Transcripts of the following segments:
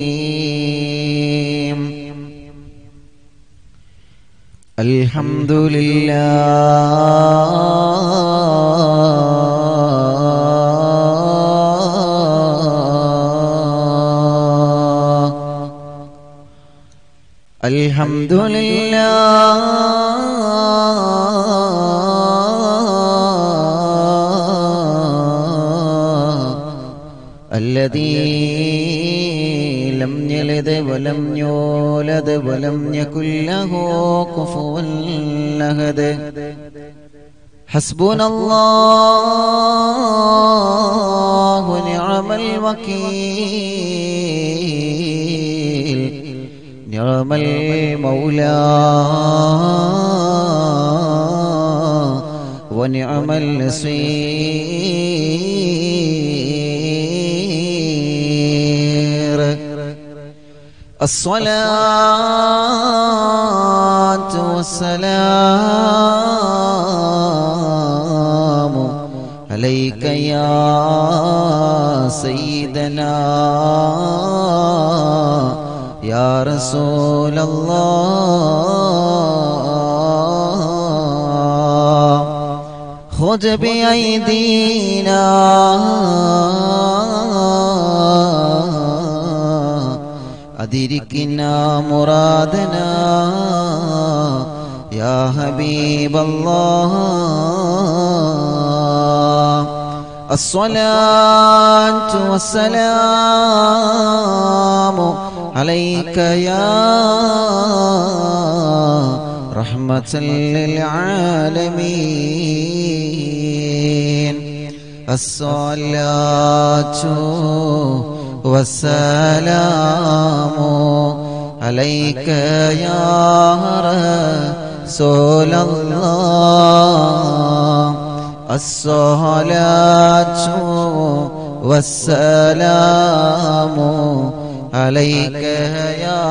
الحمد لله الحمد لله الذي لم يلد ولم يولد ولم يكن له كفوا أحد حسبنا الله نعم الوكيل نعم المولى ونعم النصير الصلاة والسلام عليك يا سيدنا يا رسول الله خذ بأيدينا أدركنا مرادنا يا حبيب الله الصلاة والسلام عليك يا رحمة للعالمين الصلاة والسلام عليك يا رسول الله الصلاة والسلام عليك يا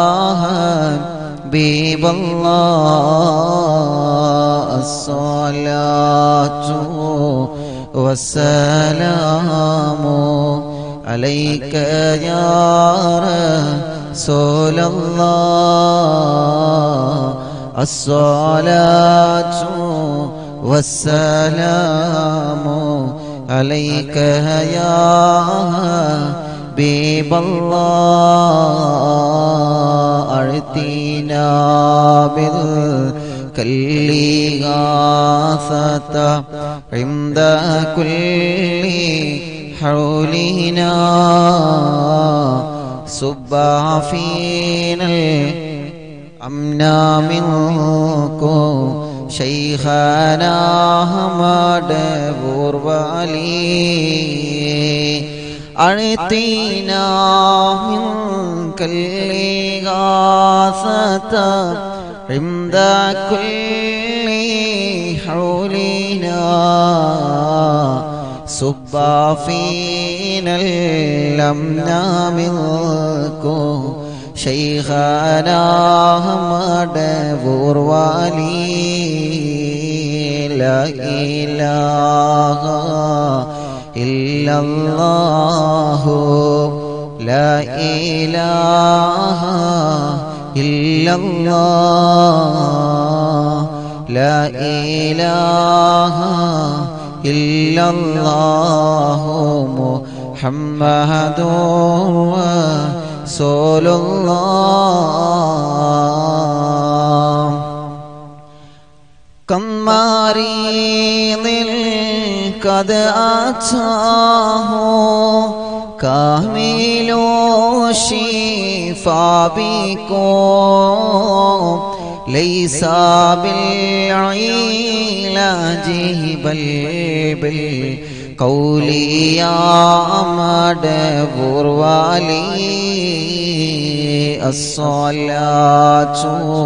حبيب الله الصلاة والسلام عليك يا رسول الله الصلاة والسلام عليك يا حبيب الله أعطينا بالكل غاثة عند كل حولنا صب فينا الأمنا منكم شيخنا حمد بوربالي أعطينا منك الغاثة عند كل حولنا صب فينا الأمنا منكم شيخنا حمد بوربالي لا إله إلا الله لا إله إلا الله لا إله إلا الله محمد رسول الله كم مريض قد أتاه كامل الشفاء بكم ليس بالعلاج بل بالقول يا مدبر والي الصلاة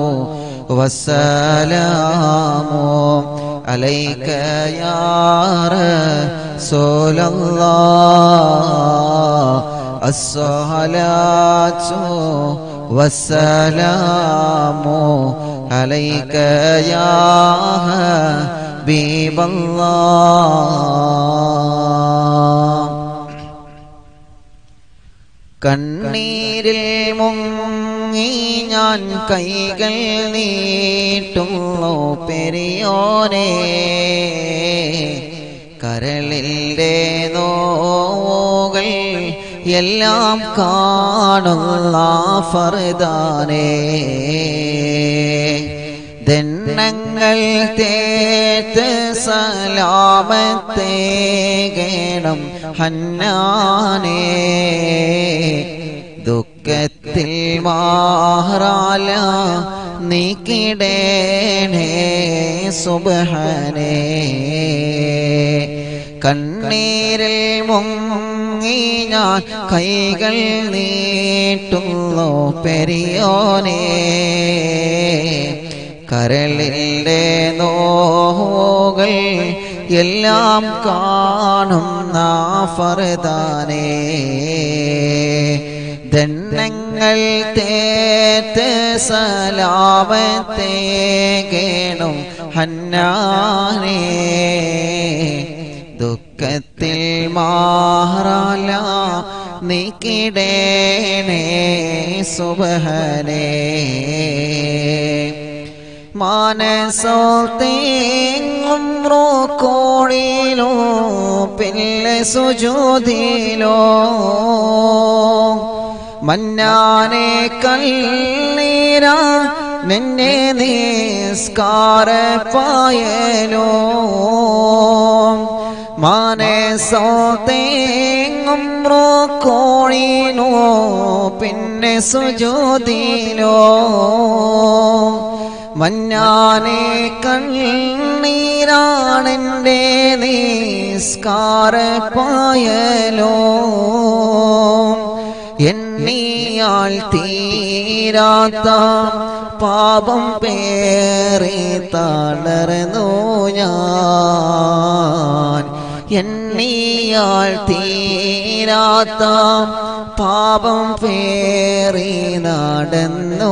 والسلام عليك يا رسول الله الصلاة والسلام عليك يا حبيب الله കണ്ണീരിൽ മുങ്ങി ഞാൻ കൈകൾ നീട്ടുന്നു പെരിയോനെ കരളിൻ്റെ നോകൾ എല്ലാം കാണുന്ന ഫർദാനേ ദണ്ണങ്ങൾ തേത്ത് സലാമത്തേകണം ഹന്നാനേ ദുഃഖത്തിൽ മാറാല നീക്കിടേണേ സുബഹനേ കണ്ണീരിൽ മുങ്ങി ഞാൻ കൈകൾ നീട്ടുന്നു പെരിയോനേ കരളിൻ്റെ നോകൾ എല്ലാം കാണുന്ന ഫർദാനേ ദണ്ണങ്ങൾ തേത്ത് സലാമത്തേകേണും ഹന്നാനേ ദുഃഖത്തിൽ മാറാല നീക്കിടേണേ സുബഹനേ മാനസോ തേങ്ങും റോക്കോണിലോ പിന്നെ സുജോതിലോ മന്നാനെ കല്ലീര നിന്നെ നിസ്കാര പായലോ മാനസോ തേങ്ങും റോക്കോണിലോ പിന്നെ സുജോതിലോ മഞ്ഞാനെ കണ്ണീരാണെൻ്റെ നിസ്കാര പായലോ എണ്ണിയാൽ തീരാത്ത പാപം പേറി തളർന്നു ഞാൻ എണ്ണിയാൽ തീരാത്ത പാപം പേറി നടന്നു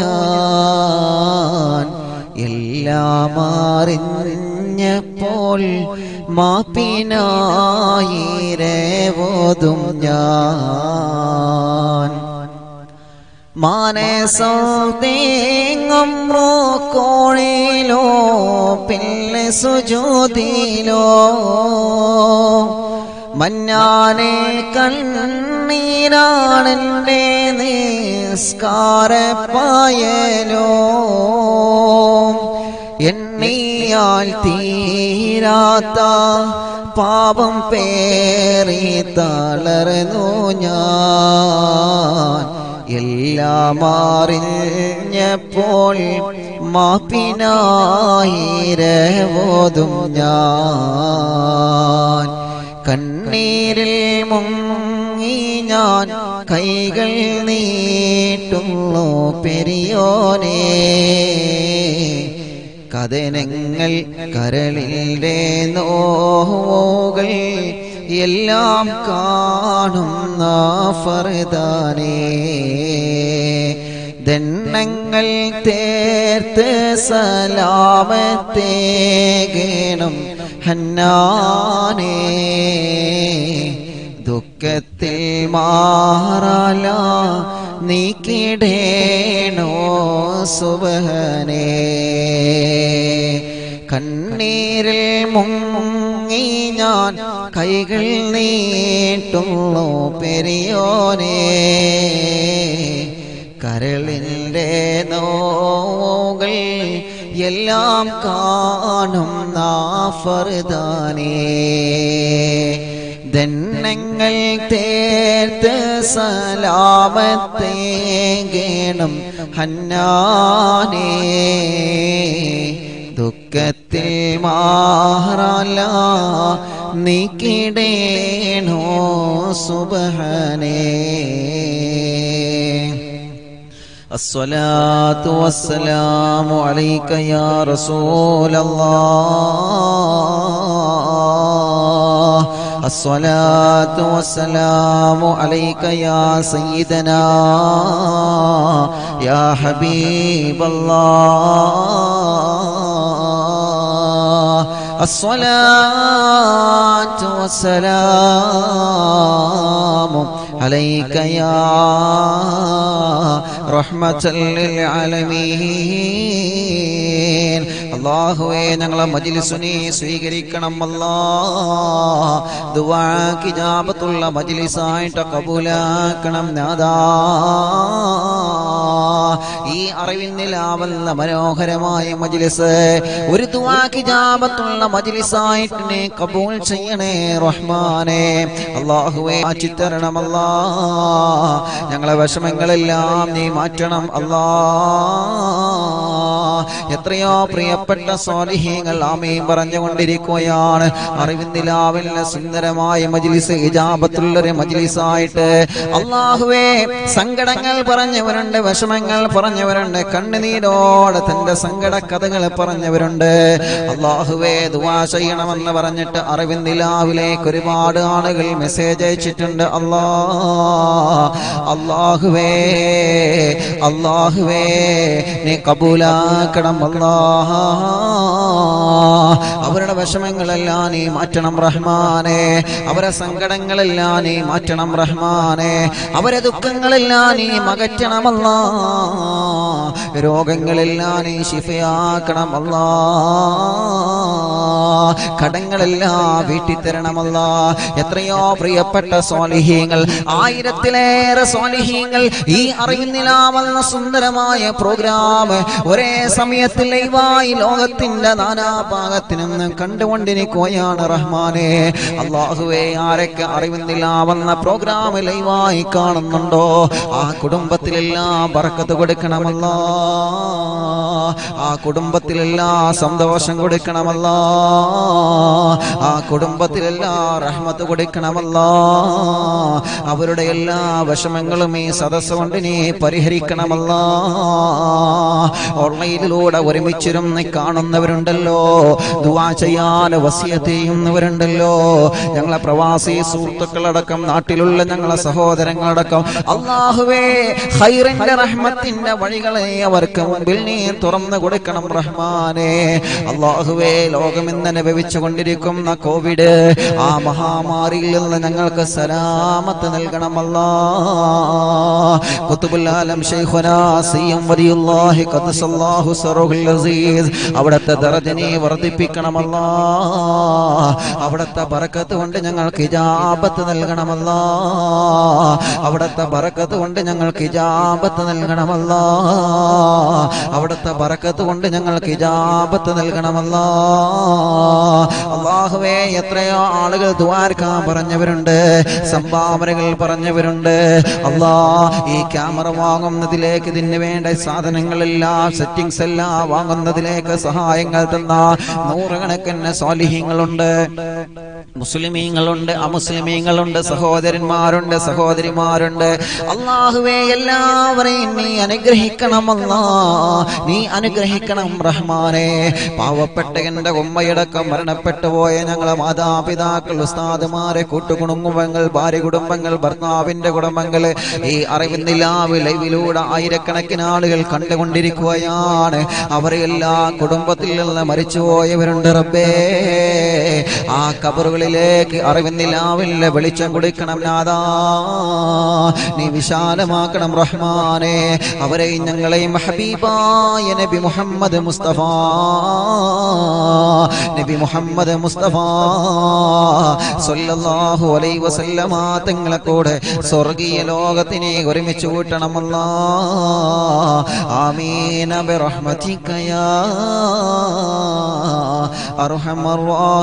ഞാൻ എല്ലാം അറിഞ്ഞപ്പോൾ മാപ്പിനായിരവോതും ഞാൻ മാനസോ തേങ്ങും കോഴിലോ പിന്നെ സുജോതിലോ മഞ്ഞാനെ കണ്ണീരാണെൻ്റെ നിസ്കാര പായലോ എണ്ണിയാൽ തീരാത്ത പാപം പേറി തളർന്നു ഞാൻ എല്ലാം അറിഞ്ഞപ്പോൾ മാപ്പിനായിരവോതും ഞാൻ കണ്ണീരിൽ മുങ്ങി ഞാൻ കൈകൾ നീട്ടുന്നു പെരിയോനേ കഥനങ്ങൾ കരളിൻ്റെ നോവുകൾ എല്ലാം കാണുന്ന ഫർദാനേ ദണ്ണങ്ങൾ തേർത്ത് സലാമത്തേകണം ഹന്നാനേ ദുഃഖത്തിൽ മാറാല നീക്കിടേണോ സുബഹനേ കണ്ണീരിൽ മുങ്ങി ഞാൻ കൈകൾ നീട്ടുന്നു പെരിയോനേ കരളിൻ്റെ നോകൾ എല്ലാം കാണും നാഫർദാനേ ദണ്ണങ്ങൾ തേർത്ത് സലാമത്തേകണം ഹന്നാനേ ദുഃഖത്തിൽ മാറല നീക്കിടേണോ സുബഹനേ الصلاة والسلام عليك يا رسول الله الصلاة والسلام عليك يا سيدنا يا حبيب الله الصلاة والسلام عليك يا رحمة للعالمين അള്ളാഹുവേ ഞങ്ങളെ മജിലിസുനെ സ്വീകരിക്കണം അല്ലാ ദുവാക്ക് ജാപത്തുള്ള മജിലിസായിട്ട് കബൂലാക്കണം നാദാ ഈ അറിവിന്നിലാവുന്ന മനോഹരമായ മജിലിസ് ഒരു ദുവാക്ക് ജാപത്തുള്ള മജിലിസായിട്ട് നീ കബൂൽ ചെയ്യണേ റഹ്മാനെ അള്ളാഹുവേ ചിത്തരണമല്ലാ ഞങ്ങളെ വിഷമങ്ങളെല്ലാം നീ മാറ്റണം അല്ലാ എത്രയോ പ്രിയപ്പെട്ട സ്വാലിഹീങ്ങൾ ആമയും പറഞ്ഞുകൊണ്ടിരിക്കുകയാണ് അറിവിന്ദിലാവിലെ സുന്ദരമായ മജിലിസ് ഇജാബത്തുള്ളൊരു മജിലിസായിട്ട് അള്ളാഹുവേ സങ്കടങ്ങൾ പറഞ്ഞവരുണ്ട് വിഷമങ്ങൾ പറഞ്ഞവരുണ്ട് കണ്ണുനീരോടെ തന്റെ സങ്കട കഥകൾ പറഞ്ഞവരുണ്ട് അള്ളാഹുവേ ദുവാ ചെയ്യണമെന്ന് പറഞ്ഞിട്ട് അറിവിന്ദിലാവിലേക്ക് ഒരുപാട് ആളുകൾ മെസ്സേജ് അയച്ചിട്ടുണ്ട് അല്ലാ അള്ളാഹുവേ അള്ളാഹുവേ നീ കബൂലാക്കണം അല്ലാ അവരുടെ വിഷമങ്ങളെല്ലാം നീ മാറ്റണം റഹ്മാനെ അവരെ സങ്കടങ്ങളെല്ലാം നീ മാറ്റണം റഹ്മാനെ അവരെ ദുഃഖങ്ങളെല്ലാം നീ മകറ്റണമല്ല രോഗങ്ങളെല്ലാം നീ ശിഫയാക്കണം അല്ല കടങ്ങളെല്ലാം വീട്ടിൽ തരണമല്ല എത്രയോ പ്രിയപ്പെട്ട സ്വാലിഹീങ്ങൾ ആയിരത്തിലേറെ സ്വാലിഹീങ്ങൾ ഈ അറിയുന്നില്ലാവുന്ന സുന്ദരമായ പ്രോഗ്രാം ഒരേ സമയത്ത് ലൈവായി ലോകത്തിന്റെ നാനാഭാഗത്തു നിന്നും കണ്ടുകൊണ്ടിരിക്കുകയാണ് റഹ്മാനെ അള്ളാഹുവേ ആരൊക്കെ അറിവുന്നില്ലാവുന്ന പ്രോഗ്രാം ലൈവായി കാണുന്നുണ്ടോ ആ കുടുംബത്തിലെല്ലാം ബറക്കത്ത് കൊടുക്കണമല്ല ആ കുടുംബത്തിലെല്ലാം സന്തോഷം കൊടുക്കണമല്ല ആ കുടുംബത്തിലെല്ലാം റഹ്മത്ത് കൊടുക്കണമല്ല അവരുടെ എല്ലാ വിഷമങ്ങളും ഈ സദസ് കൊണ്ട് നീ പരിഹരിക്കണമല്ല ഓൺലൈനിലൂടെ ഒരുമിച്ചിരുന്ന് കാണുന്നവരുണ്ടല്ലോ ദുവാ ചെയ്യാൻ വസിയത്ത് ചെയ്യുന്നവരുണ്ടല്ലോ ഞങ്ങളെ പ്രവാസി സുഹൃത്തുക്കളടക്കം നാട്ടിലുള്ള ഞങ്ങളെ സഹോദരങ്ങളടക്കം അള്ളാഹുവേ ഹൈറിന്റെ റഹ്മത്തിന്റെ വഴികളെ അവർക്ക് മുമ്പിൽ നീ തുറന്നു കൊടുക്കണം റഹ്മാനെ അള്ളാഹുവേ ലോകം ഇന്ന് അനുഭവിച്ചു കൊണ്ടിരിക്കുന്ന കോവിഡ് ആ മഹാമാരിയിൽ നിന്ന് ഞങ്ങൾക്ക് സലാമത്ത് നൽകണമല്ലാ കുത്തുബുല്ലാലം ശൈഖുനാ സിയം വലിയുല്ലാഹി ഖദ്സല്ലാഹു സറഹുൽ അസീസ് അവിടുത്തെ ദറജനെ വർദ്ധിപ്പിക്കണമല്ലാ അവിടുത്തെ ബറക്കത്ത് കൊണ്ട് ഞങ്ങൾക്ക് ഇജാബത്ത് നൽകണമല്ലാ അവിടുത്തെ ബറക്കത്ത് കൊണ്ട് ഞങ്ങൾക്ക് ഇജാബത്ത് നൽകണമല്ലാ അവിടുത്തെ ബറക്കത്ത് കൊണ്ട് ഞങ്ങൾക്ക് ഇജാബത്ത് നൽകണമല്ലാ അള്ളാഹുവേ എത്രയോ ആളുകൾ ദ്വാരക്കാൻ പറഞ്ഞവരുണ്ട് സംഭാവനകൾ പറഞ്ഞവരുണ്ട് അള്ളാ ഈ ക്യാമറ വാങ്ങുന്നതിലേക്ക് ഇതിന് വേണ്ട സാധനങ്ങളെല്ലാം സെറ്റിംഗ്സ് എല്ലാം വാങ്ങുന്നതിലേക്ക് സഹായങ്ങൾ തന്ന നൂറുകണക്കിന് സ്വാലിഹ്യങ്ങളുണ്ട് മുസ്ലിമീങ്ങളുണ്ട് അമുസ്ലിമീങ്ങളുണ്ട് സഹോദരന്മാരുണ്ട് സഹോദരിമാരുണ്ട് അള്ളാഹുവേ എല്ലാവരെയും നീ അനുഗ്രഹിക്കണമല്ലാ നീ അനുഗ്രഹിക്കണം റഹ്മാനെ പാവപ്പെട്ട എന്റെ ഉമ്മയടക്കം മരണപ്പെട്ടു പോയ ഞങ്ങളെ മാതാപിതാക്കൾ ഉസ്താദുമാരെ കൂട്ടുകുടുംബങ്ങൾ ഭാര്യ കുടുംബങ്ങൾ ഭർത്താവിന്റെ കുടുംബങ്ങൾ ഈ അറിവിന്നില്ലാവ് ലൈവിലൂടെ ആയിരക്കണക്കിന് ആളുകൾ കണ്ടുകൊണ്ടിരിക്കുകയാണ് അവരെ എല്ലാ കുടുംബത്തിൽ നിന്ന് മരിച്ചുപോയവരുണ്ട് റബ്ബേ ആ കബറുകളിലേക്ക് അറിവിന്നില്ലാവില്ല വെളിച്ചം കൊടുക്കണം നാദാ നീ വിശാലമാക്കണം റഹ്മാനെ അവരെയും ഞങ്ങളെയും ഹബീബായ നബി മുഹമ്മദ് മുസ്തഫ നബി മുഹമ്മദ് മുസ്തഫ സല്ലല്ലാഹു അലൈഹി വസല്ലമ തങ്ങളെ കൂടെ സ്വർഗീയ ലോകത്തിനെ ഒരുമിച്ച് കൂട്ടണമല്ല ആമീന ബിറഹ്മതിക യാ അർഹമർ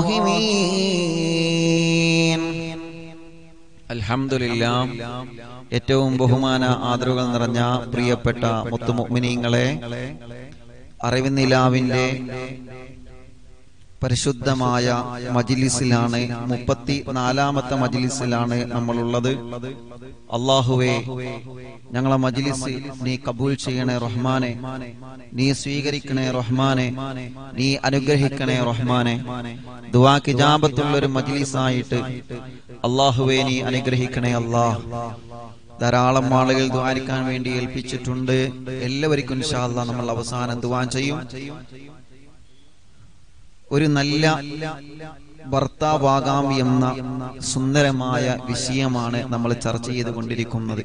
റഹീമീൻ അൽഹംദുലില്ലാ ഏറ്റവും ബഹുമാന ആദരവുകൾ നിറഞ്ഞ പ്രിയപ്പെട്ട മുത്തുമുഅ്മിനീങ്ങളെ അറിവിനിലാവിന്റെ പരിശുദ്ധമായ മജിലിസിലാണ് മുപ്പത്തി നാലാമത്തെ മജിലിസിലാണ് നമ്മളുള്ളത് അള്ളാഹുവേ ഞങ്ങളെ മജിലിസ് നീ കബൂൽ ചെയ്യണേ റഹ്മാനെ നീ സ്വീകരിക്കണേ റഹ്മാനെ നീ അനുഗ്രഹിക്കണേ റഹ്മാനെ ദുവാക്ക് ജാപത്തുള്ള ഒരു മജിലിസായിട്ട് അള്ളാഹുവേ നീ അനുഗ്രഹിക്കണേ അള്ളാഹ് ധാരാളം ആളുകൾ ദ്വാരിക്കാൻ വേണ്ടി ഏൽപ്പിച്ചിട്ടുണ്ട് എല്ലാവർക്കും ഇൻഷാ അല്ലാഹ് നമ്മൾ അവസാനം ദുവാൻ ചെയ്യും ഒരു നല്ല ഭർത്താവാകാം എന്ന സുന്ദരമായ വിഷയമാണ് നമ്മൾ ചർച്ച ചെയ്തുകൊണ്ടിരിക്കുന്നത്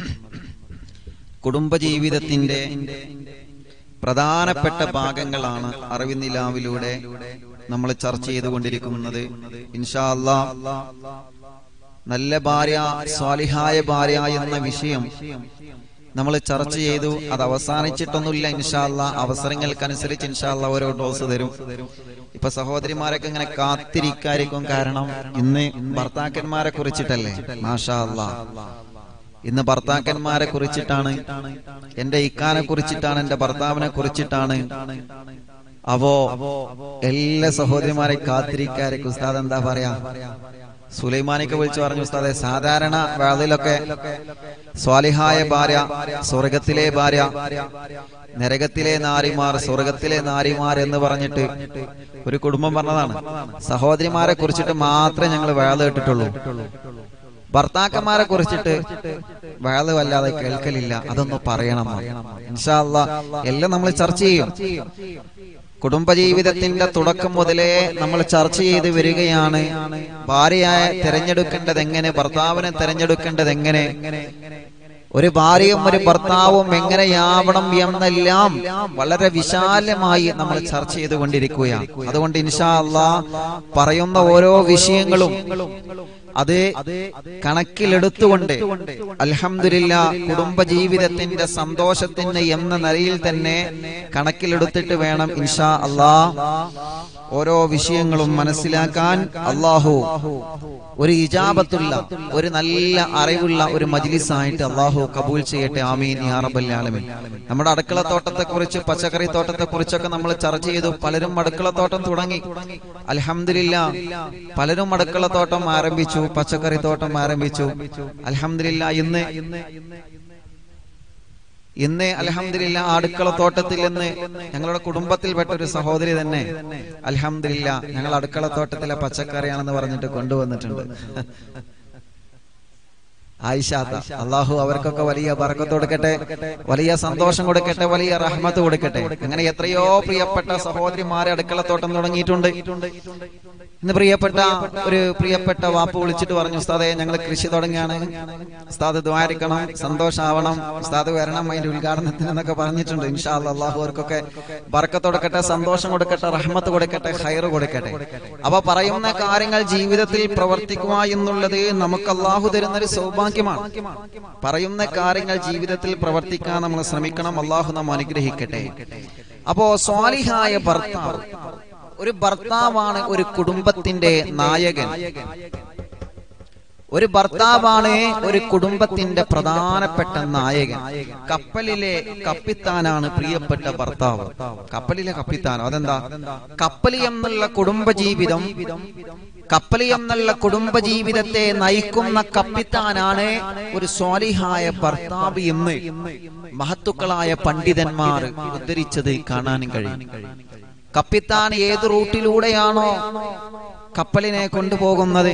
കുടുംബജീവിതത്തിന്റെ പ്രധാനപ്പെട്ട ഭാഗങ്ങളാണ് അറിവിനിലാവിലൂടെ നമ്മൾ ചർച്ച ചെയ്തുകൊണ്ടിരിക്കുന്നത് ഇൻഷാ അല്ലാ നല്ല ഭാര്യ സ്വാലിഹായ ഭാര്യ എന്ന വിഷയം നമ്മൾ ചർച്ച ചെയ്തു അത് അവസാനിച്ചിട്ടൊന്നുമില്ല ഇൻഷാല്ല അവസരങ്ങൾക്കനുസരിച്ച് ഇൻഷാല്ല ഓരോ ഡോസ് തരും ഇപ്പൊ സഹോദരിമാരൊക്കെ ഇങ്ങനെ കാത്തിരിക്കായിരിക്കും കാരണം ഇന്ന് ഭർത്താക്കന്മാരെ കുറിച്ചിട്ടല്ലേ മാഷാ അല്ലാ ഇന്ന് ഭർത്താക്കന്മാരെ കുറിച്ചിട്ടാണ് എന്റെ ഇക്കാനെ കുറിച്ചിട്ടാണ് എന്റെ ഭർത്താവിനെ കുറിച്ചിട്ടാണ് അപ്പോ എല്ലാ സഹോദരിമാരെ കാത്തിരിക്കാരൊക്കെ ഉസ്താദ് എന്താ പറയാ സുലൈമാനിക്ക് വിളിച്ചു പറഞ്ഞു ഉസ്താദെ സാധാരണ വേളയിലൊക്കെ സ്വാലിഹായ ഭാര്യ സ്വർഗത്തിലെ ഭാര്യ നരകത്തിലെ നാരിമാർ സ്വർഗത്തിലെ നാരിമാർ എന്ന് പറഞ്ഞിട്ട് ഒരു കുടുംബം പറഞ്ഞതാണ് സഹോദരിമാരെ കുറിച്ചിട്ട് മാത്രമേ ഞങ്ങൾ വേള കേട്ടിട്ടുള്ളൂ ഭർത്താക്കന്മാരെ കുറിച്ചിട്ട് വേള വല്ലാതെ കേൾക്കലില്ല അതൊന്ന് പറയണം ഇൻഷാല്ല എല്ലാം നമ്മൾ ചർച്ച ചെയ്യും കുടുംബജീവിതത്തിന്റെ തുടക്കം മുതലേ നമ്മൾ ചർച്ച ചെയ്ത് വരികയാണ് ഭാര്യയായ തിരഞ്ഞെടുക്കേണ്ടത് എങ്ങനെ ഭർത്താവിനെ തിരഞ്ഞെടുക്കേണ്ടത് എങ്ങനെ ഒരു ഭാര്യയും ഒരു ഭർത്താവും എങ്ങനെയാവണം എന്നെല്ലാം വളരെ വിശാലമായി നമ്മൾ ചർച്ച ചെയ്തുകൊണ്ടിരിക്കുകയാണ് അതുകൊണ്ട് ഇൻഷാ അള്ളാ പറയുന്ന ഓരോ വിഷയങ്ങളും അത് കണക്കിലെടുത്തുകൊണ്ട് അൽഹംദുലില്ല കുടുംബജീവിതത്തിന്റെ സന്തോഷത്തിന് എന്ന നിലയിൽ തന്നെ കണക്കിലെടുത്തിട്ട് വേണം ഇൻഷാ അള്ളാ ഓരോ വിഷയങ്ങളും മനസ്സിലാക്കാൻ അള്ളാഹു ഒരു ഇജാബത്തുള്ള ഒരു നല്ല അറിവുള്ള ഒരു മജ്ലിസായിട്ട് അള്ളാഹു കബൂൽ ചെയ്യട്ടെ ആമീൻ യാ റബ്ബൽ ആലമീൻ നമ്മുടെ അടുക്കള തോട്ടത്തെ കുറിച്ച് പച്ചക്കറി തോട്ടത്തെ കുറിച്ചൊക്കെ നമ്മൾ ചർച്ച ചെയ്തു പലരും അടുക്കള തോട്ടം തുടങ്ങി അൽഹംദുലില്ല പലരും അടുക്കള തോട്ടം ആരംഭിച്ചു പച്ചക്കറി തോട്ടം ആരംഭിച്ചു അൽഹംദുലില്ല ഇന്ന് ഇന്ന് അലഹമില്ല അടുക്കള തോട്ടത്തിൽ നിന്ന് ഞങ്ങളുടെ കുടുംബത്തിൽപ്പെട്ട ഒരു സഹോദരി തന്നെ അലഹമില്ല ഞങ്ങൾ അടുക്കള തോട്ടത്തിലെ പച്ചക്കറിയാണെന്ന് പറഞ്ഞിട്ട് കൊണ്ടുവന്നിട്ടുണ്ട് ആയിഷാത്ത അള്ളാഹു അവർക്കൊക്കെ വലിയ ബർക്കത്ത് കൊടുക്കട്ടെ വലിയ സന്തോഷം കൊടുക്കട്ടെ വലിയ റഹ്മത്ത് കൊടുക്കട്ടെ അങ്ങനെ എത്രയോ പ്രിയപ്പെട്ട സഹോദരിമാരെ അടുക്കളത്തോട്ടം തുടങ്ങിയിട്ടുണ്ട് ഇന്ന് പ്രിയപ്പെട്ട ഒരു പ്രിയപ്പെട്ട വാപ്പ് വിളിച്ചിട്ട് പറഞ്ഞു ഉസ്താദെ ഞങ്ങൾ കൃഷി തുടങ്ങിയാണ് ഉസ്താദ് ദ്വാരിക്കണം സന്തോഷാവണം ഉസ്താദ് വരണം അതിന്റെ ഉദ്ഘാടനത്തിന് എന്നൊക്കെ പറഞ്ഞിട്ടുണ്ട് ഇൻഷാ അല്ലാ, അള്ളാഹു അവർക്കൊക്കെ ബർക്കത്ത് കൊടുക്കട്ടെ സന്തോഷം കൊടുക്കട്ടെ റഹ്മത്ത് കൊടുക്കട്ടെ ഹൈറ് കൊടുക്കട്ടെ അപ്പൊ പറയുന്ന കാര്യങ്ങൾ ജീവിതത്തിൽ പ്രവർത്തിക്കുക എന്നുള്ളത് നമുക്ക് അള്ളാഹു തരുന്ന ഒരു സൗഭാഗ്യമാണ് പറയുന്ന കാര്യങ്ങൾ ജീവിതത്തിൽ പ്രവർത്തിക്കാൻ നമ്മൾ ശ്രമിക്കണം അള്ളാഹു നാം അനുഗ്രഹിക്കട്ടെ അപ്പോ സ്വാലിഹായ ഭർത്താവ് ഒരു ഭർത്താവാണ് ഒരു കുടുംബത്തിന്റെ നായകൻ ഒരു ഭർത്താവാണ് ഒരു കുടുംബത്തിന്റെ പ്രധാനപ്പെട്ട നായകൻ കപ്പലിലെ കപ്പിത്താനാണ് പ്രിയപ്പെട്ട ഭർത്താവ് കപ്പലിലെ കപ്പിത്താനോ അതെന്താ കപ്പലി എന്നുള്ള കുടുംബജീവിതം കപ്പലി എന്നുള്ള കുടുംബജീവിതത്തെ നയിക്കുന്ന കപ്പിത്താനാണ് ഒരു സ്വാലിഹായ ഭർത്താവ് എന്ന് മഹത്തുക്കളായ പണ്ഡിതന്മാർ ഉദ്ധരിച്ചത് കാണാനും കഴിയും കപ്പിത്താൻ ഏത് റൂട്ടിലൂടെയാണോ കപ്പലിനെ കൊണ്ടുപോകുന്നത്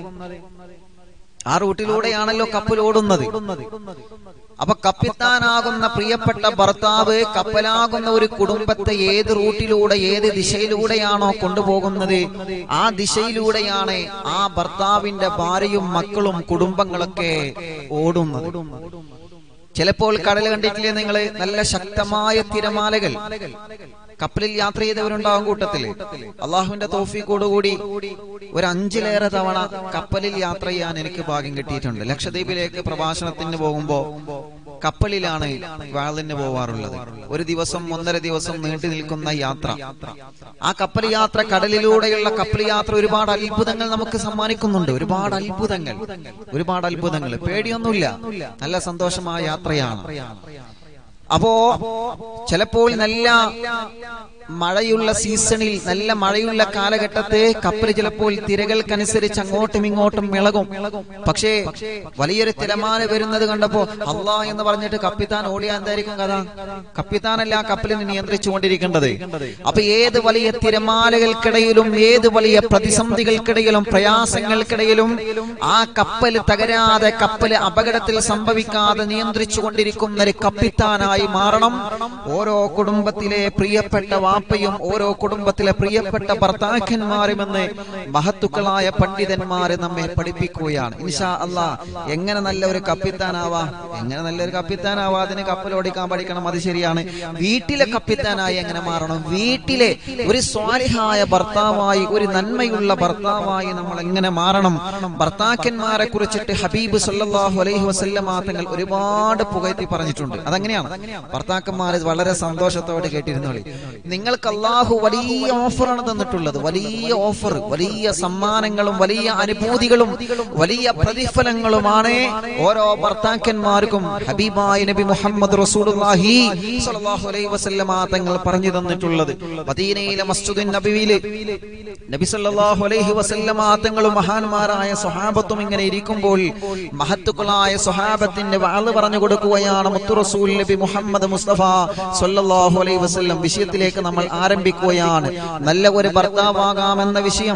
ആ റൂട്ടിലൂടെയാണല്ലോ കപ്പൽ ഓടുന്നത് അപ്പൊ കപ്പിത്താനാകുന്ന പ്രിയപ്പെട്ട ഭർത്താവ് കപ്പലാകുന്ന ഒരു കുടുംബത്തെ ഏത് റൂട്ടിലൂടെ ഏത് ദിശയിലൂടെയാണോ കൊണ്ടുപോകുന്നത് ആ ദിശയിലൂടെയാണ് ആ ഭർത്താവിന്റെ ഭാര്യയും മക്കളും കുടുംബങ്ങളൊക്കെ ഓടുന്നത് ചിലപ്പോൾ കടൽ കണ്ടിട്ടില്ലേ നിങ്ങള് നല്ല ശക്തമായ തിരമാലകൾ കപ്പലിൽ യാത്ര ചെയ്തവരുണ്ടാവും കൂട്ടത്തില് അള്ളാഹുവിന്റെ തോഫിക്കോടുകൂടി ഒരു അഞ്ചിലേറെ തവണ കപ്പലിൽ യാത്ര ചെയ്യാൻ എനിക്ക് ഭാഗ്യം കിട്ടിയിട്ടുണ്ട് ലക്ഷദ്വീപിലേക്ക് പ്രഭാഷണത്തിന് പോകുമ്പോ കപ്പലിലാണ് വാളിന് പോവാറുള്ളത് ഒരു ദിവസം ഒന്നര ദിവസം നീണ്ടു നിൽക്കുന്ന യാത്ര ആ കപ്പൽ യാത്ര കടലിലൂടെയുള്ള കപ്പൽ യാത്ര ഒരുപാട് അത്ഭുതങ്ങൾ നമുക്ക് സമ്മാനിക്കുന്നുണ്ട് ഒരുപാട് അത്ഭുതങ്ങൾ ഒരുപാട് അത്ഭുതങ്ങൾ പേടിയൊന്നുമില്ല നല്ല സന്തോഷമായ യാത്രയാണ് അപ്പോ ചിലപ്പോൾ നല്ല മഴയുള്ള സീസണിൽ നല്ല മഴയുള്ള കാലഘട്ടത്തെ കപ്പൽ ചിലപ്പോൾ തിരകൾക്കനുസരിച്ച് അങ്ങോട്ടും ഇങ്ങോട്ടും ഇളകും പക്ഷേ വലിയൊരു തിരമാല വരുന്നത് കണ്ടപ്പോ അള്ളാ എന്ന് പറഞ്ഞിട്ട് കപ്പിത്താൻ ഓടിയാ എന്തായിരിക്കും കഥ കപ്പിത്താനല്ല ആ കപ്പലിനെ നിയന്ത്രിച്ചുകൊണ്ടിരിക്കേണ്ടത് അപ്പൊ ഏത് വലിയ തിരമാലകൾക്കിടയിലും ഏത് വലിയ പ്രതിസന്ധികൾക്കിടയിലും പ്രയാസങ്ങൾക്കിടയിലും ആ കപ്പൽ തകരാതെ കപ്പൽ അപകടത്തിൽ സംഭവിക്കാതെ നിയന്ത്രിച്ചു കൊണ്ടിരിക്കുന്ന ഒരു കപ്പിത്താനായി മാറണം ഓരോ കുടുംബത്തിലെ പ്രിയപ്പെട്ട വാപ്പ വാപ്പയും ഓരോ കുടുംബത്തിലെ പ്രിയപ്പെട്ട ഭർത്താക്കന്മാരുമെന്ന് മഹത്തുക്കളായ പണ്ഡിതന്മാരെ നമ്മെ പഠിപ്പിക്കുകയാണ് ഇൻഷാ അല്ലാ എങ്ങനെ നല്ല ഒരു കപ്പിത്താനാവാ എങ്ങനെ നല്ലൊരു കപ്പിത്താനാവാ അതിന് കപ്പലോടിക്കാൻ പഠിക്കണം അത് ശരിയാണ് വീട്ടിലെ കപ്പിത്താനായി എങ്ങനെ മാറണം വീട്ടിലെ ഒരു സ്വാലിഹായ ഭർത്താവായി ഒരു നന്മയുള്ള ഭർത്താവായി നമ്മൾ എങ്ങനെ മാറണം ഭർത്താക്കന്മാരെ കുറിച്ചിട്ട് ഹബീബ് സല്ലല്ലാഹു അലൈഹി വസല്ലമ തങ്ങൾ ഒരുപാട് പുകഴ്ത്തി പറഞ്ഞിട്ടുണ്ട് അതെങ്ങനെയാണ് ഭർത്താക്കന്മാർ വളരെ സന്തോഷത്തോടെ കേട്ടിരുന്നോളി നിങ്ങൾക്ക് അള്ളാഹു വലിയ ഓഫറാണ് തന്നിട്ടുള്ളത് വലിയ ഓഫർ വലിയ സമ്മാനങ്ങളും വലിയ അനുഭൂതികളും വലിയ പ്രതിഫലങ്ങളുമാണ് ഓരോ ഭർത്താക്കന്മാർക്കും ഹബീബായ നബി മുഹമ്മദ് റസൂലുള്ളാഹി സ്വല്ലല്ലാഹു അലൈഹി വസല്ലമ തങ്ങൾ പറഞ്ഞു തന്നിട്ടുള്ളത് മദീനയിലെ മസ്ജിദുൻ നബിയിലെ നബി സല്ലല്ലാഹു അലൈഹി വസല്ലമ തങ്ങളും മഹാന്മാരായ സ്വഹാബത്തും ഇങ്ങനെ ഇരിക്കുമ്പോൾ മഹത്തുക്കളായ സ്വഹാബത്തിന്റെ വാള് പറഞ്ഞു കൊടുക്കുകയാണ് മുത്തു റസൂൽ നബി മുഹമ്മദ് മുസ്തഫ സല്ലല്ലാഹു അലൈഹി വസല്ലം വിഷയത്തിലേക്ക് നമ്മൾ ആരംഭിക്കുകയാണ് നല്ല ഒരു ഭർത്താവാകാമെന്ന വിഷയം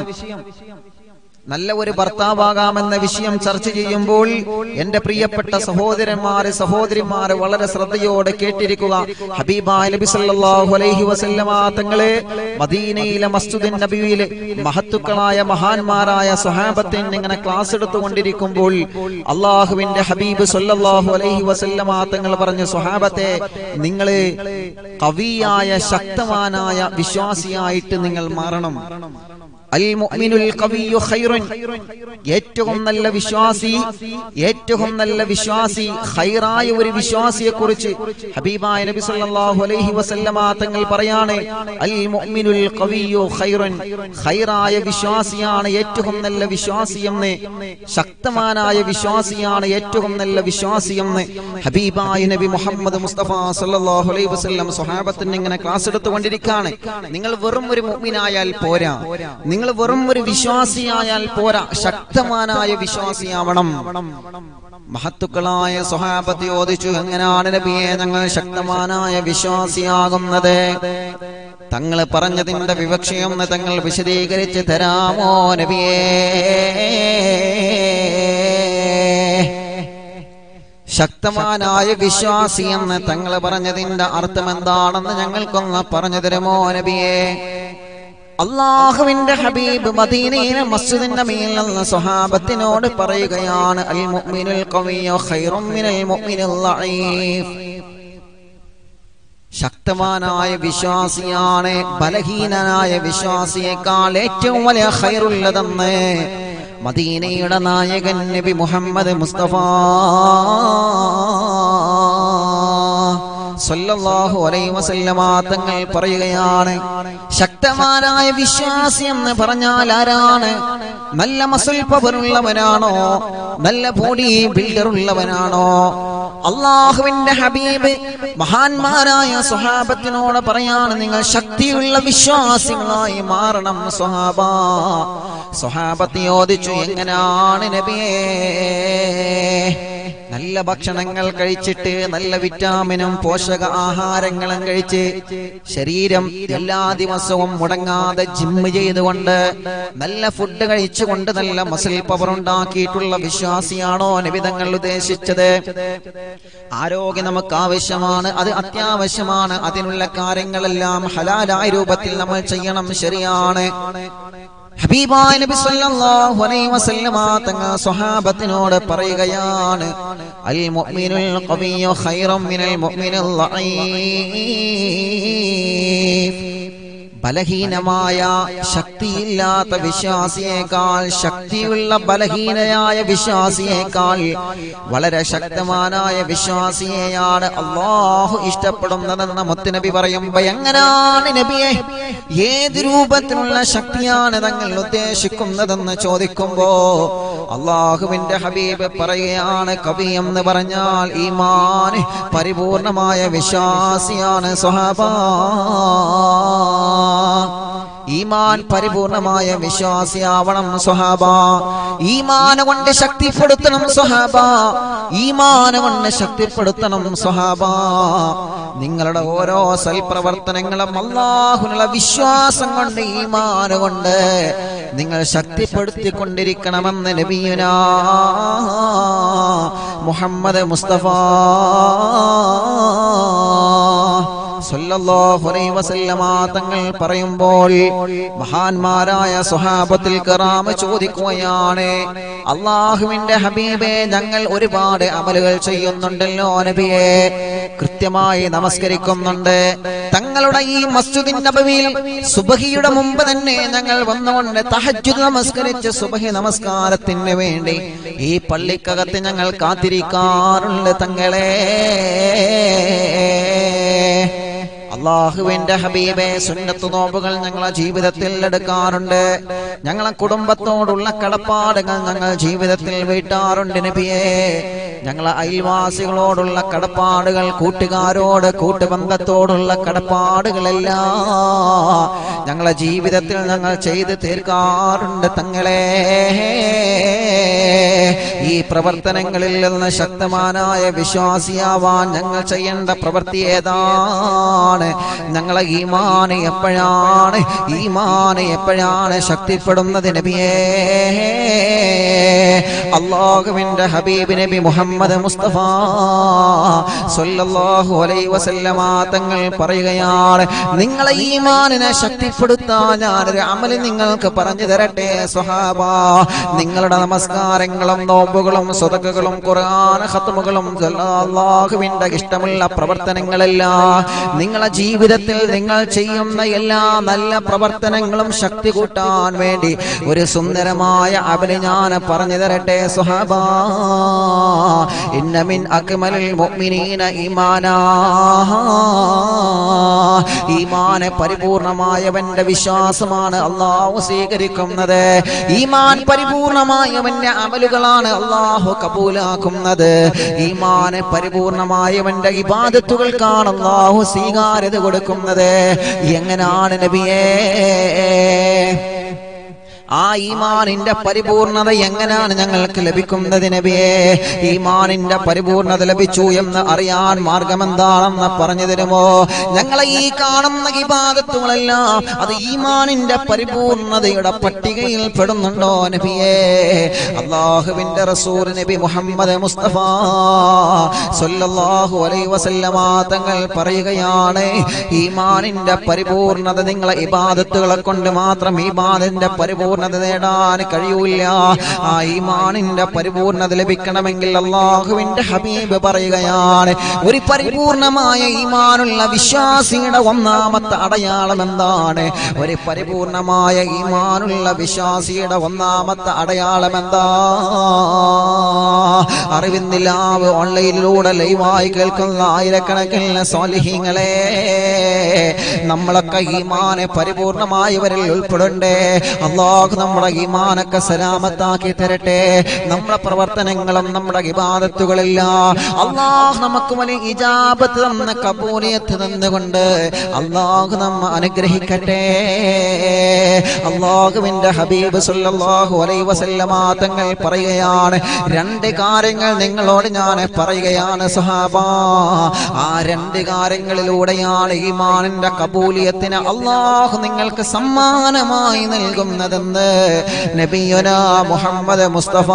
നല്ല ഒരു ഭർത്താവാകാമെന്ന വിഷയം ചർച്ച ചെയ്യുമ്പോൾ എന്റെ പ്രിയപ്പെട്ട സഹോദരന്മാരെ സഹോദരിമാരെ വളരെ ശ്രദ്ധയോടെ കേട്ടിരിക്കുക ഹബീബായ നബി സല്ലല്ലാഹു അലൈഹി വസല്ലമ തങ്ങളെ മദീനയിലെ മസ്ജിദുൻ നബിയിലെ മഹത്തുക്കളായ മഹാന്മാരായ സ്വഹാബത്തിന് ഇങ്ങനെ ക്ലാസ് എടുത്തുകൊണ്ടിരിക്കുമ്പോൾ അള്ളാഹുവിന്റെ ഹബീബ് സല്ലല്ലാഹു അലൈഹി വസല്ലമ തങ്ങൾ പറഞ്ഞു സ്വഹാബത്തെ നിങ്ങള് കവിയായ ശക്തവാനായ വിശ്വാസിയായിട്ട് നിങ്ങൾ മാറണം അൽ മുഅ്മിനുൽ ഖവിയ്യു ഖൈറുൻ ഏറ്റവും നല്ല വിശ്വാസി ഏറ്റവും നല്ല വിശ്വാസി ഖൈറായ ഒരു വിശ്വാസിയെ കുറിച്ച് ഹബീബായ നബി സല്ലല്ലാഹു അലൈഹി വസല്ലമ തങ്ങൾ പറയാണ് അൽ മുഅ്മിനുൽ ഖവിയ്യു ഖൈറുൻ ഖൈറായ വിശ്വാസിയാണ് ഏറ്റവും നല്ല വിശ്വാസിയെന്ന് ശക്തമാനായ വിശ്വാസിയാണ് ഏറ്റവും നല്ല വിശ്വാസിയെന്ന് ഹബീബായ നബി മുഹമ്മദ് മുസ്തഫ സല്ലല്ലാഹു അലൈഹി വസല്ലം സ്വഹാബത്തിന് ഇങ്ങനെ ക്ലാസ് എടുത്തുകൊണ്ടിരിക്കുകയാണ് നിങ്ങൾ വെറും ഒരു മുഅ്മിനായാൽ പോരാ നിങ്ങൾ വെറും ഒരു വിശ്വാസിയായാൽ പോരാ ശക്തമാനായ വിശ്വാസിയാവണം മഹത്തുക്കളായ സ്വഹാബത്ത് ചോദിച്ചു എങ്ങനെയാണ് നബിയെ ഞങ്ങൾ ശക്തമാനായ വിശ്വാസിയാകുന്നത് തങ്ങൾ പറഞ്ഞതിന്റെ വിവക്ഷയൊന്ന് തങ്ങൾ വിശദീകരിച്ച് തരാമോ നബിയേ ശക്തമാനായ വിശ്വാസി എന്ന് തങ്ങൾ പറഞ്ഞതിന്റെ അർത്ഥം എന്താണെന്ന് ഞങ്ങൾക്കൊന്ന് പറഞ്ഞു തരുമോ നബിയെ അള്ളാഹുവിന്റെ ഹബീബ് മദീനയിലെ മസ്ജിദിന്റെ മേൽ നിന്ന് സ്വഹാബത്തിനോട് പറയുകയാണ് അൽ മുഅ്മിനുൽ ഖവിയ്യു ഖൈറും മിനൽ മുഅ്മിനിൽ ലഈഫ് ശക്തമാനായ വിശ്വാസിയാണ് ബലഹീനനായ വിശ്വാസിയേക്കാൾ ഏറ്റവും വലിയ ഖൈറുള്ളതെന്ന് മദീനയുടെ നായകൻ നബി മുഹമ്മദ് മുസ്തഫ സല്ലല്ലാഹു അലൈഹി വസല്ലമ തങ്ങൾ പറയുകയാണ് ശക്തമാനായ വിശ്വാസി എന്ന് പറഞ്ഞാൽ ആരാണ് നല്ല മസിൽ പവർ ഉള്ളവനാണോ നല്ല ബോഡി ബിൽഡർ ഉള്ളവനാണോ അള്ളാഹുവിന്റെ ഹബീബ് മഹാന്മാരായ സ്വഹാബത്തിനോട് പറയാണ് നിങ്ങൾ ശക്തിയുള്ള വിശ്വാസികളായി മാറണം സ്വഹാബ സ്വഹാബത്ത് ചോദിച്ചു എങ്ങനെയാണ് നബിയേ നല്ല ഭക്ഷണങ്ങൾ കഴിച്ചിട്ട് നല്ല വിറ്റാമിനും പോഷക ആഹാരങ്ങളും കഴിച്ച് ശരീരം എല്ലാ ദിവസവും മുടങ്ങാതെ ജിമ്മ് ചെയ്തുകൊണ്ട് നല്ല ഫുഡ് കഴിച്ചുകൊണ്ട് നല്ല മസിൽ പവർ ഉണ്ടാക്കിയിട്ടുള്ള വിശ്വാസിയാണോ നിബിതങ്ങൾ ഉദ്ദേശിച്ചത് ആരോഗ്യം നമുക്ക് ആവശ്യമാണ് അത് അത്യാവശ്യമാണ് അതിനുള്ള കാര്യങ്ങളെല്ലാം ഹലാലായ രൂപത്തിൽ നമ്മൾ ചെയ്യണം ശരിയാണ് ഹബീബായ നബി സല്ലല്ലാഹു അലൈഹി വസല്ലമ തങ്ങൾ സ്വഹാബത്തിനോട് പറയുകയാണ് അൽ മുഅ്മിനുൽ ഖവിയ്യു ഖൈറും മിനൽ മുഅ്മിനിൽ ലഈഫ് ബലഹീനമായ ശക്തിയില്ലാത്ത വിശ്വാസിയേക്കാൾ ശക്തിയുള്ള ബലഹീനയായ വിശ്വാസിയേക്കാൾ വളരെ ശക്തമാനായ വിശ്വാസിയെയാണ് അള്ളാഹു ഇഷ്ടപ്പെടുന്നതെന്ന് മുത്തുനബി പറയുമ്പോ എങ്ങനെയാണ് നബിയെ ഏത് രൂപത്തിലുള്ള ശക്തിയാണ് തങ്ങൾ ഉദ്ദേശിക്കുന്നതെന്ന് ചോദിക്കുമ്പോ അള്ളാഹുവിന്റെ ഹബീബ് പറയുകയാണ് കവി എന്ന് പറഞ്ഞാൽ ഈമാൻ പരിപൂർണമായ വിശ്വാസിയാണ് സ്വഹാബാ ഈമാൻ പരിപൂർണമായ വിശ്വാസിയാവണം സ്വഹാബ ഈമാന കൊണ്ട് ശക്തിപ്പെടുത്തണം സ്വഹാബ ഈമാന കൊണ്ട് ശക്തിപ്പെടുത്തണം സ്വഹാബ നിങ്ങളുടെ ഓരോ സൽപ്രവർത്തനങ്ങളും അള്ളാഹുനുള്ള വിശ്വാസം കൊണ്ട് ഈമാന കൊണ്ട് നിങ്ങൾ ശക്തിപ്പെടുത്തിക്കൊണ്ടിരിക്കണമെന്ന് നബിയുന മുഹമ്മദ് മുസ്തഫ സല്ലല്ലാഹു അലൈഹി വസല്ലമ തങ്ങൾ പറയുമ്പോൾ മഹാന്മാരായ സ്വഹാബത്തിൽ കറാമ ചോദിക്കുകയാണ് അള്ളാഹുവിന്റെ ഹബീബെ ഞങ്ങൾ ഒരുപാട് അമലുകൾ ചെയ്യുന്നുണ്ടല്ലോ നബിയെ കൃത്യമായി നമസ്കരിക്കുന്നുണ്ട് തങ്ങളുടെ ഈ മസ്ജിദിൻ നബവിയിൽ സുബഹിയുടെ മുമ്പ് തന്നെ ഞങ്ങൾ വന്നുകൊണ്ട് തഹജ്ജുദ് നമസ്കരിച്ച് സുബഹി നമസ്കാരത്തിന് വേണ്ടി ഈ പള്ളിക്കകത്ത് ഞങ്ങൾ കാത്തിരിക്കാറുണ്ട് തങ്ങളെ അള്ളാഹുവിന്റെ ഹബീബെ സുന്നത്ത് നോമ്പുകൾ ഞങ്ങളെ ജീവിതത്തിൽ എടുക്കാറുണ്ട് ഞങ്ങളെ കുടുംബത്തോടുള്ള കടപ്പാടുകൾ ഞങ്ങൾ ജീവിതത്തിൽ വീട്ടാറുണ്ട് നബിയെ ഞങ്ങളെ അയൽവാസികളോടുള്ള കടപ്പാടുകൾ കൂട്ടുകാരോട് കൂട്ടുബന്ധത്തോടുള്ള കടപ്പാടുകളെല്ലാം ഞങ്ങളെ ജീവിതത്തിൽ ഞങ്ങൾ ചെയ്ത് തീർക്കാറുണ്ട് തങ്ങളെ ഈ പ്രവർത്തനങ്ങളിൽ നിന്ന് ശക്തമാനായ വിശ്വാസിയാവാൻ ഞങ്ങൾ ചെയ്യേണ്ട പ്രവൃത്തി ഏതാണ് ഞങ്ങളെ ഈമാന് എപ്പോഴാണ് ഈമാന് എപ്പോഴാണ് ശക്തിപ്പെടുന്നത് നബിയേ അള്ളാഹുവിന്റെ ഹബീബ് നബി മുഹമ്മദ് മുസ്തഫ സല്ലല്ലാഹു അലൈഹി വസല്ലമ തങ്ങൾ പറയുകയാണ് നിങ്ങളെ ഈമാനിനെ ശക്തിപ്പെടുത്താൻ ഞാനൊരു അമല് നിങ്ങൾക്ക് പറഞ്ഞു തരട്ടെ സ്വഹാബ നിങ്ങളുടെ നമസ്കാരങ്ങളും നോമ്പുകളും സ്വതക്കുകളും ഖുർആൻ ഖത്മുകളും അള്ളാഹുവിന്റെ ഇഷ്ടമുള്ള പ്രവർത്തനങ്ങളെല്ലാം നിങ്ങളെ ജീവിതത്തിൽ നിങ്ങൾ ചെയ്യുന്ന എല്ലാ നല്ല പ്രവർത്തനങ്ങളും ശക്തി കൂട്ടാൻ വേണ്ടി ഒരു സുന്ദരമായ അമല് ഞാൻ പറഞ്ഞു തരട്ടെ സുഹബ ഇന്നമിൻ അക്മലിൽ മുഅ്മിനീന ഈമാനാ ഈമാനെ പരിപൂർണമായവന്റെ വിശ്വാസമാണ് അള്ളാഹു സ്വീകരിക്കുന്നത് ഈമാൻ പരിപൂർണമായവന്റെ അമലുകളാണ് അള്ളാഹു കബൂലാക്കുന്നത് ഈമാനെ പരിപൂർണമായവന്റെ ഇബാദത്തുകൾക്കാണ് അള്ളാഹു സ്വീകാര്യത കൊടുക്കുന്നത് എങ്ങനെയാണ് നബിയേ ആ ഈമാനിന്റെ പരിപൂർണത എങ്ങനെയാണ് ഞങ്ങൾക്ക് ലഭിക്കുന്നത് നബിയേ ഈമാനിന്റെ പരിപൂർണത ലഭിച്ചു എന്ന് അറിയാൻ മാർഗം എന്താണെന്ന് പറഞ്ഞു തരുമോ ഞങ്ങളെ ഈ കാണുന്ന ഇബാദത്തുകളെല്ലാം അത് ഈമാനിന്റെ പരിപൂർണതയുടെ പട്ടികയിൽ പെടുന്നുണ്ടോ നബിയേ അള്ളാഹുവിന്റെ റസൂൽ നബി മുഹമ്മദ് മുസ്തഫ സല്ലല്ലാഹു അലൈഹി വസല്ലമ തങ്ങൾ പറയുകയാണ് ഈമാനിന്റെ പരിപൂർണത നിങ്ങളെ ഇബാദത്തുകളെ കൊണ്ട് മാത്രം ഈമാനിന്റെ പരിപൂർണത നേടാൻ കഴിയൂല ആ ഈമാനിന്റെ പരിപൂർണത ലഭിക്കണമെങ്കിൽ അള്ളാഹുവിന്റെ ഹബീബ് പറയുകയാണ് ഒരു പരിപൂർണമായ ഈമാനുള്ള വിശ്വാസിയുടെ ഒന്നാമത്തെ അടയാളം എന്താണ് ഒരു പരിപൂർണമായ ഈമാനുള്ള വിശ്വാസിയുടെ ഒന്നാമത്തെ അടയാളം എന്താ അറിവിന്ദിലാവ് ഓൺലൈനിലൂടെ ലൈവായി കേൾക്കുന്ന ആയിരക്കണക്കിന് സ്വാലിഹീങ്ങളെ നമ്മളൊക്കെ ഈമാനെ പരിപൂർണമായവരിൽ ഉൾപ്പെടണ്ടേ അള്ളാഹു നമ്മുടെ ഈമാനൊക്കെ സലാമത്താക്കി തരട്ടെ നമ്മുടെ പ്രവർത്തനങ്ങളും നമ്മുടെ ഇബാദത്തുകളെല്ലാം അള്ളാഹു നമുക്ക് വലിയ ഇജാബത്ത് തന്ന കബൂലിയത്ത് തന്നുകൊണ്ട് അള്ളാഹു നമ്മ അനുഗ്രഹിക്കട്ടെ അള്ളാഹുവിന്റെ ഹബീബ് സല്ലല്ലാഹു അലൈഹി വസല്ലമ തങ്ങൾ പറയുകയാണ് രണ്ട് കാര്യങ്ങൾ നിങ്ങളോട് ഞാൻ പറയുകയാണ് സഹാബ ആ രണ്ട് കാര്യങ്ങളിലൂടെയാണ് ഈമാനിന്റെ കബൂലിയത്തിന് അള്ളാഹു നിങ്ങൾക്ക് സമ്മാനമായി നൽകുന്നതെന്ന് നബിയുന മുഹമ്മദ് മുസ്തഫ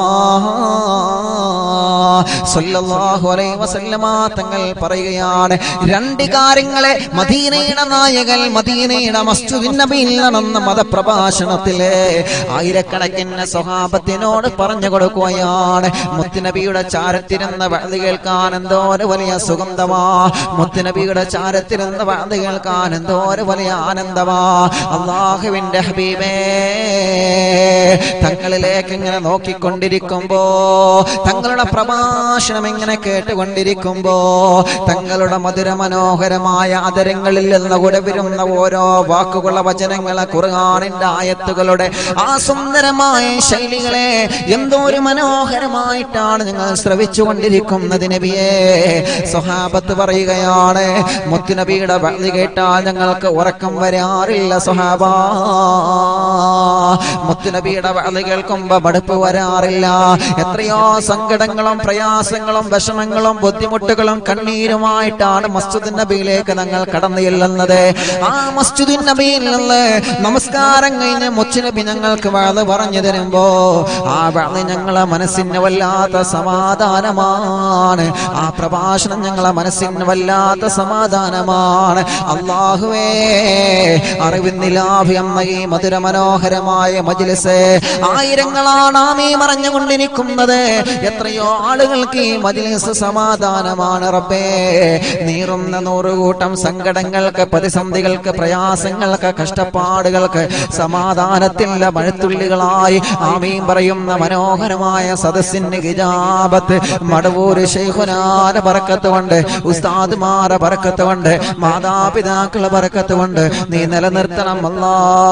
സല്ലല്ലാഹു അലൈഹി വസല്ലമ തങ്ങൾ പറയുകയാണ് രണ്ട് കാര്യങ്ങളെ മദീനയുടെ നായകൻ മദീനയുടെ മസ്ജിദിൻ നബിയിൽ നടന്ന മതപ്രഭാഷണത്തിലെ ആയിരക്കണക്കിന് സ്വഹാബത്തിനോട് പറഞ്ഞു കൊടുക്കുകയാണ് മുത്തുനബിയുടെ ചാരത്തിരുന്ന വഴുതി കേൾക്കാൻ എന്തോ ഒരു വലിയ സുഗന്ധമാ മുത്തുനബിയുടെ ചാരത്തിരുന്ന വഴുതി കേൾക്കാൻ എന്തോ ഒരു വലിയ ആനന്ദമാ അള്ളാഹുവിന്റെ ഹബീബേ തങ്ങളിലേക്ക് ഇങ്ങനെ നോക്കിക്കൊണ്ടിരിക്കുമ്പോ തങ്ങളുടെ പ്രഭാഷണം ഇങ്ങനെ കേട്ടുകൊണ്ടിരിക്കുമ്പോ തങ്ങളുടെ മധുര മനോഹരമായ അതരങ്ങളിൽ നിന്ന് കൂടെ വരുന്ന ഓരോ വാക്കുകളെ വചനങ്ങളെ ഖുർആാനിന്റെ ആയത്തുകളുടെ ആ സുന്ദരമായ ശൈലികളെ എന്തോ ഒരു മനോഹരമായിട്ടാണ് നിങ്ങൾ ശ്രവിച്ചുകൊണ്ടിരിക്കുന്നത് നബിയെ സ്വഹാബത്ത് പറയുകയാണ് മുത്തുനബിയുടെ ഭക്തി കേട്ടാൽ ഞങ്ങൾക്ക് ഉറക്കം വരാറില്ല സ്വഹാബ മുത്തുനബിയുടെ വഅദ് കേൾക്കുമ്പോ മടുപ്പ് വരാറില്ല എത്രയോ സങ്കടങ്ങളും പ്രയാസങ്ങളും വിഷമങ്ങളും ബുദ്ധിമുട്ടുകളും കണ്ണീരുമായിട്ടാണ് മസ്ജിദ് നബിയിലേക്ക് ഞങ്ങൾ കടന്നു ചെല്ലുന്നത് ആ മസ്ജിദ് നബിയിൽ നിന്ന് നമസ്കാരം കഴിഞ്ഞ് മുച്ചുനബി ഞങ്ങൾക്ക് വഅദ് പറഞ്ഞു തരുമ്പോ ആ വഅദ് ഞങ്ങളെ മനസ്സിന് വല്ലാത്ത സമാധാനമാണ് ആ പ്രഭാഷണം ഞങ്ങളെ മനസ്സിന് വല്ലാത്ത സമാധാനമാണ് അള്ളാഹുവേ അറിവിന്നിലാഭി എന്ന ഈ മധുര മനോഹരമായ മജ്ലിസ് ആയിരങ്ങളാണ് ആമീ മറഞ്ഞുകൊണ്ടിരിക്കുന്നത് എത്രയോ ആളുകൾക്ക് ഈ മജ്ലിസ് സമാധാനമാണ് റബ്ബേ നീറുന്ന നൂറുകൂട്ടം സങ്കടങ്ങൾക്ക് പ്രതിസന്ധികൾക്ക് പ്രയാസങ്ങൾക്ക് കഷ്ടപ്പാടുകൾക്ക് സമാധാനത്തിന്റെ മഴത്തുള്ളികളായി ആമീൻ പറയുന്ന മനോഹരമായ സദസ്സിന് ഹിജാബത്ത് മടവൂര് ശൈഖുനാന പറക്കത്ത് കൊണ്ട് ഉസ്താദ്മാരെ പറക്കത്ത് കൊണ്ട് മാതാപിതാക്കളെ പറക്കത്ത് കൊണ്ട് നീ നിലനിർത്തണം അല്ലാ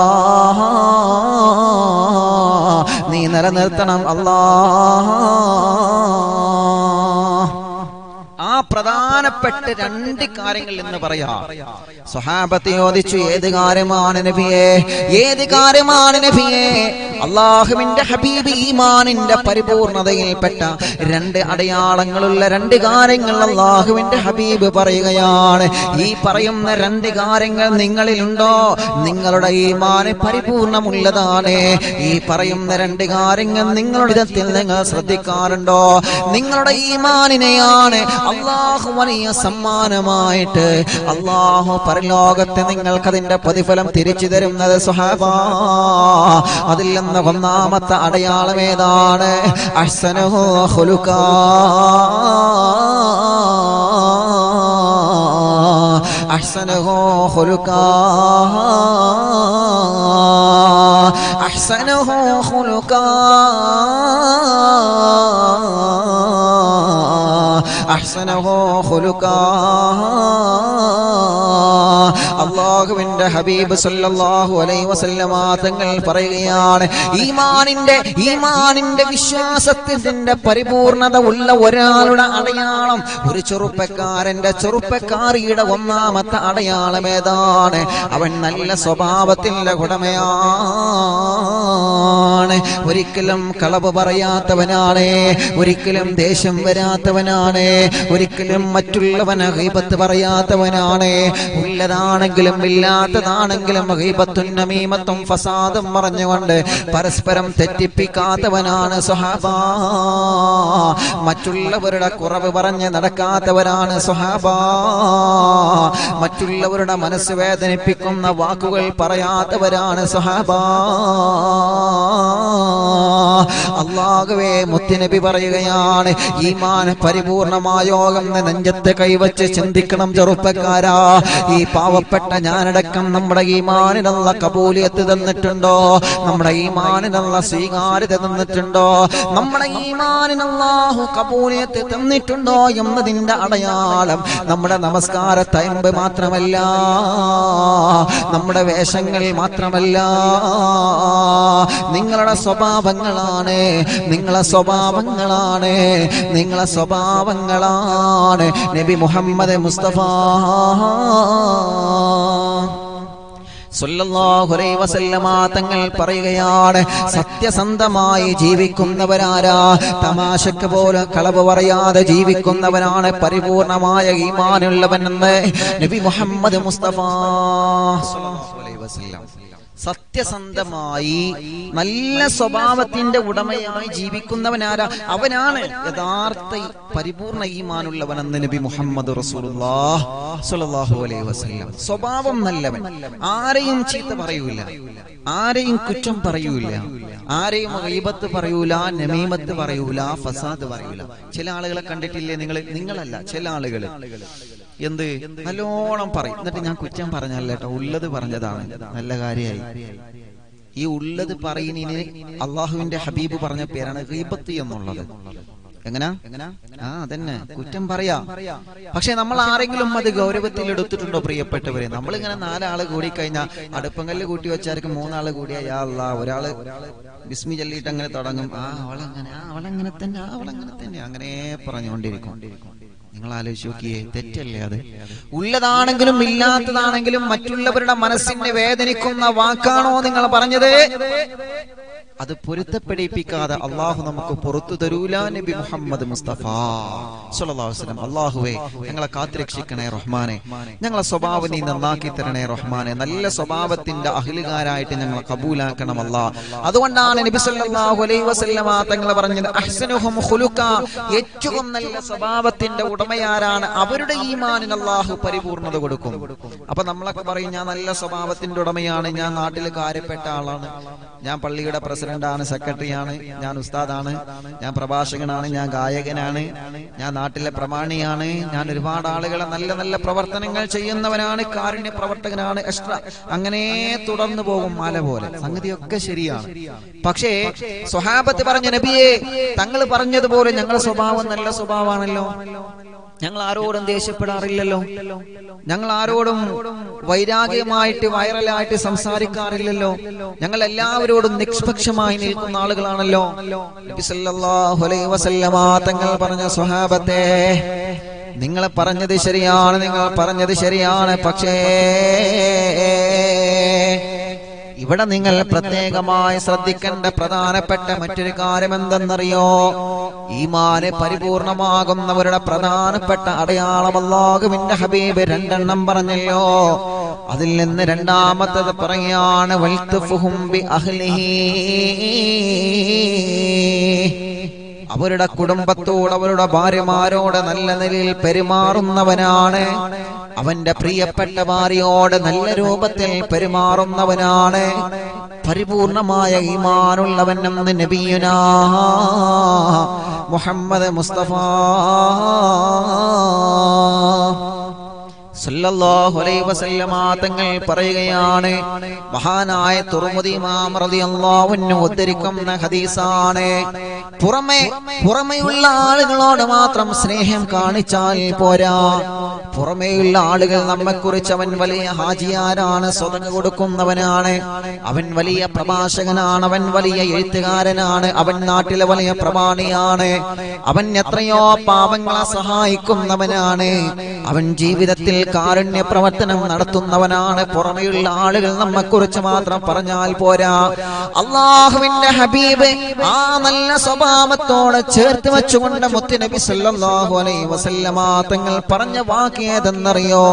നീ നിലനിർത്തണം അല്ലാ ആ പ്രധാനപ്പെട്ട രണ്ട് കാര്യങ്ങൾ എന്ന് പറയാം സ്വഹാബത്ത് ചോദിച്ചു ഏത് കാര്യമാണ് നബിയെ ഏത് കാര്യമാണ് നബിയെ അള്ളാഹുവിന്റെ ഹബീബ് ഈമാനിന്റെ പരിപൂർണതയിൽപ്പെട്ട രണ്ട് അടയാളങ്ങളുള്ള രണ്ട് കാര്യങ്ങൾ അള്ളാഹുവിന്റെ ഹബീബ് പറയുകയാണ് ഈ പറയുന്ന രണ്ട് കാര്യങ്ങൾ നിങ്ങളിലുണ്ടോ നിങ്ങളുടെ ഈമാന് പരിപൂർണമുള്ളതാണ് ഈ പറയുന്ന രണ്ട് കാര്യങ്ങൾ നിങ്ങളുടെ വിധത്തിൽ നിങ്ങൾ ശ്രദ്ധിക്കാറുണ്ടോ നിങ്ങളുടെ ഈമാനിനെയാണ് അള്ളാഹു വലിയ സമ്മാനമായിട്ട് അള്ളാഹു പരലോകത്തെ നിങ്ങൾക്ക് അതിന്റെ പ്രതിഫലം തിരിച്ചു തരുന്നത് സുഹാബ അതിൽ നിന്ന് ഒന്നാമത്തെ അടയാളം ഏതാണ് അഹ്സനഹു ഖുലുഖാ അഹ്സനഹു ഖുലുഖാ അഹ്സനഹു ഖുലുഖാ അഹ്സനഹു ഖുലുഖാ അള്ളാഹുവിന്റെ ഹബീബ് സല്ലല്ലാഹു അലൈഹി വസല്ലമ തങ്ങൾ പറയുകയാണ് ഈമാനിന്റെ ഈമാനിന്റെ വിശ്വാസത്തിന്റെ പരിപൂർണത ഉള്ള ഒരാളുടെ അടയാളം ഒരു ചെറുപ്പക്കാരന്റെ ചെറുപ്പക്കാരിയുടെ ഒന്നാമത്തെ അടയാളം ഏതാണ് അവൻ നല്ല സ്വഭാവത്തിന്റെ ഉടമയാണ് ഒരിക്കലും കളവ് പറയാത്തവനാണ് ഒരിക്കലും ദേഷ്യം വരാത്തവനാണ് ഒരിക്കലും മറ്റുള്ളവന് ഹൈബത്ത് പറയാത്തവനാണ് ഉള്ളതാണെങ്കിലും ഇല്ലാത്തതാണെങ്കിലും ഹൈബത്തും നമീമത്തും ഫസാദും മറഞ്ഞുകൊണ്ട് പരസ്പരം തെറ്റിപ്പിക്കാത്തവനാണ് സുഹാബ മറ്റുള്ളവരുടെ കുറവ് പറഞ്ഞ് നടക്കാത്തവരാണ് സുഹാബ മറ്റുള്ളവരുടെ മനസ്സ് വേദനിപ്പിക്കുന്ന വാക്കുകൾ പറയാത്തവരാണ് സുഹാബ അള്ളാഹുവേ മുത്തുനബി പറയുകയാണ് ഈമാൻ പരിപൂർണമായോ എന്ന് നെഞ്ചത്ത് കൈവച്ച് ചിന്തിക്കണം ചെറുപ്പക്കാരാ ഈ പാവപ്പെട്ട ഞാനടക്കം നമ്മുടെ ഈമാനിനുള്ള കബൂലിയത്ത് തന്നിട്ടുണ്ടോ നമ്മുടെ ഈമാനിനുള്ള സ്വീകാര്യത തന്നിട്ടുണ്ടോ നമ്മുടെ ഈമാനിനല്ലാഹു കബൂലിയത്ത് തന്നിട്ടുണ്ടോ എന്നതിന്റെ അടയാളം നമ്മുടെ നമസ്കാര തയമ്പ് മാത്രമല്ല നമ്മുടെ വേഷങ്ങൾ മാത്രമല്ല നിങ്ങളുടെ സ്വഭാവങ്ങളാണ് നിങ്ങളെ സ്വഭാവങ്ങളാണ് നിങ്ങളെ സ്വഭാവങ്ങളാണ് നബി മുഹമ്മദ് മുസ്തഫ സല്ലല്ലാഹു അലൈഹി വസല്ലമ തങ്ങൾ പറയുകയാണ് സത്യസന്ധമായി ജീവിക്കുന്നവരാരാ തമാശക്ക് പോലും കളവ് പറയാതെ ജീവിക്കുന്നവനാണ് പരിപൂർണമായ ഈമാനുള്ളവനെന്ന് നബി മുഹമ്മദ് മുസ്തഫ സല്ലല്ലാഹു അലൈഹി വസല്ലം സത്യസന്ധമായി നല്ല സ്വഭാവത്തിന്റെ ഉടമയായി ജീവിക്കുന്നവനാരാ അവനാണ് യഥാർത്ഥ ഈ പരിപൂർണ ഈമാനുള്ളവനെന്ന് നബി മുഹമ്മദ് റസൂലുള്ളാഹ് സ്വല്ലല്ലാഹു അലൈഹി വസല്ലം സ്വഭാവം നല്ലവൻ ആരെയും ചീത്ത പറയൂല ആരെയും കുറ്റം പറയൂല ആരെയും ഗൈബത്ത് പറയൂല നമീമത്ത് പറയൂല ഫസാദ് പറയൂല ചില ആളുകളെ കണ്ടിട്ടില്ലേ നിങ്ങൾ നിങ്ങളല്ല ചില ആളുകൾ എന്ത് നല്ലോണം പറയും എന്നിട്ട് ഞാൻ കുറ്റം പറഞ്ഞല്ല കേട്ടോ ഉള്ളത് പറഞ്ഞതാണ് നല്ല കാര്യമായി ഈ ഉള്ളത് പറയുന്നതിന് അള്ളാഹുവിന്റെ ഹബീബ് പറഞ്ഞ പേരാണ് ഗീബത്ത് എന്നുള്ളത് എങ്ങനാ ആ അതന്നെ കുറ്റം പറയാ പക്ഷെ നമ്മൾ ആരെങ്കിലും അത് ഗൗരവത്തിൽ എടുത്തിട്ടുണ്ടോ പ്രിയപ്പെട്ടവരെ നമ്മളിങ്ങനെ നാലാള് കൂടി കഴിഞ്ഞാൽ അടുപ്പങ്കല്ല് കൂട്ടി വെച്ചായിരിക്കും മൂന്നാള് കൂടിയാ യാ അല്ലാ ഒരാള് ബിസ്മി ചൊല്ലിയിട്ട് അങ്ങനെ തുടങ്ങും ആ അവളങ്ങനെ ആ അവളങ്ങനെ തന്നെ ആ അവളങ്ങനെ തന്നെ അങ്ങനെ പറഞ്ഞുകൊണ്ടിരിക്കും നിങ്ങൾ ആലോചിച്ച് നോക്കിയേ തെറ്റല്ലേ അത് ഉള്ളതാണെങ്കിലും ഇല്ലാത്തതാണെങ്കിലും മറ്റുള്ളവരുടെ മനസ്സിനെ വേദനിക്കുന്ന വാക്കാണോ നിങ്ങൾ പറഞ്ഞത് അത് പൊരുത്തപ്പെടിപ്പിക്കാതെ അള്ളാഹു നമുക്ക് പുറത്തു തരൂല നബി മുഹമ്മദ് മുസ്തഫ സല്ലല്ലാഹു അലൈഹി വസല്ലം അള്ളാഹുവേ ഞങ്ങളെ കാത്തുരക്ഷിക്കണേ റഹ്മാനെ ഞങ്ങളെ സ്വഭാവം നീ നന്നാക്കി തരണേ റഹ്മാനെ നല്ല സ്വഭാവത്തിന്റെ അഹിലുകാരായിട്ട് ഞങ്ങളെ കബൂലാക്കണം അല്ലാ അതുകൊണ്ടാണ് നബി സല്ലല്ലാഹു അലൈഹി വസല്ലമ തങ്ങൾ പറഞ്ഞത് അഹ്സനുഹും ഖുലുഖ ഏറ്റവും നല്ല സ്വഭാവത്തിന്റെ ഉടമയാരാണ് അവരുടെ ഈമാനിന് അള്ളാഹു പരിപൂർണത കൊടുക്കും അപ്പൊ നമ്മളൊക്കെ പറയും ഞാൻ നല്ല സ്വഭാവത്തിന്റെ ഉടമയാണ് ഞാൻ നാട്ടിൽ കാര്യപ്പെട്ട ആളാണ് ഞാൻ പള്ളിയുടെ പ്രസിഡന്റാണ് സെക്രട്ടറിയാണ് ഞാൻ ഉസ്താദാണ് ഞാൻ പ്രഭാഷകനാണ് ഞാൻ ഗായകനാണ് ഞാൻ നാട്ടിലെ പ്രമാണിയാണ് ഞാൻ ഒരുപാട് ആളുകളെ നല്ല നല്ല പ്രവർത്തനങ്ങൾ ചെയ്യുന്നവനാണ് കാരുണ്യ പ്രവർത്തകനാണ് എക്സ്ട്രാ അങ്ങനെ തുടർന്നു പോകും മല പോലെ സംഗതിയൊക്കെ ശരിയാണ് പക്ഷേ സ്വഹാബത്ത് പറഞ്ഞ നബിയെ തങ്ങൾ പറഞ്ഞതുപോലെ ഞങ്ങളുടെ സ്വഭാവം നല്ല സ്വഭാവമാണല്ലോ ഞങ്ങൾ ആരോടും ദേഷ്യപ്പെടാറില്ലല്ലോ ഞങ്ങൾ ആരോടും വൈരാഗ്യമായിട്ട് വൈറലായിട്ട് സംസാരിക്കാറില്ലല്ലോ ഞങ്ങൾ എല്ലാവരോടും നിഷ്പക്ഷമായി നിൽക്കുന്ന ആളുകളാണല്ലോ നബി സല്ലല്ലാഹു അലൈഹി വസല്ലമ തങ്ങൾ പറഞ്ഞ സ്വഹാബത്തെ നിങ്ങൾ പറഞ്ഞത് ശരിയാണ് നിങ്ങൾ പറഞ്ഞത് ശരിയാണ് പക്ഷേ ഇവിടെ നിങ്ങൾ പ്രത്യേകമായി ശ്രദ്ധിക്കേണ്ട പ്രധാനപ്പെട്ട മറ്റൊരു കാര്യം എന്തെന്നറിയോ ഈമാന് പരിപൂർണമാകുന്നവരുടെ പ്രധാനപ്പെട്ട അടയാളമല്ലാകുവിന്റെ ഹബീബ് രണ്ടെണ്ണം പറഞ്ഞല്ലോ അതിൽ നിന്ന് രണ്ടാമത്തത് പറയാണ് വൽത്തുഫുഹും ബി അഹ്ലിഹി അവരുടെ കുടുംബത്തോട് അവരുടെ ഭാര്യമാരോട് നല്ല നിലയിൽ പെരുമാറുന്നവനാണ് അവന്റെ പ്രിയപ്പെട്ട ഭാര്യയോട് നല്ല രൂപത്തിൽ പെരുമാറുന്നവനാണ് പരിപൂർണമായ ഈമാനുള്ളവൻ എന്ന് നബിയുനാ മുഹമ്മദ് മുസ്തഫ സല്ലല്ലാഹു അലൈഹി വസല്ലമ തങ്ങൾ പറയുകയാണ് മഹാനായ തുറമുദി ഇമാം റളിയല്ലാഹു അൻഹു ഉദ്ധരിക്കുന്ന ഹദീസാണ് പുറമെ പുറമെയുള്ള ആളുകളോട് മാത്രം സ്നേഹം കാണിച്ചാൽ പോരാ പുറമേയുള്ള ആളുകൾ നമ്മെക്കുറിച്ച് അവൻ വലിയ ഹാജിയാരാണ് സ്വതങ്ങ് കൊടുക്കുന്നവനാണ് അവൻ വലിയ പ്രഭാഷകനാണ് അവൻ വലിയ എഴുത്തുകാരനാണ് അവൻ നാട്ടിലെ വലിയ പ്രമാണിയാണ് അവൻ എത്രയോ പാവങ്ങളെ സഹായിക്കുന്നവനാണ് അവൻ ജീവിതത്തിൽ കാരുണ്യ പ്രവർത്തനം നടത്തുന്നവനാണ് പുറമെയുള്ള ആളുകൾ നമ്മെക്കുറിച്ച് മാത്രം പറഞ്ഞാൽ പോരാ അള്ളാഹുവിന്റെ ഹബീബ് ആ നല്ല സ്വഭാവത്തോടെ ചേർത്ത് വെച്ചുകൊണ്ട് മുത്തുനബി സല്ലല്ലാഹു അലൈഹി വസല്ലമ തങ്ങൾ പറഞ്ഞ വാക്ക് ഏതെന്നറിയോ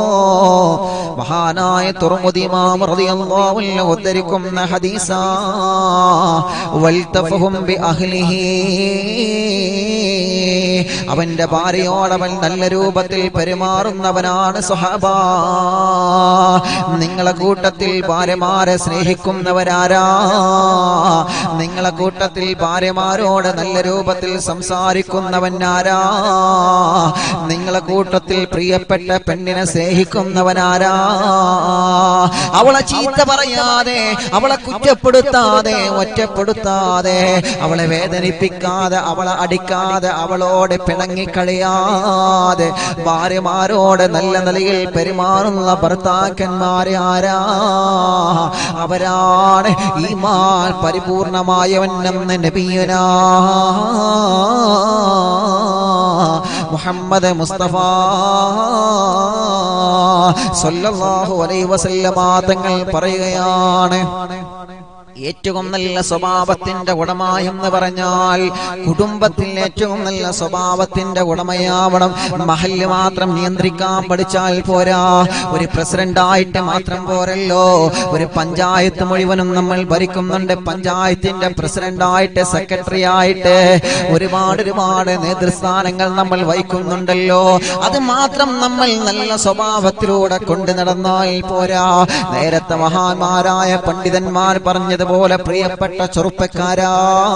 മഹാനായ തുറമുദി ഇമാം റളിയല്ലാഹു അൻഹു ഉദ്ധരിക്കുന്ന ഹദീസാ വൽതഫഹും ബി അഹ്ലിഹി അവന്റെ ഭാര്യയോടവൻ നല്ല രൂപത്തിൽ പെരുമാറുന്നവനാണ് സുഹബ നിങ്ങളെ കൂട്ടത്തിൽ ഭാര്യമാരെ സ്നേഹിക്കുന്നവരാരാ നിങ്ങളെ കൂട്ടത്തിൽ ഭാര്യമാരോട് നല്ല രൂപത്തിൽ സംസാരിക്കുന്നവൻ ആരാ നിങ്ങളെ കൂട്ടത്തിൽ പ്രിയപ്പെട്ട പെണ്ണിനെ സ്നേഹിക്കുന്നവനാരാ അവളെ ചീത്ത പറയാതെ അവളെ കുറ്റപ്പെടുത്താതെ ഒറ്റപ്പെടുത്താതെ അവളെ വേദനിപ്പിക്കാതെ അവളെ അടിക്കാതെ അവളോട് പിണങ്ങിക്കളിയാതെ ഭാര്യമാരോട് നല്ല നിലയിൽ പെരുമാറുന്ന ഭർത്താക്കന്മാരെ ആരാ അവരാണ് ഈമാൻ പരിപൂർണമായവനെന്ന് നബിയുനാ മുഹമ്മദ് മുസ്തഫ സല്ലല്ലാഹു അലൈഹി വസല്ലമ തങ്ങൾ പറയുകയാണ് ഏറ്റവും നല്ല സ്വഭാവത്തിന്റെ ഉടമ എന്ന് പറഞ്ഞാൽ കുടുംബത്തിൽ ഏറ്റവും നല്ല സ്വഭാവത്തിന്റെ ഉടമയാവണം മഹല് മാത്രം നിയന്ത്രിക്കാൻ പഠിച്ചാൽ പോരാ ഒരു പ്രസിഡന്റായിട്ട് മാത്രം പോരല്ലോ ഒരു പഞ്ചായത്ത് മുഴുവനും നമ്മൾ ഭരിക്കുന്നുണ്ട് പഞ്ചായത്തിന്റെ പ്രസിഡന്റായിട്ട് സെക്രട്ടറി ആയിട്ട് ഒരുപാട് ഒരുപാട് നേതൃസ്ഥാനങ്ങൾ നമ്മൾ വഹിക്കുന്നുണ്ടല്ലോ അത് മാത്രം നമ്മൾ നല്ല സ്വഭാവത്തിലൂടെ കൊണ്ടു നടന്നാൽ പോരാ നേരത്തെ മഹാന്മാരായ പണ്ഡിതന്മാർ പറഞ്ഞതുപോലെ പ്രിയപ്പെട്ട ചെറുപ്പക്കാരാ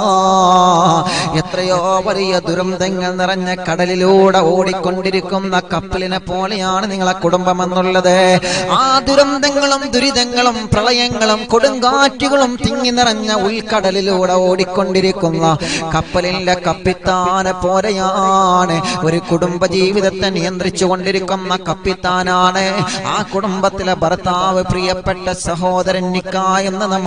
എത്രയോ വലിയ ദുരന്തങ്ങൾ നിറഞ്ഞ കടലിലൂടെ ഓടിക്കൊണ്ടിരിക്കുന്ന കപ്പലിനെ പോലെയാണ് നിങ്ങളെ കുടുംബം എന്നുള്ളത് ആ ദുരന്തങ്ങളും ദുരിതങ്ങളും പ്രളയങ്ങളും കൊടുങ്കാറ്റുകളും തിങ്ങി നിറഞ്ഞ ഉൾക്കടലിലൂടെ ഓടിക്കൊണ്ടിരിക്കുന്ന കപ്പലിന്റെ കപ്പിത്താനെ പോലെയാണ് ഒരു കുടുംബ ജീവിതത്തെ നിയന്ത്രിച്ചു കൊണ്ടിരിക്കുന്ന കപ്പിത്താനാണ് ആ കുടുംബത്തിലെ ഭർത്താവ് പ്രിയപ്പെട്ട സഹോദരൻ നിക്ക എന്ന് നമ്മൾ മറന്നു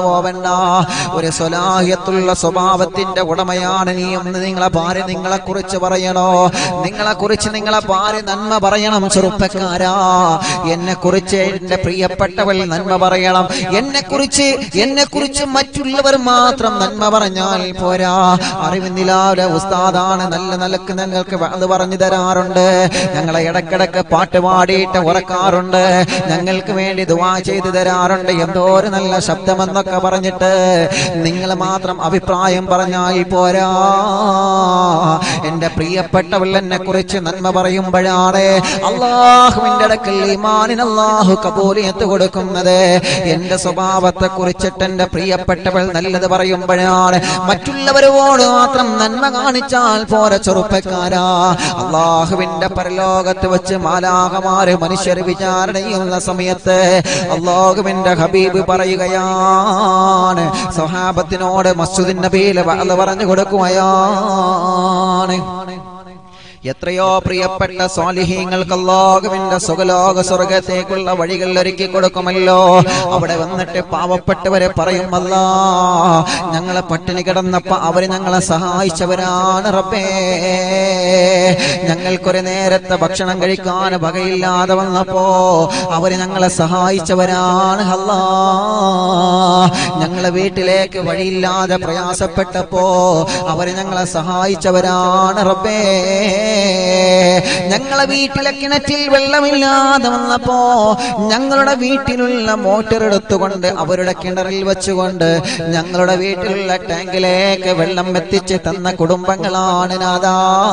മറന്നുപോവണ്ട ഒരു സ്വലാഹ്യത്തുള്ള സ്വഭാവത്തിന്റെ ഉടമയാണ് നീ എന്ന് നിങ്ങളെ ഭാര്യ നിങ്ങളെ കുറിച്ച് പറയണോ നിങ്ങളെ കുറിച്ച് നിങ്ങളെ ഭാര്യ നന്മ പറയണം ചെറുപ്പക്കാരാ എന്നെ കുറിച്ച് എന്റെ പ്രിയപ്പെട്ടവൾ നന്മ പറയണം എന്നെ കുറിച്ച് എന്നെ കുറിച്ച് മറ്റുള്ളവർ മാത്രം നന്മ പറഞ്ഞാൽ പോരാ അറിവിന്ദിലാവിലെ ഉസ്താദാണ് നല്ല നിലക്ക് ഞങ്ങൾക്ക് അത് പറഞ്ഞു തരാറുണ്ട് ഞങ്ങളെ ഇടക്കിടക്ക് പാട്ട് പാടിയിട്ട് ഉറക്കാറുണ്ട് ഞങ്ങൾക്ക് വേണ്ടി ദുവാ ചെയ്തു തരാറുണ്ട് എന്തോ ഒരു നല്ല ശബ്ദമെന്നൊക്കെ പറഞ്ഞിട്ട് നിങ്ങൾ മാത്രം അഭിപ്രായം പറഞ്ഞാൽ പോരാ എന്റെ പ്രിയപ്പെട്ടവൾ എന്നെ കുറിച്ച് നന്മ പറയുമ്പോഴാണ് അള്ളാഹുവിന്റെ അടുക്കൽ ഈമാനിന് അള്ളാഹു കബൂലിയത്ത് കൊടുക്കുന്നത് എന്റെ സ്വഭാവത്തെ കുറിച്ചിട്ട് എന്റെ പ്രിയപ്പെട്ടവൾ നല്ലത് പറയുമ്പോഴാണ് മറ്റുള്ളവരോട് മാത്രം നന്മ കാണിച്ചാൽ പോരെ ചെറുപ്പക്കാരാ അള്ളാഹുവിന്റെ പരലോകത്ത് വെച്ച് മാലാഹമാര് മനുഷ്യർ വിചാരണ ചെയ്യുന്ന സമയത്ത് അള്ളാഹുവിന്റെ ഹബീബ് പറയുകയാണ് സഹാബത്തിനോട് മസ്ജിദിൻ നബിയിൽ അത് പറഞ്ഞു കൊടുക്കുകയാണ് എത്രയോ പ്രിയപ്പെട്ട സ്വാലിഹീങ്ങൾക്ക് അല്ലാഹുവിന്റെ സുഖലോക സ്വർഗത്തേക്കുള്ള വഴികൾ ഒരുക്കി കൊടുക്കുമല്ലോ അവിടെ വന്നിട്ട് പാവപ്പെട്ടവരെ പറയുമല്ല ഞങ്ങളെ പട്ടിണി കിടന്നപ്പോ അവര് ഞങ്ങളെ സഹായിച്ചവരാണ് റബ്ബേ ഞങ്ങൾക്കൊരു നേരത്തെ ഭക്ഷണം കഴിക്കാൻ വകയില്ലാതെ വന്നപ്പോ അവര് ഞങ്ങളെ സഹായിച്ചവരാണ് അല്ലാ ഞങ്ങളെ വീട്ടിലേക്ക് വഴിയില്ലാതെ പ്രയാസപ്പെട്ടപ്പോ അവര് ഞങ്ങളെ സഹായിച്ചവരാണ് റബ്ബേ ഞങ്ങളെ വീട്ടിലെ കിണറ്റിൽ വെള്ളമില്ലാതെ വന്നപ്പോ ഞങ്ങളുടെ വീട്ടിലുള്ള മോട്ടർ എടുത്തുകൊണ്ട് അവരുടെ കിണറിൽ വെച്ചുകൊണ്ട് ഞങ്ങളുടെ വീട്ടിലുള്ള ടാങ്കിലേക്ക് വെള്ളം എത്തിച്ച് തന്ന കുടുംബങ്ങളാണ് നാദാ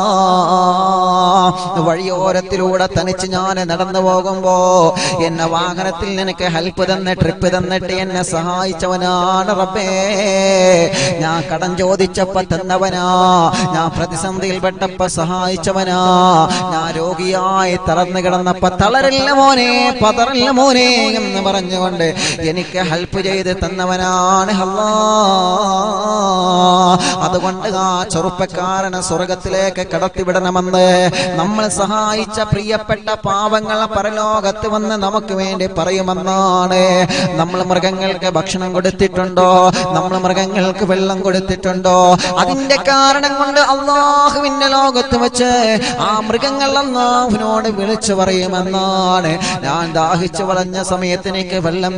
വഴിയോരത്തിലൂടെ തനിച്ച് ഞാൻ നടന്നു പോകുമ്പോ എന്നെ വാഹനത്തിൽ നിനക്ക് ഹെൽപ്പ് തന്ന് ട്രിപ്പ് തന്നിട്ട് എന്നെ സഹായിച്ചവനാണ് റബ്ബേ ഞാൻ കടം ചോദിച്ചപ്പോ തന്നവനാ ഞാൻ പ്രതിസന്ധിയിൽപ്പെട്ടപ്പോ സഹായിച്ചവനാ ഞാൻ രോഗിയായി തളർന്നു കിടന്നപ്പോ തളരില്ല മോനെ പതറില്ല മോനെ എന്ന് പറഞ്ഞുകൊണ്ട് എനിക്ക് ഹെൽപ്പ് ചെയ്ത് തന്നവനാണ് അല്ലാ അതുകൊണ്ട് ആ ചെറുപ്പക്കാരനെ സ്വർഗത്തിലേക്ക് കടത്തിവിടണമെന്ന് നമ്മൾ സഹായിച്ച പ്രിയപ്പെട്ട പാവങ്ങളെ പരലോകത്ത് വന്ന് നമുക്ക് വേണ്ടി പറയുമെന്നാണ് നമ്മൾ മൃഗങ്ങൾക്ക് ഭക്ഷണം കൊടുത്തിട്ടുണ്ടോ നമ്മൾ മൃഗങ്ങൾക്ക് വെള്ളം കൊടുത്തിട്ടുണ്ടോ അതിന്റെ കാരണം കൊണ്ട് അള്ളാഹുവിന്റെ ലോകത്ത് വെച്ച് ആ മൃഗങ്ങൾ അള്ളാഹുവിനോട് വിളിച്ചു പറയുമെന്നാണ് ഞാൻ ദാഹിച്ചു വളഞ്ഞ സമയത്ത് എനിക്ക് വെള്ളം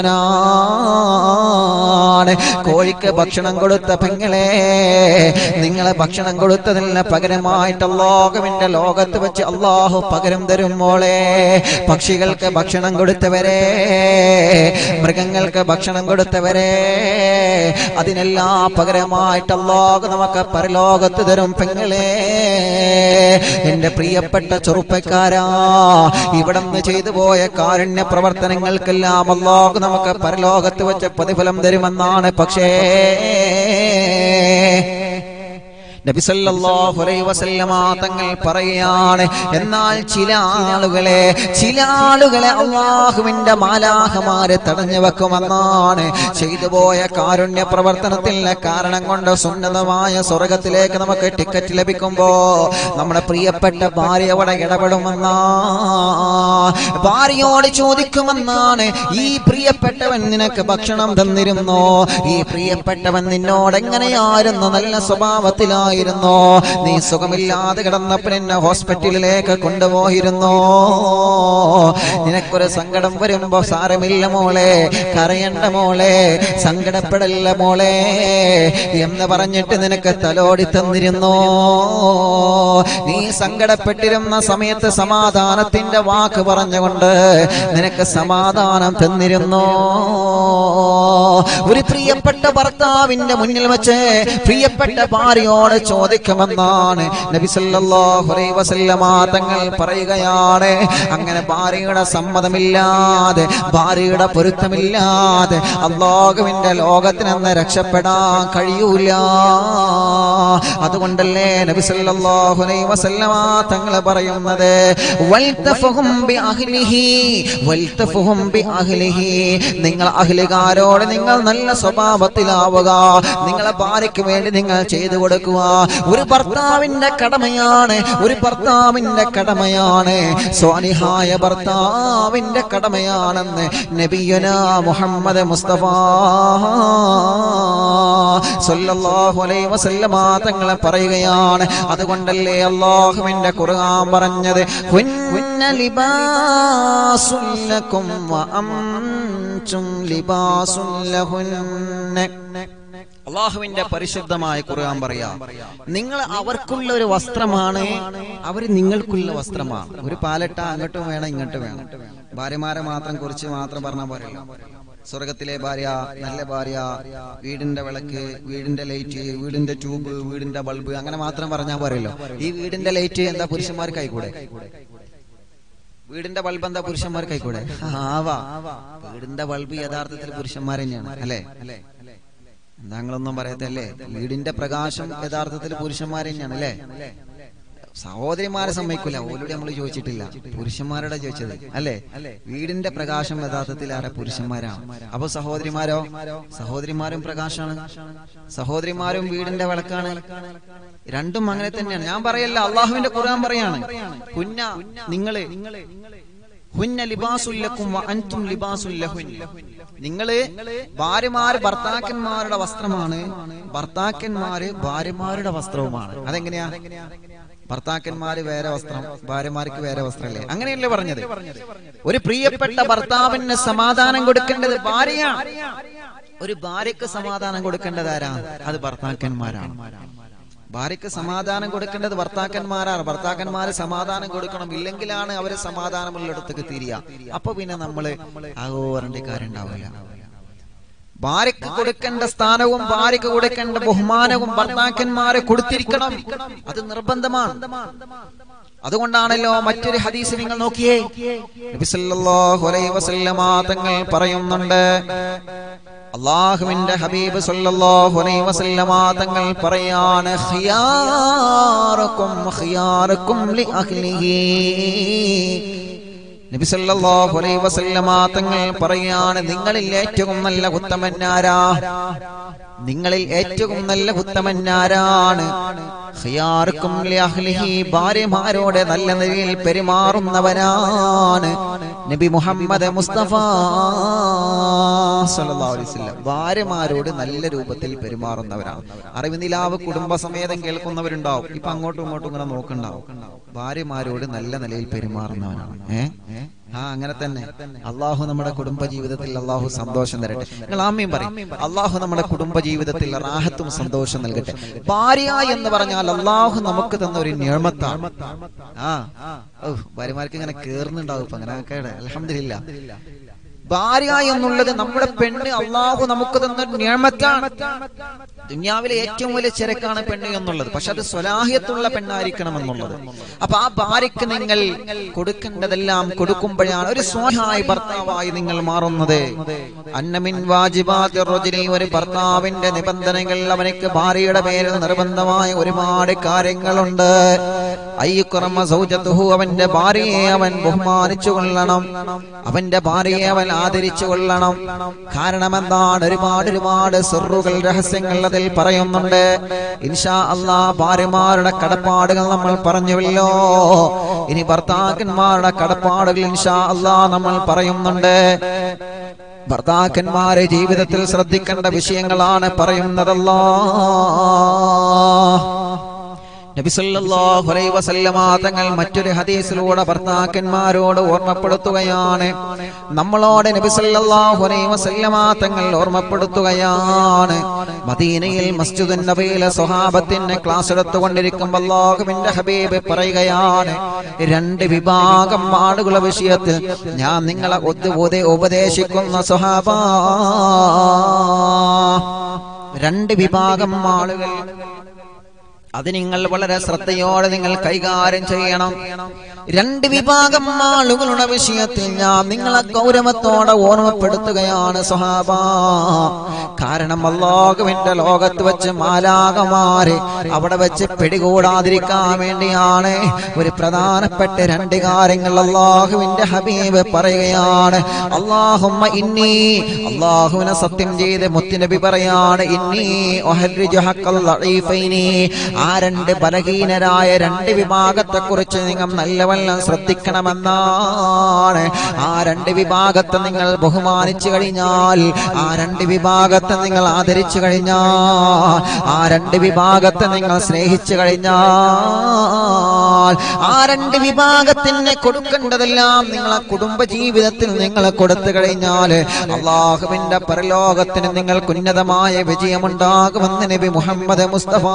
തന്നവനാണ് കോഴിക്ക് ഭക്ഷണം കൊടുത്ത പെങ്ങളെ നിങ്ങളെ ഭക്ഷണം കൊടുത്തതിന് പകരമായിട്ട് അള്ളാഹുവിന്റെ ലോകത്ത് വെച്ച് അള്ളാഹു പകരം തരും മോളെ പക്ഷികൾക്ക് ഭക്ഷണം കൊടുത്തവരെ മൃഗങ്ങൾക്ക് ഭക്ഷണം കൊടുത്തവരെ അതിനെല്ലാം പകരമായിട്ട് അള്ളാഹു നമുക്ക് പരലോകത്ത് തരും പെങ്ങളെ എന്റെ പ്രിയപ്പെട്ട ചെറുപ്പക്കാരാ ഇവിടെ നിന്ന് ചെയ്തു പോയ കാരുണ്യ പ്രവർത്തനങ്ങൾക്കെല്ലാം അള്ളാഹു നമുക്ക് പരലോകത്ത് വെച്ച് പ്രതിഫലം തരുമെന്നാണ് പക്ഷേ നബി സല്ലല്ലാഹു അലൈഹി വസല്ലമ തങ്ങൾ പറയാണ് എന്നാൽ ചില ആളുകളെ ചില ആളുകളെ അള്ളാഹുവിന്റെ മാലാഹമാരെ തടഞ്ഞു വെക്കുമെന്നാണ് ചെയ്തു പോയ കാരുണ്യ പ്രവർത്തനത്തിന് കാരണം കൊണ്ട് സുന്നതമായ സ്വർഗത്തിലേക്ക് നമുക്ക് ടിക്കറ്റ് ലഭിക്കുമ്പോ നമ്മുടെ പ്രിയപ്പെട്ട ഭാര്യ അവിടെ ഇടപെടുമെന്നാ ഭാര്യയോട് ചോദിക്കുമെന്നാണ് ഈ പ്രിയപ്പെട്ടവൻ നിനക്ക് ഭക്ഷണം തന്നിരുന്നോ ഈ പ്രിയപ്പെട്ടവൻ നിന്നോട് എങ്ങനെയായിരുന്നു നല്ല സ്വഭാവത്തിലായിരുന്നോ നീ സുഖമില്ലാതെ കിടന്നപ്പോൾ എന്നെ ഹോസ്പിറ്റലിലേക്ക് കൊണ്ടുപോയിരുന്നോ നിനക്കൊരു സങ്കടം വരുമ്പോ സാരമില്ല മോളെ കരയണ്ട മോളെ സങ്കടപ്പെടല്ല മോളെ എന്ന് പറഞ്ഞിട്ട് നിനക്ക് തലോടി തന്നിരുന്നോ നീ സങ്കടപ്പെട്ടിരുന്ന സമയത്ത് സമാധാനത്തിന്റെ വാക്ക് പറഞ്ഞുകൊണ്ട് നിനക്ക് സമാധാനം തന്നിരുന്നോ ഒരു പ്രിയപ്പെട്ട ഭർത്താവിന്റെ മുന്നിൽ വെച്ച് പ്രിയപ്പെട്ട ഭാര്യയോട് ചോദിക്കുമെന്നാണ് നബി സല്ലല്ലാഹു അലൈഹി വസല്ലമ തങ്ങൾ പറയുകയാണ് അങ്ങനെ ഭാര്യയുടെ സമ്മതമില്ലാതെ ഭാര്യയുടെ പൊരുത്തമില്ലാതെ അള്ളാഹുവിന്റെ ലോകത്തിനെന്ന് രക്ഷപ്പെടാൻ കഴിയൂല അതുകൊണ്ടല്ലേ നബി സല്ലല്ലാഹു അലൈഹി വസല്ലമ തങ്ങൾ പറയുന്നത് വൽതഫഹും ബി അഹ്ലിഹി വൽതഫഹും ബി അഹ്ലിഹി നിങ്ങൾ അഹ്ലുകാരോട് നിങ്ങൾ നല്ല സ്വഭാവത്തിലാവുക നിങ്ങളെ ഭാര്യയ്ക്ക് വേണ്ടി നിങ്ങൾ ചെയ്തു കൊടുക്കുക ഒരു ഭർത്താവിന്റെ കടമയാണ് ഒരു ഭർത്താവിന്റെ കടമയാണ് സ്വാലിഹായ ഭർത്താവിന്റെ കടമയാണെന്ന് നബിയുന മുഹമ്മദ് മുസ്തഫ സല്ലല്ലാഹു അലൈഹി വസല്ലമ തങ്ങളെ പറയുകയാണ് അതുകൊണ്ടല്ലേ അള്ളാഹുവിന്റെ ഖുർആൻ പറഞ്ഞത് ഹുന്ന ലിബാസുൽ ലക്കും വ അൻതും ലിബാസുൽ ലഹുന്ന അള്ളാഹുവിന്റെ പരിശുദ്ധമായ ഖുർആൻ പറയാ നിങ്ങൾ അവർക്കുള്ള ഒരു വസ്ത്രമാണ് അവർ നിങ്ങൾക്കുള്ള വസ്ത്രമാണ് ഒരു പാലട്ട അങ്ങോട്ടും വേണം ഇങ്ങോട്ടും വേണം ഭാര്യമാരെ മാത്രം കുറിച്ച് മാത്രം പറഞ്ഞാൽ പോരല്ലോ സ്വർഗത്തിലെ ഭാര്യ നല്ല ഭാര്യ വീടിന്റെ വിളക്ക് വീടിന്റെ ലൈറ്റ് വീടിന്റെ ട്യൂബ് വീടിന്റെ ബൾബ് അങ്ങനെ മാത്രം പറഞ്ഞാൽ പോരല്ലോ ഈ വീടിന്റെ ലൈറ്റ് എന്താ പുരുഷന്മാർക്ക് ആയിക്കൂടെ വീടിന്റെ ബൾബ് എന്താ പുരുഷന്മാർക്ക് ആയിക്കൂടെ ആവാ വീടിന്റെ ബൾബ് യഥാർത്ഥത്തിൽ പുരുഷന്മാർ തന്നെയാണ് അല്ലേ എന്താങ്ങളൊന്നും പറയത്തല്ലേ വീടിന്റെ പ്രകാശം യഥാർത്ഥത്തിൽ പുരുഷന്മാർ തന്നെയാണ് അല്ലേ സഹോദരിമാരെ സമ്മതിക്കൂല ഓലോട് നമ്മൾ ചോദിച്ചിട്ടില്ല പുരുഷന്മാരുടെ ചോദിച്ചത് അല്ലേ വീടിന്റെ പ്രകാശം യഥാർത്ഥത്തിൽ ആരെ പുരുഷന്മാരാണ് അപ്പൊ സഹോദരിമാരോ സഹോദരിമാരും പ്രകാശാണ് സഹോദരിമാരും വീടിന്റെ വിളക്കാണ് രണ്ടും അങ്ങനെ തന്നെയാണ് ഞാൻ പറയല്ല അള്ളാഹുവിന്റെ ഖുർആൻ പറയാണ് കുഞ്ഞ നിങ്ങള് ഹുന്ന ലിബാസുല്ലക്കും വ അൻതും ലിബാസുല്ലഹുൻ നിങ്ങള് ഭാര്യമാര് ഭർത്താക്കന്മാരുടെ വസ്ത്രമാണ് ഭർത്താക്കന്മാര് ഭാര്യമാരുടെ വസ്ത്രവുമാണ് അതെങ്ങനെയാ ഭർത്താക്കന്മാര് വേറെ വസ്ത്രം ഭാര്യമാർക്ക് വേറെ വസ്ത്രമല്ലേ അങ്ങനെയല്ലേ പറഞ്ഞത് ഒരു പ്രിയപ്പെട്ട ഭർത്താവിന് സമാധാനം കൊടുക്കേണ്ടത് ഭാര്യയാണ് ഒരു ഭാര്യക്ക് സമാധാനം കൊടുക്കേണ്ടത് ആരാ അത് ഭർത്താക്കന്മാരാണ് ഭാര്യക്ക് സമാധാനം കൊടുക്കേണ്ടത് ഭർത്താക്കന്മാരാണ് ഭർത്താക്കന്മാര് സമാധാനം കൊടുക്കണം ഇല്ലെങ്കിലാണ് അവര് സമാധാനമുള്ളിടത്തേക്ക് തിരിയ അപ്പൊ പിന്നെ നമ്മള് ആഘോറന്റെ കാര്യം ഉണ്ടാവില്ല ഭാര്യക്ക് കൊടുക്കേണ്ട സ്ഥാനവും ഭാര്യക്ക് കൊടുക്കേണ്ട ബഹുമാനവും ഭർത്താക്കന്മാരെ കൊടുത്തിരിക്കണം അത് നിർബന്ധമാണ് അതുകൊണ്ടാണല്ലോ മറ്റൊരു ഹദീസ് നിങ്ങൾ നോക്കിയേ നബി സല്ലല്ലാഹു അലൈഹി വസല്ലമ തങ്ങൾ പറയുന്നുണ്ട് അള്ളാഹുവിന്റെ ഹബീബ് സല്ലല്ലാഹു അലൈഹി വസല്ലമ തങ്ങൾ പറയാണ് ഖിയാറുക്കും ഖിയാറുക്കും ലി അഹ്ലിഹി നബി സല്ലല്ലാഹു അലൈഹി വസല്ലമ തങ്ങൾ പറയാണ് നിങ്ങളിൽ ഏറ്റവും നല്ല ഉത്തമനാരാ നിങ്ങളിൽ ഏറ്റവും നല്ല ഉത്തമനാരാണ് ഖിയാറുക്കും ലി അഹ്ലിഹി ഭാര്യമാരോട് നല്ല നിലയിൽ പെരുമാറുന്നവനാണ് നബി മുഹമ്മദ് മുസ്തഫ സല്ലല്ലാഹു അലൈഹി വസല്ലം ഭാര്യമാരോട് നല്ല രൂപത്തിൽ പെരുമാറുന്നവരാണ് അറിവിനിലാവ് കുടുംബസമേതം കേൾക്കുന്നവരുണ്ടാവും ഇപ്പൊ അങ്ങോട്ടും ഇങ്ങോട്ടും ഇങ്ങനെ നോക്കുന്നുണ്ടാവും ഭാര്യമാരോട് നല്ല നിലയിൽ പെരുമാറുന്നവനാണ് ഏ ആ അങ്ങനെ തന്നെ അള്ളാഹു നമ്മുടെ കുടുംബ ജീവിതത്തിൽ അള്ളാഹു സന്തോഷം തരട്ടെ നിങ്ങൾ ആമ്മയും പറയും അള്ളാഹു നമ്മുടെ കുടുംബ ജീവിതത്തിൽ റാഹത്തും സന്തോഷം നൽകട്ടെ ഭാര്യ എന്ന് പറഞ്ഞാൽ അള്ളാഹു നമുക്ക് തന്ന ഒരു നിയമത്താണ് ആ ഓ ഭാര്യമാർക്ക് ഇങ്ങനെ കേറുന്നുണ്ടാവും ഇപ്പൊ അങ്ങനെ കേടെ അലഹമില്ല ഭാര്യ എന്നുള്ളത് നമ്മുടെ പെണ്ണ് അള്ളാഹു നമുക്ക് തന്ന നിയമത്താണ് ദുന്യാവിലെ ഏറ്റവും വലിയ ചരക്കാണ് പെണ്ണ് എന്നുള്ളത് പക്ഷെ അത് സ്വലാഹിയത്തുള്ള പെണ്ണായിരിക്കണം എന്നുള്ളത് അപ്പൊ ആ ഭാര്യക്ക് നിങ്ങൾ കൊടുക്കേണ്ടതെല്ലാം കൊടുക്കുമ്പോഴാണ് ഒരു സ്വാഹായ ഭർത്താവായി നിങ്ങൾ മാറുന്നത് അന്നമിൻ വാജിബാത്തി റജുലി ഒരു ഭർത്താവിന്റെ നിബന്ധനകൾ അവനക്ക് ഭാര്യയുടെ പേരിൽ നിർബന്ധമായ ഒരുപാട് കാര്യങ്ങളുണ്ട് അയ്യുക്കുറമ സൗജത്തുഹു അവന്റെ ഭാര്യയെ അവൻ ബഹുമാനിച്ചു കൊള്ളണം അവന്റെ ഭാര്യയെ അവൻ ആദരിച്ചു കൊള്ളണം കാരണം എന്താണ് ഒരുപാട് ഒരുപാട് സെറുകൾ രഹസ്യങ്ങൾ അതിൽ പറയുന്നുണ്ട് ഇൻഷാ അള്ളാ ഭാര്യമാരുടെ കടപ്പാടുകൾ നമ്മൾ പറഞ്ഞുവല്ലോ ഇനി ഭർത്താക്കന്മാരുടെ കടപ്പാടുകൾ ഇൻഷാ അള്ളാ നമ്മൾ പറയുന്നുണ്ട് ഭർത്താക്കന്മാരെ ജീവിതത്തിൽ ശ്രദ്ധിക്കേണ്ട വിഷയങ്ങളാണ് പറയുന്നതല്ലോ നബി സല്ലല്ലാഹു അലൈഹി വസല്ലമ തങ്ങൾ മറ്റൊരു ഹദീസിലൂടെ ഭർത്താക്കന്മാരോട് ഓർമ്മപ്പെടുത്തുകയാണ് നമ്മളോട് നബി സല്ലല്ലാഹു അലൈഹി വസല്ലമ തങ്ങൾ ഓർമ്മപ്പെടുത്തുകയാണ് മദീനയിൽ മസ്ജിദുൻ നബിയിലെ സ്വഹാബത്തിന് ക്ലാസ് എടുത്തുകൊണ്ടിരിക്കുമ്പോൾ അല്ലാഹുവിന്റെ ഹബീബ് പറയുകയാണ് രണ്ട് വിഭാഗം ആളുകളുടെ വിഷയത്തിൽ ഞാൻ നിങ്ങളെ ഒത്തുപോലെ ഉപദേശിക്കുന്ന സ്വഹാബ രണ്ട് വിഭാഗം ആളുകൾ അത് നിങ്ങൾ വളരെ ശ്രദ്ധയോടെ നിങ്ങൾ കൈകാര്യം ചെയ്യണം രണ്ട് വിഭാഗം ആളുകളുടെ വിഷയത്തിൽ ഞാൻ നിങ്ങളെ ഗൗരവത്തോടെ ഓർമ്മപ്പെടുത്തുകയാണ് സ്വഹാബ കാരണം അള്ളാഹുവിന്റെ ലോകത്ത് വെച്ച് മാലാകമാര് അവിടെ വെച്ച് പിടികൂടാതിരിക്കാൻ വേണ്ടിയാണ് ഒരു പ്രധാനപ്പെട്ട രണ്ട് കാര്യങ്ങൾ അള്ളാഹുവിന്റെ ഹബീബ് പറയുകയാണ് അള്ളാഹുമ്മ ഇന്നി അള്ളാഹുവിനെ സത്യം ചെയ്ത് മുത്തുനബി പറയാണ് ഇന്നി ഒഹൽരിജു ഹഖൽ ലഈഫൈനി. ആ രണ്ട് ബലഹീനരായ രണ്ട് വിഭാഗത്തെ കുറിച്ച് നിങ്ങൾ നല്ലവണ്ണം ശ്രദ്ധിക്കണമെന്നാണ് ആ രണ്ട് വിഭാഗത്തെ നിങ്ങൾ ബഹുമാനിച്ചു കഴിഞ്ഞാൽ ആ രണ്ട് വിഭാഗത്തെ നിങ്ങൾ ആദരിച്ചു കഴിഞ്ഞാൽ ആ രണ്ട് വിഭാഗത്തെ നിങ്ങൾ സ്നേഹിച്ചു കഴിഞ്ഞാൽ ആ രണ്ട് വിഭാഗത്തിന് കൊടുക്കേണ്ടതെല്ലാം നിങ്ങളെ കുടുംബ ജീവിതത്തിൽ നിങ്ങൾ കൊടുത്തു കഴിഞ്ഞാൽ അള്ളാഹുവിന്റെ പരലോകത്തിന് നിങ്ങൾക്ക് ഉന്നതമായ വിജയമുണ്ടാകുമെന്ന് നബി മുഹമ്മദ് മുസ്തഫ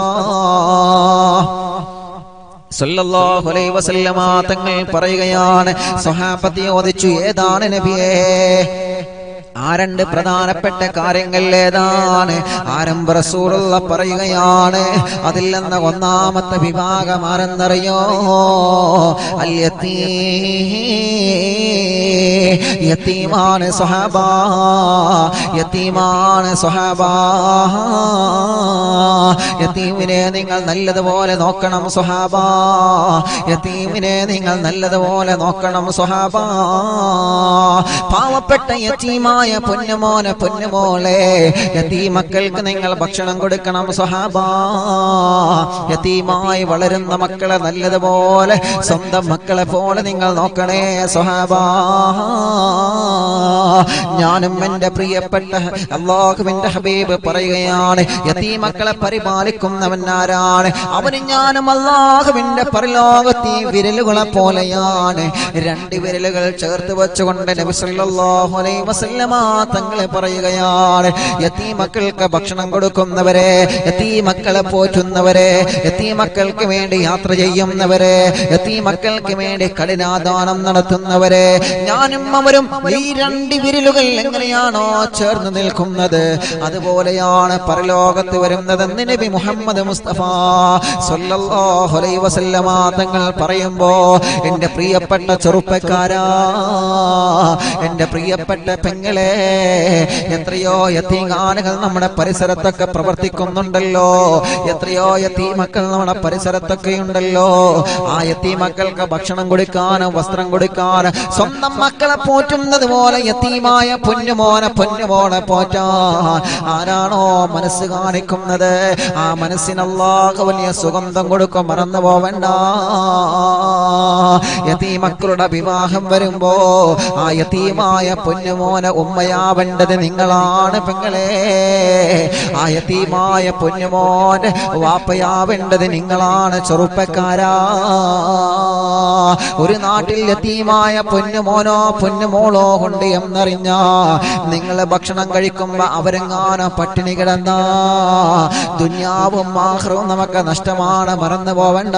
സല്ലല്ലാഹു അലൈഹി വസല്ലമ തങ്ങൾ പറയുകയാണ് സ്വഹാബത്തെ ഓദിച്ചു ഏതാണ് നബിയേ ആ രണ്ട് പ്രധാനപ്പെട്ട കാര്യങ്ങൾ ഏതാണ് ആരംഭ റസൂലുള്ള പറയുകയാണ് അതിൽ നിന്ന് ഒന്നാമത്തെ വിഭാഗം ആരെന്നറിയോ അൽ യത്തീമാണ് സ്വഹാബ യത്തീമാണ് സ്വഹാബ യത്തീമിനെ നിങ്ങൾ നല്ലതുപോലെ നോക്കണം സ്വഹാബ യത്തീമിനെ നിങ്ങൾ നല്ലതുപോലെ നോക്കണം സ്വഹാബ പാവപ്പെട്ട യത്തീമായ പൊന്നുമോനെ പൊന്നുമോളെ യത്തീമക്കൾക്ക് നിങ്ങൾ ഭക്ഷണം കൊടുക്കണം സ്വഹാബ യത്തീമായി വളരുന്ന മക്കളെ നല്ലതുപോലെ സ്വന്തം മക്കളെ പോലെ നിങ്ങൾ നോക്കണേ സ്വഹാബ ഞാനും എന്റെ പ്രിയപ്പെട്ട അള്ളാഹുവിന്റെ ഹബീബ് പറയുകയാണ് യത്തീമക്കളെ പരിപാലിക്കുന്നവൻ ആരാണ് അവന് ഞാനും അള്ളാഹുവിന്റെ പരലോകത്തി വിരലുകളെ പോലെയാണ് രണ്ട് വിരലുകൾ ചേർത്ത് വെച്ചുകൊണ്ട് നബി സല്ലല്ലാഹു അലൈഹി വസല്ലമ തങ്ങളെ പറയുകയാണ് യത്തീമക്കൾക്ക് ഭക്ഷണം കൊടുക്കുന്നവരെ യത്തീമക്കളെ പോറ്റുന്നവരെ യത്തീമക്കൾക്ക് വേണ്ടി യാത്ര ചെയ്യുന്നവരെ യത്തീമക്കൾക്ക് വേണ്ടി കഠിനാദാനം നടത്തുന്നവരെ ഞാനും അവരും ഈ രണ്ട് വിരലുകൾ എങ്ങനെയാണോ ചേർന്ന് നിൽക്കുന്നത് അതുപോലെയാണ് പരലോകത്ത് വരുന്നതെന്ന് നബി മുഹമ്മദ് മുസ്തഫ സല്ലല്ലാഹു അലൈഹി വസല്ലമ തങ്ങൾ പറയുമ്പോ എന്റെ പ്രിയപ്പെട്ട ചെറുപ്പക്കാരാ എന്റെ പ്രിയപ്പെട്ട പെങ്ങളെ എത്രയോ യത്തീങ്ങാനുകൾ നമ്മുടെ പരിസരത്തൊക്കെ പ്രവർത്തിക്കുന്നുണ്ടല്ലോ എത്രയോ യത്തീമക്കൾ നമ്മുടെ പരിസരത്തൊക്കെ ഉണ്ടല്ലോ ആ യത്തീമക്കൾക്ക് ഭക്ഷണം കൊടുക്കാനും വസ്ത്രം കൊടുക്കാനും സ്വന്തം മക്കളെ പോറ്റുന്നത് പോലെ യത്തീമായ പൊന്നുമോനെ പൊന്നുമോനെ പോറ്റാൻ ആരാണോ മനസ്സ് കാണിക്കുന്നത് ആ മനസ്സിനല്ലാഹ് വലിയ സുഗന്ധം കൊടുക്കും മറന്നു പോവണ്ട യതീമക്കളുടെ വിവാഹം വരുമ്പോ ആ യതീമായ പൊന്നുമോനെ ഉമ്മയാവേണ്ടത് നിങ്ങളാണ് പെങ്ങളെ ആ യതീമായ പൊന്നുമോനെ വാപ്പയാവേണ്ടത് നിങ്ങളാണ് ചെറുപ്പക്കാരാ ഒരു നാട്ടിൽ യതീമായ പൊന്നുമോനോ പൊന്നുമോളോ കൊണ്ട് എന്നറിഞ്ഞ നിങ്ങൾ ഭക്ഷണം കഴിക്കുമ്പോ അവരെങ്ങാനോ പട്ടിണി കിടന്ന ദുന്യാവും ആഹ്റവും നമുക്ക് നഷ്ടമാണ് മറന്നു പോവണ്ട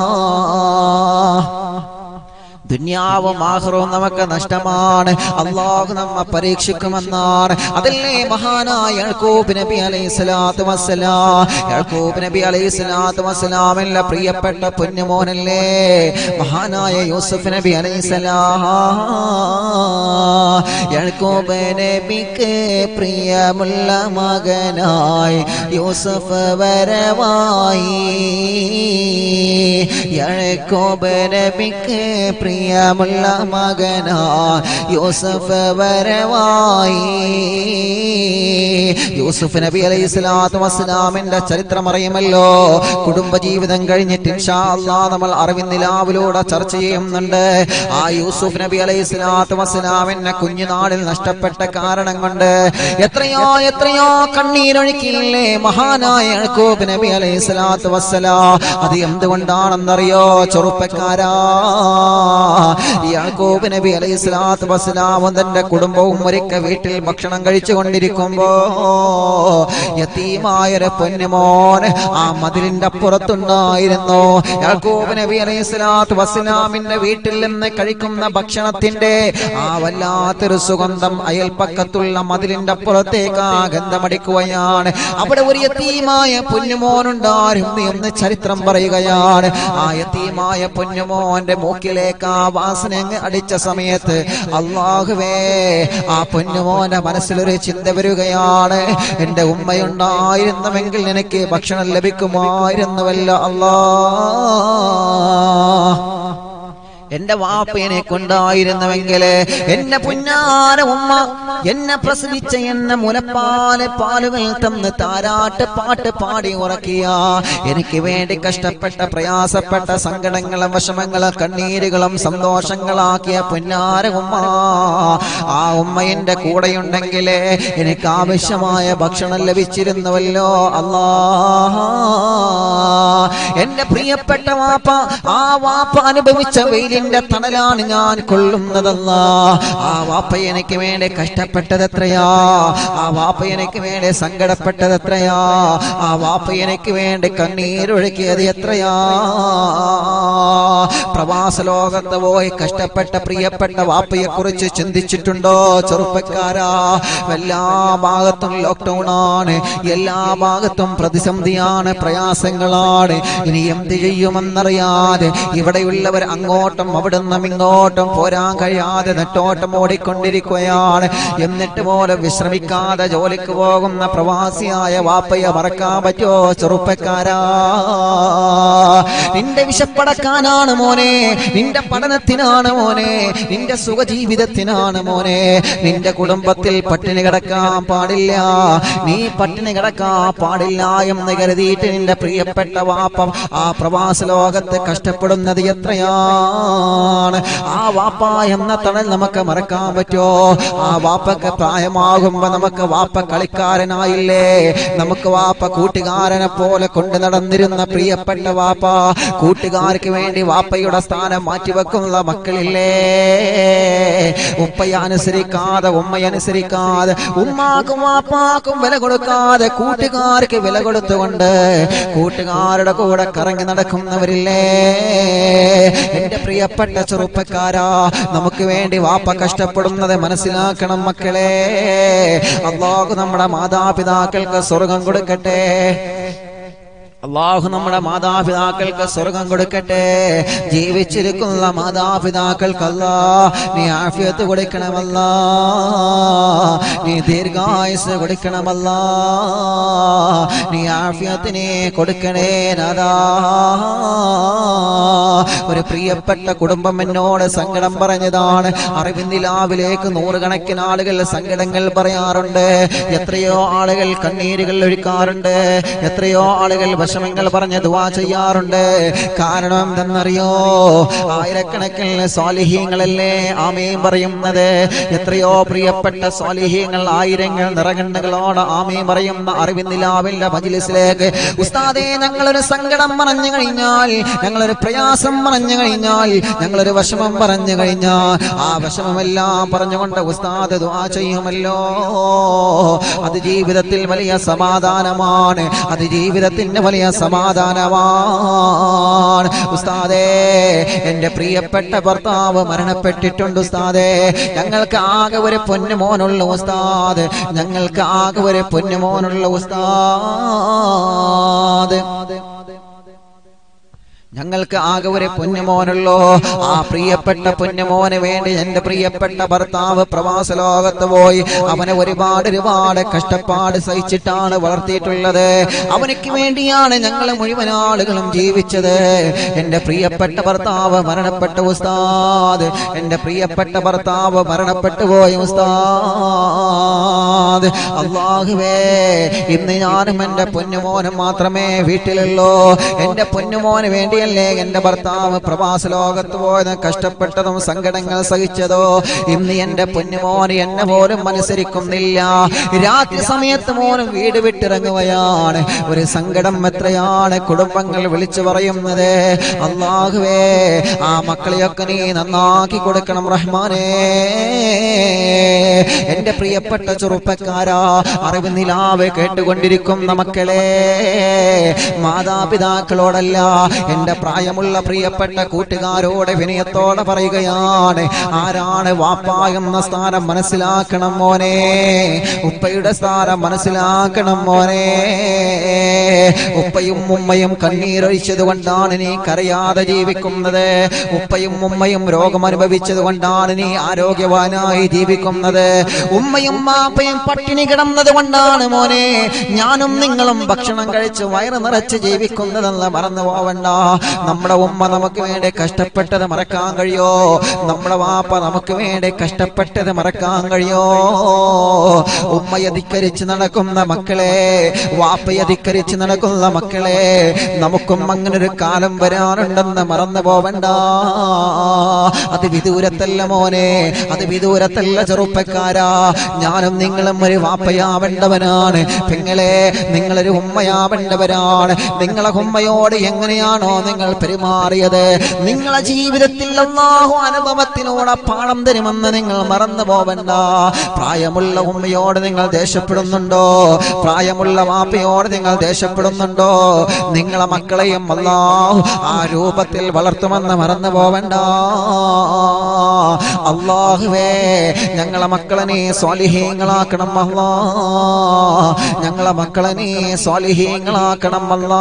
ദുന്യാവും ആഹ്റവും നമുക്ക് നഷ്ടമാണ് അള്ളാഹു നമ്മ പരീക്ഷിക്കുമെന്നാണ് അതല്ലേ മഹാനായ യഴക്കൂബ് നബി അലൈഹി സ്വലാത്തു വസ്സലാം യഴക്കൂബ് നബി അലൈഹി സ്വലാത്തു വസ്സലാമിന്റെ പ്രിയപ്പെട്ട പൊന്നുമോനല്ലേ മഹാനായ യൂസുഫ് നബി അലൈഹി സ്വലാം യഴക്കൂബ് നബിക്ക് പ്രിയമുള്ള മകനായി യൂസുഫ് വരവായി യഴക്കൂബ് നബിക്ക് പ്രിയമുള്ള മകനാ യൂസഫ് വരവായി യൂസുഫ് നബി അലൈഹി സ്വലാത്തു വസ്സലാമിന്റെ ചരിത്രം അറിയുമല്ലോ കുടുംബജീവിതം കഴിഞ്ഞിട്ട് ഇൻഷാ അല്ലാ നമ്മൾ അറിവിന്ദിലാവിലൂടെ ചർച്ച ചെയ്യുന്നുണ്ട് ആ യൂസുഫ് നബി അലൈഹി സ്വലാത്തു വസ്സലാമിന്റെ കുഞ്ഞുനാളിൽ നഷ്ടപ്പെട്ട കാരണം കൊണ്ട് എത്രയോ എത്രയോ കണ്ണീരൊഴുക്കിയില്ലേ മഹാനായ യഴക്കൂബ് നബി അലൈഹി സ്വലാത്തു വസ്സലാം അത് എന്തുകൊണ്ടാണെന്നറിയോ ചെറുപ്പക്കാരാ യാക്കൂബ് നബി അലൈഹി സ്വലാത്തു വസ്സലാമും തന്റെ കുടുംബവും ഒരിക്കൽ വീട്ടിൽ ഭക്ഷണം കഴിച്ചു കൊണ്ടിരിക്കുമ്പോ യത്തീമായൊരു പൊന്നുമോൻ ആ മതിലിന്റെ അപ്പുറത്തുണ്ടായിരുന്നു യാക്കൂബ് നബി അലൈഹി സ്വലാത്തു വസ്സലാമിന്റെ വീട്ടിൽ നിന്ന് കഴിക്കുന്ന ഭക്ഷണത്തിന്റെ ആ വല്ലാത്തൊരു സുഗന്ധം അയൽപ്പക്കത്തുള്ള മതിലിന്റെ അപ്പുറത്തേക്ക് ആ ഗന്ധമടിക്കുകയാണ് അവിടെ ഒരു യത്തീമായ പൊന്നുമോനുണ്ടായിരുന്നു എന്ന് ചരിത്രം പറയുകയാണ് ആ യത്തീമായ പൊന്നുമോന്റെ മൂക്കിലേക്ക് ആ വാസന അങ്ങ് അടിച്ച സമയത്ത് അള്ളാഹുവേ ആ പൊന്നുമോന്റെ മനസ്സിലൊരു ചിന്ത വരികയാണ് എന്റെ ഉമ്മയുണ്ടായിരുന്നുവെങ്കിൽ എനിക്ക് ഭക്ഷണം ലഭിക്കുമായിരുന്നുവല്ല അല്ലാ എന്റെ വാപ്പ എന്നെ കൊണ്ടായിരുന്നുവെങ്കിൽ എന്റെ പുന്നാര ഉമ്മ എന്നെ പ്രസവിച്ച എന്നെ മുലപ്പാല് പാലുകൾ തന്ന് താരാട്ട് പാട്ട് പാടി ഉറക്കിയ എനിക്ക് വേണ്ടി കഷ്ടപ്പെട്ട പ്രയാസപ്പെട്ട സങ്കടങ്ങളും വിഷമങ്ങളും കണ്ണീരുകളും സന്തോഷങ്ങളാക്കിയ പുന്നാര ഉമ്മ ആ ഉമ്മ എന്റെ കൂടെയുണ്ടെങ്കിൽ എനിക്ക് ആവശ്യമായ ഭക്ഷണം ലഭിച്ചിരുന്നുവല്ലോ അല്ലാ എന്റെ പ്രിയപ്പെട്ട വാപ്പ ആ വാപ്പ അനുഭവിച്ച വെയിലിന്റെ തണലാണ് ഞാൻ കൊള്ളുന്നതല്ല ആ വാപ്പ എനിക്ക് വേണ്ടി കഷ്ടപ്പെട്ടത് എത്രയാ ആ വാപ്പ എനിക്ക് വേണ്ടി സങ്കടപ്പെട്ടത് എത്രയാ ആ വാപ്പ എനിക്ക് വേണ്ടി കണ്ണീരൊഴുക്കിയത് എത്രയാ പ്രവാസ ലോകത്ത് പോയി കഷ്ടപ്പെട്ട പ്രിയപ്പെട്ട വാപ്പയെ കുറിച്ച് ചിന്തിച്ചിട്ടുണ്ടോ ചെറുപ്പക്കാരാ എല്ലാ ഭാഗത്തും ലോക്ക്ഡൌൺ ആണ് എല്ലാ ഭാഗത്തും പ്രതിസന്ധിയാണ് പ്രയാസങ്ങളാണ് ഇനി എന്ത് ചെയ്യുമെന്നറിയാതെ ഇവിടെയുള്ളവർ അങ്ങോട്ടും അവിടുന്ന് ഇങ്ങോട്ടും പോരാൻ കഴിയാതെ നെട്ടോട്ടം ഓടിക്കൊണ്ടിരിക്കുകയാണ് എന്നിട്ട് പോലും വിശ്രമിക്കാതെ ജോലിക്ക് പോകുന്ന പ്രവാസിയായ വാപ്പയെ മറക്കാൻ പറ്റുമോ ചെറുപ്പക്കാരാ നിന്റെ വിശപ്പടക്കാനാണ് മോനെ നിന്റെ പഠനത്തിനാണ് മോനെ നിന്റെ സുഖജീവിതത്തിനാണ് മോനെ നിന്റെ കുടുംബത്തിൽ പട്ടിണി കിടക്കാൻ പാടില്ല നീ പട്ടിണി കിടക്കാൻ പാടില്ല എന്ന് കരുതിയിട്ട് നിന്റെ പ്രിയപ്പെട്ട വാപ്പ ആ പ്രവാസ ലോകത്ത് കഷ്ടപ്പെടുന്നത് എത്രയാണ് ആ വാപ്പ എന്ന തണൽ നമുക്ക് മറക്കാൻ പറ്റുമോ ആ വാപ്പക്ക് പ്രായമാകുമ്പോ നമുക്ക് വാപ്പ കളിക്കാരനായില്ലേ നമുക്ക് വാപ്പ കൂട്ടുകാരനെ പോലെ കൊണ്ടു നടന്നിരുന്ന പ്രിയപ്പെട്ട വാപ്പ കൂട്ടുകാർക്ക് വേണ്ടി വാപ്പയുടെ സ്ഥാനം മാറ്റിവെക്കുന്ന മക്കളില്ലേ ഉപ്പയെ അനുസരിക്കാതെ ഉമ്മയെ അനുസരിക്കാതെ ഉമ്മാക്കും വാപ്പാക്കും വില കൊടുക്കാതെ കൂട്ടുകാർക്ക് വില കൊടുത്തുകൊണ്ട് കൂട്ടുകാരുടെ കൂടെ കറങ്ങി നടക്കുന്നവരില്ലേ എന്റെ പ്രിയപ്പെട്ട ചെറുപ്പക്കാരാ നമുക്ക് വേണ്ടി വാപ്പ കഷ്ടപ്പെടുന്നത് മനസ്സിലാക്കണം മക്കളെ അള്ളാഹു നമ്മുടെ മാതാപിതാക്കൾക്ക് സ്വർഗം കൊടുക്കട്ടെ അള്ളാഹു നമ്മുടെ മാതാപിതാക്കൾക്ക് സ്വർഗം കൊടുക്കട്ടെ ജീവിച്ചിരിക്കുന്ന മാതാപിതാക്കൾക്കല്ല നീ ആഫിയത്ത് കൊടുക്കണമല്ല നീ ദീർഘായുസ് കൊടുക്കണമല്ല നീ ആഫിയത്തിനെ കൊടുക്കണേ നാദാ ഒരു പ്രിയപ്പെട്ട കുടുംബം എന്നോട് സങ്കടം പറഞ്ഞതാണ് അറിവിന്ദിലാവിലേക്ക് നൂറുകണക്കിന് ആളുകൾ സങ്കടങ്ങൾ പറയാറുണ്ട് എത്രയോ ആളുകൾ കണ്ണീരുകൾ ഒഴിക്കാറുണ്ട് എത്രയോ ആളുകൾ വിഷമങ്ങൾ പറഞ്ഞ് ദുവാ ചെയ്യാറുണ്ട് കാരണം എന്തെന്നറിയോ ആയിരക്കണക്കിന് സ്വാലിഹീങ്ങളല്ലേ ആമയും പറയുന്നത് എത്രയോ പ്രിയപ്പെട്ട സ്വാലിഹീങ്ങൾ ആയിരങ്ങൾ നിറകണ്ണുകളോട് ആമയും പറയുന്ന അറിവിന്ദിലാവിന്റെ മജിലിസിലേക്ക് ഉസ്താദേ ഞങ്ങളൊരു സങ്കടം പറഞ്ഞു കഴിഞ്ഞാൽ ഞങ്ങളൊരു പ്രയാസം പറഞ്ഞു കഴിഞ്ഞാൽ ഞങ്ങളൊരു വിഷമം പറഞ്ഞു കഴിഞ്ഞാൽ ആ വിഷമമെല്ലാം പറഞ്ഞുകൊണ്ട് ഉസ്താദ് ദുആ ചെയ്യുമല്ലോ അത് ജീവിതത്തിൽ വലിയ സമാധാനമാണ് അത് ജീവിതത്തിന്റെ വലിയ സമാധാനമാണ് ഉസ്താദേ എന്റെ പ്രിയപ്പെട്ട ഭർത്താവ് മരണപ്പെട്ടിട്ടുണ്ട് ഉസ്താദേ ഞങ്ങൾക്ക് ആകെ ഒരു പൊന്നുമോനുള്ള ഉസ്താദ് ഞങ്ങൾക്ക് ആകെ ഒരു പൊന്നുമോനുള്ള ഉസ്താദ് ഞങ്ങൾക്ക് ആകെ ഒരു പൊന്നുമോനുള്ളോ ആ പ്രിയപ്പെട്ട പൊന്നുമോന് വേണ്ടി എന്റെ പ്രിയപ്പെട്ട ഭർത്താവ് പ്രവാസ ലോകത്ത് പോയി അവനെ ഒരുപാട് ഒരുപാട് കഷ്ടപ്പാട് സഹിച്ചിട്ടാണ് വളർത്തിയിട്ടുള്ളത് അവനക്ക് വേണ്ടിയാണ് ഞങ്ങൾ മുഴുവൻ ആളുകളും ജീവിച്ചത് എന്റെ പ്രിയപ്പെട്ട ഭർത്താവ് മരണപ്പെട്ട ഉസ്താദ് എന്റെ പ്രിയപ്പെട്ട ഭർത്താവ് മരണപ്പെട്ടു പോയ ഉസ്താദ് അള്ളാഹുവേ ഇന്ന് ഞാനും എന്റെ പൊന്നുമോനും മാത്രമേ വീട്ടിലുള്ളൂ എന്റെ പൊന്നുമോന് വേണ്ടി വേണ്ടിയല്ലേ എന്റെ ഭർത്താവ് പ്രവാസ ലോകത്ത് പോയത് കഷ്ടപ്പെട്ടതും സങ്കടങ്ങൾ സഹിച്ചതോ ഇന്ന് എന്റെ പൊന്നുമോന് എന്നെ പോലും അനുസരിക്കുന്നില്ല രാത്രി സമയത്ത് മോനും വീട് വിട്ടിറങ്ങുകയാണ് ഒരു സങ്കടം എത്രയാണ് കുടുംബങ്ങൾ വിളിച്ചു പറയുന്നത് അള്ളാഹുവേ ആ മക്കളെയൊക്കെ നീ നന്നാക്കി കൊടുക്കണം റഹ്മാനേ എന്റെ പ്രിയപ്പെട്ട ചെറുപ്പക്കാരാ അറിവ് നിലാവ് കേട്ടുകൊണ്ടിരിക്കുന്ന മക്കളെ മാതാപിതാക്കളോടല്ല എന്റെ പ്രായമുള്ള പ്രിയപ്പെട്ട കൂട്ടുകാരോട് വിനയത്തോടെ പറയുകയാണ് ആരാണ് വാപ്പ എന്ന സ്ഥാനം മനസ്സിലാക്കണം മോനെ ഉപ്പയുടെ സ്ഥാനം മനസ്സിലാക്കണം മോനെ ഉപ്പയും ഉമ്മയും കണ്ണീരൊഴിച്ചത് കൊണ്ടാണ് നീ കരയാതെ ജീവിക്കുന്നത് ഉപ്പയും ഉമ്മയും രോഗം അനുഭവിച്ചത് കൊണ്ടാണ് നീ ആരോഗ്യവാനായി ജീവിക്കുന്നത് ഉമ്മയും മാപ്പയും പട്ടിണി കിടന്നത് കൊണ്ടാണ് മോനെ ഞാനും നിങ്ങളും ഭക്ഷണം കഴിച്ച് വയറ് നിറച്ച് ജീവിക്കുന്നതെന്ന് മറന്നു പോവണ്ട നമ്മുടെ ഉമ്മ നമുക്ക് വേണ്ടി കഷ്ടപ്പെട്ടത് മറക്കാൻ കഴിയോ നമ്മുടെ വാപ്പ നമുക്ക് വേണ്ടി കഷ്ടപ്പെട്ടത് മറക്കാൻ കഴിയോ ഉമ്മയെ ധിക്കരിച്ച് നടക്കുന്ന മക്കളെ വാപ്പയെ ധിക്കരിച്ച് നടക്കുന്ന മക്കളെ നമുക്കും അങ്ങനെ ഒരു കാലം വരാനുണ്ടെന്ന് മറന്നു പോവണ്ട അത് വിദൂരത്തല്ല മോനെ അത് വിദൂരത്തല്ല ചെറുപ്പക്കാരാ ഞാനും നിങ്ങളും ഒരു വാപ്പയാവേണ്ടവനാണ് പെങ്ങളെ നിങ്ങളൊരു ഉമ്മയാവേണ്ടവരാണ് നിങ്ങളെ ഉമ്മയോട് എങ്ങനെയാണോ നിങ്ങൾ പെരുമാറിയത് നിങ്ങളെ ജീവിതത്തിൽ അല്ലാഹു അനുഭവത്തിലൂടെ പാഠം തരുമെന്ന് നിങ്ങൾ മറന്നു പോവണ്ട പ്രായമുള്ള ഉമ്മയോട് നിങ്ങൾ ദേഷ്യപ്പെടുന്നുണ്ടോ പ്രായമുള്ള വാപ്പയോട് നിങ്ങൾ ദേഷ്യപ്പെടുന്നുണ്ടോ നിങ്ങളെ മക്കളെയും അല്ലാഹു ആ രൂപത്തിൽ വളർത്തുമെന്ന് മറന്നു പോവണ്ട അള്ളാഹുവേ ഞങ്ങളെ മക്കളെ നീ സ്വാലിഹീങ്ങളാക്കണം അല്ലാ ഞങ്ങളെ മക്കളെ നീ സ്വാലിഹീങ്ങളാക്കണം അല്ലാ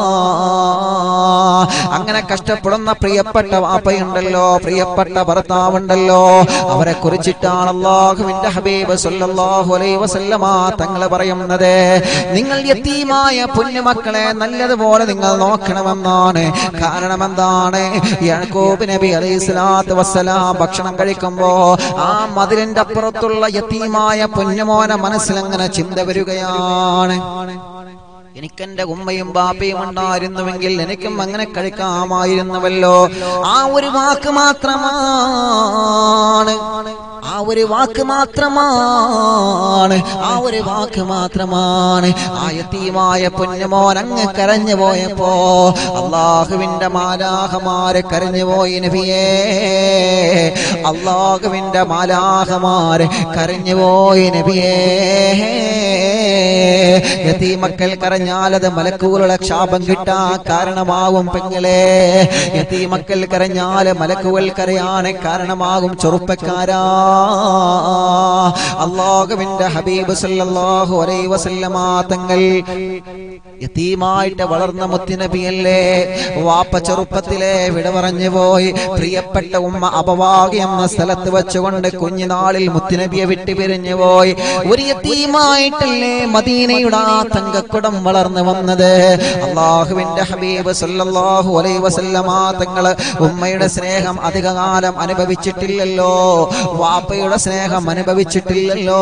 അങ്ങനെ കഷ്ടപ്പെടുന്ന പ്രിയപ്പെട്ട വാപ്പയുണ്ടല്ലോ പ്രിയപ്പെട്ട ഭർത്താവുണ്ടല്ലോ അവരെ കുറിച്ചിട്ടാണ് അള്ളാഹുവിന്റെ ഹബീബ് സല്ലല്ലാഹു അലൈഹി വസല്ലമ തങ്ങൾ പറയുന്നത് നിങ്ങൾ യത്തീമായ പൊന്നുമക്കളെ നല്ലതുപോലെ നിങ്ങൾ നോക്കണമെന്നാണ് കാരണം എന്താണ് യാക്കൂബ് നബി അലൈഹി സ്വലാത്തു വസ്സലാം ഭക്ഷണം കഴിക്കുമ്പോ ആ മതിലിന്റെ അപ്പുറത്തുള്ള യത്തീമായ പൊന്നുമോനെ മനസ്സിലങ്ങനെ ചിന്ത വരികയാണ് എനിക്കെന്റെ ഉമ്മയും ബാപ്പയും ഉണ്ടായിരുന്നുവെങ്കിൽ എനിക്കും അങ്ങനെ കഴിക്കാമായിരുന്നുവല്ലോ ആ ഒരു വാക്ക് മാത്രമാണ് ആ ഒരു വാക്ക് മാത്രമാണ് ആ ഒരു വാക്ക് മാത്രമാണ് ആയത്തീമായ പൊന്നുമോൻ അങ്ങ് കരഞ്ഞു പോയപ്പോ അള്ളാഹുവിന്റെ മാലാഹമാരെ കരഞ്ഞു പോയി നബിയേ അള്ളാഹുവിന്റെ മാലാഹമാരെ കരഞ്ഞു പോയി നബിയേ യതീമക്കൾ കരഞ്ഞാൽ അത് മലക്കുകളുടെ ക്ഷാപം കിട്ടാ കാരണമാവും പെങ്ങളെ യതീമക്കൾ കരഞ്ഞാൽ മലക്കുകൾ കരയാണ് കാരണമാകും ചെറുപ്പക്കാരാ അള്ളാഹുവിന്റെ ഹബീബ് സല്ലല്ലാഹു അലൈഹി വസല്ലമ തങ്ങൾ യതീമായിട്ട് വളർന്ന മുത്തുനബിയല്ലേ വാപ്പ ചെറുപ്പത്തിലെ വിട പറഞ്ഞു പോയി പ്രിയപ്പെട്ട ഉമ്മ അപവാഗി എന്ന സ്ഥലത്ത് വെച്ചുകൊണ്ട് കുഞ്ഞുനാളിൽ മുത്തുനബിയെ വിട്ടു പിരിഞ്ഞു പോയി ഒരു യതീമായിട്ടല്ലേ മദീനയുടെ ആ തങ്കക്കുടം വളർന്നു വന്നത് അള്ളാഹുവിന്റെ ഹബീബ് സല്ലല്ലാഹു അലൈഹി വസല്ലമ തങ്ങള് ഉമ്മയുടെ സ്നേഹം അധികകാലം അനുഭവിച്ചിട്ടില്ലല്ലോ വാപ്പയുടെ സ്നേഹം അനുഭവിച്ചിട്ടില്ലല്ലോ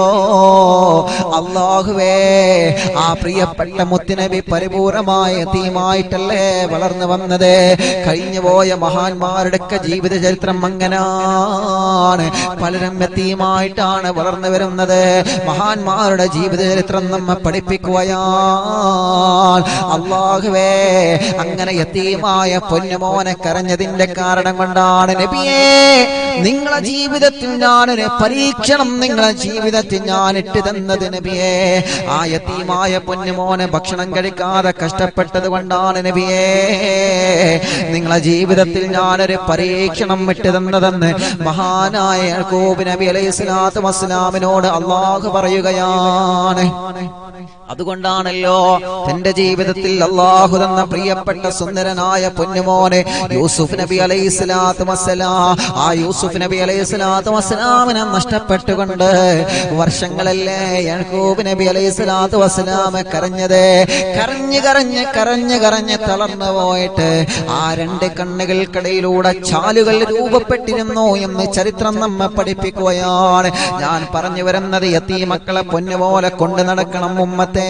അള്ളാഹുവേ ആ പ്രിയപ്പെട്ട മുത്തുനബി പരിപൂർണമായ തീമായിട്ടല്ലേ വളർന്നു വന്നത് കഴിഞ്ഞു പോയ മഹാന്മാരുടെയൊക്കെ ജീവിത ചരിത്രം അങ്ങനാണ് പലരും എത്തീമായിട്ടാണ് വളർന്നു വരുന്നത് മഹാന്മാരുടെ ജീവിത ചരിത്രം നമ്മെ പഠിപ്പിക്കുകയാണ് അള്ളാഹുവേ അങ്ങനെ എത്തീമായ പൊന്നുമോനെ കരഞ്ഞതിന്റെ കാരണം കൊണ്ടാണ് നബിയേ നിങ്ങളെ ജീവിതത്തിൽ ഞാനൊരു പരീക്ഷണം നിങ്ങളെ ജീവിതത്തിൽ ഞാൻ ഇട്ട് തന്നത് നബിയേ ആ യത്തീമായ പൊന്നുമോനെ ഭക്ഷണം കഴിക്കാതെ കഷ്ടപ്പെട്ടത് കൊണ്ടാണ് നബിയേ നിങ്ങളെ ജീവിതത്തിൽ ഞാനൊരു പരീക്ഷണം ഇട്ട് തന്നതെന്ന് മഹാനായ യാക്കൂബ് നബി അലൈഹി സ്വലാത്തു വസ്സലാമിനോട് അള്ളാഹു പറയുകയാണ് അതുകൊണ്ടാണല്ലോ തന്റെ ജീവിതത്തിൽ അള്ളാഹു തന്ന പ്രിയപ്പെട്ട സുന്ദരനായ പൊന്നുമോനെ യൂസുഫ് നബി അലൈഹി സ്വലാത്തു വസ്സലാം ആ യൂസുഫ് നബി അലൈഹി സ്വലാത്തു വസ്സലാമിനെ നഷ്ടപ്പെട്ടുകൊണ്ട് വർഷങ്ങളല്ലേ യാക്കൂബ് നബി അലൈഹി സ്വലാത്തു വസ്സലാമെ കരഞ്ഞത് കരഞ്ഞ് കരഞ്ഞ് കരഞ്ഞ് കരഞ്ഞ് തളർന്നു പോയിട്ട് ആ രണ്ട് കണ്ണുകൾക്കിടയിലൂടെ ചാലുകൾ രൂപപ്പെട്ടിരുന്നു എന്ന് ചരിത്രം നമ്മെ പഠിപ്പിക്കുകയാണ് ഞാൻ പറഞ്ഞു വരുന്നത് എത്തി മക്കളെ പൊന്നുപോലെ കൊണ്ടു നടക്കണം ഉമ്മത്തെ ഉമ്മത്തേ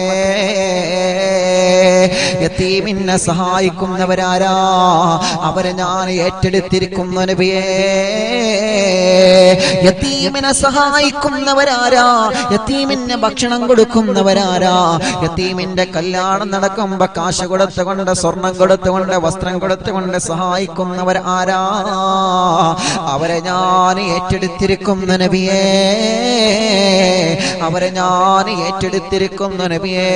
യത്തീമിനെ സഹായിക്കുന്നവരാരാ അവരെ ഞാൻ ഏറ്റെടുത്തിരിക്കുന്ന നബിയേ യത്തീമിനെ സഹായിക്കുന്നവരാരാ യത്തീമിന് ഭക്ഷണം കൊടുക്കുന്നവരാരാ യത്തീമിന്റെ കല്യാണം നടക്കുമ്പോ കാശ് കൊടുത്തുകൊണ്ട് സ്വർണം കൊടുത്തുകൊണ്ട് വസ്ത്രം കൊടുത്തുകൊണ്ട് സഹായിക്കുന്നവർ ആരാ അവരെ ഞാൻ ഏറ്റെടുത്തിരിക്കുന്ന നബിയേ അവരെ ഞാൻ ഏറ്റെടുത്തിരിക്കുന്ന നബിയേ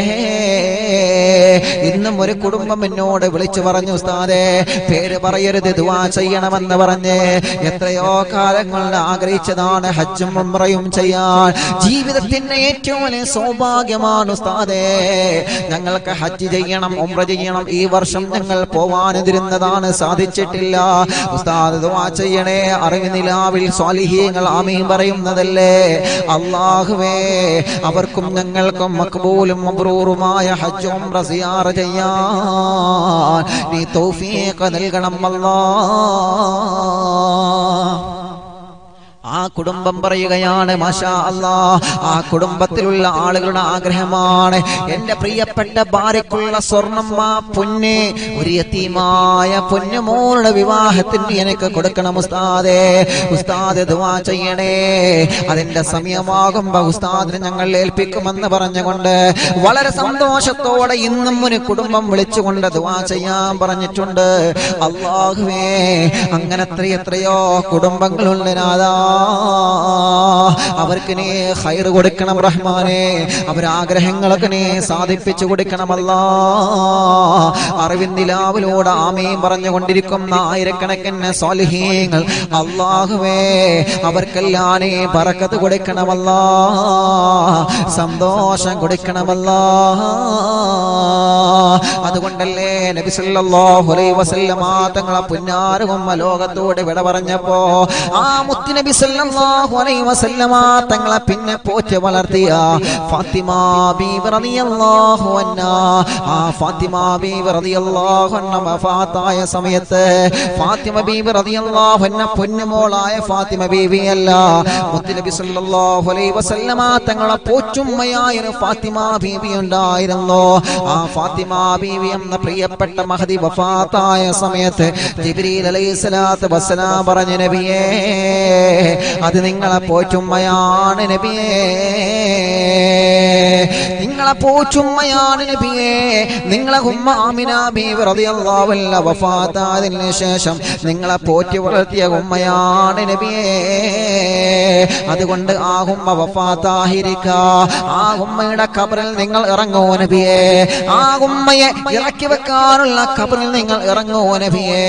ഇന്നും ഒരു കുടുംബം എന്നോട് വിളിച്ചു പറഞ്ഞു ഉസ്താദേ പേര് പറയരുത് ദുവാ ചെയ്യണമെന്ന് പറഞ്ഞ് എത്രയോ കാലങ്ങളിൽ ആഗ്രഹിച്ചതാണ് ഹജ്ജും ഉംറയും ചെയ്യാൻ ജീവിതത്തിന്റെ ഏറ്റവും വലിയ സൗഭാഗ്യമാണ് ഉസ്താദേ ഞങ്ങൾക്ക് ഹജ്ജ് ചെയ്യണം ഉംറ ചെയ്യണം ഈ വർഷം ഞങ്ങൾ പോവാനെതിരുന്നതാണ് സാധിച്ചിട്ടില്ല ഉസ്താദ് ദുവാ ചെയ്യണേ അറിവിനിലാവിൽ സ്വാലിഹീങ്ങൾ ആമീൻ പറയുന്നതല്ലേ അള്ളാഹുവേ അവർക്കും ഞങ്ങൾക്കും മക്ബൂലും മബ്രൂറുമായ ഹജ്ജ് ഉംറ സിയാറ ചെയ്യാൻ നീ തൗഫീഖ് നൽകണം അല്ലാ ആ കുടുംബം പറയുകയാണ് മാഷാ അല്ലാ ആ കുടുംബത്തിലുള്ള ആളുകളുടെ ആഗ്രഹമാണ് എന്റെ പ്രിയപ്പെട്ട ഭാര്യക്കുള്ള സ്വർണം ആ പൊന്നെ ഒരു യത്തീമായ പൊന്നുമോളുടെ വിവാഹത്തിന് എനിക്ക് കൊടുക്കണം ഉസ്താദേ ഉസ്താദ് ദുവാ ചെയ്യണേ അതിന്റെ സമയമാകുമ്പോ ഉസ്താദിനെ ഞങ്ങൾ ഏൽപ്പിക്കുമെന്ന് പറഞ്ഞുകൊണ്ട് വളരെ സന്തോഷത്തോടെ ഇന്നും ഒരു കുടുംബം വിളിച്ചുകൊണ്ട് ദുവാ ചെയ്യാൻ പറഞ്ഞിട്ടുണ്ട് അള്ളാഹുവേ അങ്ങനത്തെ എത്രയോ കുടുംബങ്ങളുണ്ട് നാദാ അവർക്ക് നീ ഹൈർ കൊടുക്കണം റഹ്മാനെ അവരാഗ്രഹങ്ങളൊക്കെ നീ സാധിപ്പിച്ചു കൊടുക്കണമല്ല അറിവിന്ദിലാവിലൂടെ ആമയും പറഞ്ഞുകൊണ്ടിരിക്കുന്ന ആയിരക്കണക്കിന് സ്വാലിഹീങ്ങൾ അള്ളാഹുവേ അവർക്കെല്ലാം നീ പറക്കത്ത് കൊടുക്കണമല്ല സന്തോഷം കൊടുക്കണമല്ല അതുകൊണ്ടല്ലേ നബി സല്ലല്ലാഹു അലൈഹി വസല്ലമ തങ്ങളെ പുന്നാരകുമ്മ ലോകത്തോട് വിട പറഞ്ഞപ്പോ ആ മുത്തുനബി സല്ലല്ലാഹു അലൈഹി വസല്ലമ തങ്ങളെ പിന്നെ പോറ്റി വളർത്തിയ ഫാത്തിമ ബീവി റളിയല്ലാഹു അൻഹ ആ ഫാത്തിമ ബീവി റളിയല്ലാഹു അൻഹ വഫാത്തായ സമയത്ത് ഫാത്തിമ ബീവി റളിയല്ലാഹു അൻഹ പൊന്നുമോളായ ഫാത്തിമ ബീവി അല്ല മുത്തുനബി സല്ലല്ലാഹു അലൈഹി വസല്ലമ തങ്ങളെ പോറ്റുമ്മയായ ഒരു ഫാത്തിമ ബീവി ഉണ്ടായിരുന്നു ആ ഫാത്തിമ ബീവി എന്ന പ്രിയപ്പെട്ട മഹദി വഫാത്തായ സമയത്ത് ജിബ്രീൽ അലൈഹിസ്സലാത്തു വസ്സലാം പറഞ്ഞ നബിയേ അത് നിങ്ങളെ പോറ്റുമ്മയാണ് നബിയേ നിങ്ങളെ പോറ്റുമ്മയാണ് നബിയേ നിങ്ങളെ ഉമ്മ ആമിന ബീവി റളിയല്ലാഹു അൻഹ വഫാത്തായതിനു ശേഷം നിങ്ങളെ പോറ്റി വളർത്തിയ ഉമ്മയാണ് നബിയേ അതുകൊണ്ട് ആ ഉമ്മ വഫാത്തായിരിക്ക ആ ഉമ്മയുടെ കബറിൽ നിങ്ങൾ ഇറങ്ങൂ നബിയേ ആ ഉമ്മയെ ഇറക്കി വെക്കാനുള്ള കബറിൽ നിങ്ങൾ ഇറങ്ങൂ നബിയേ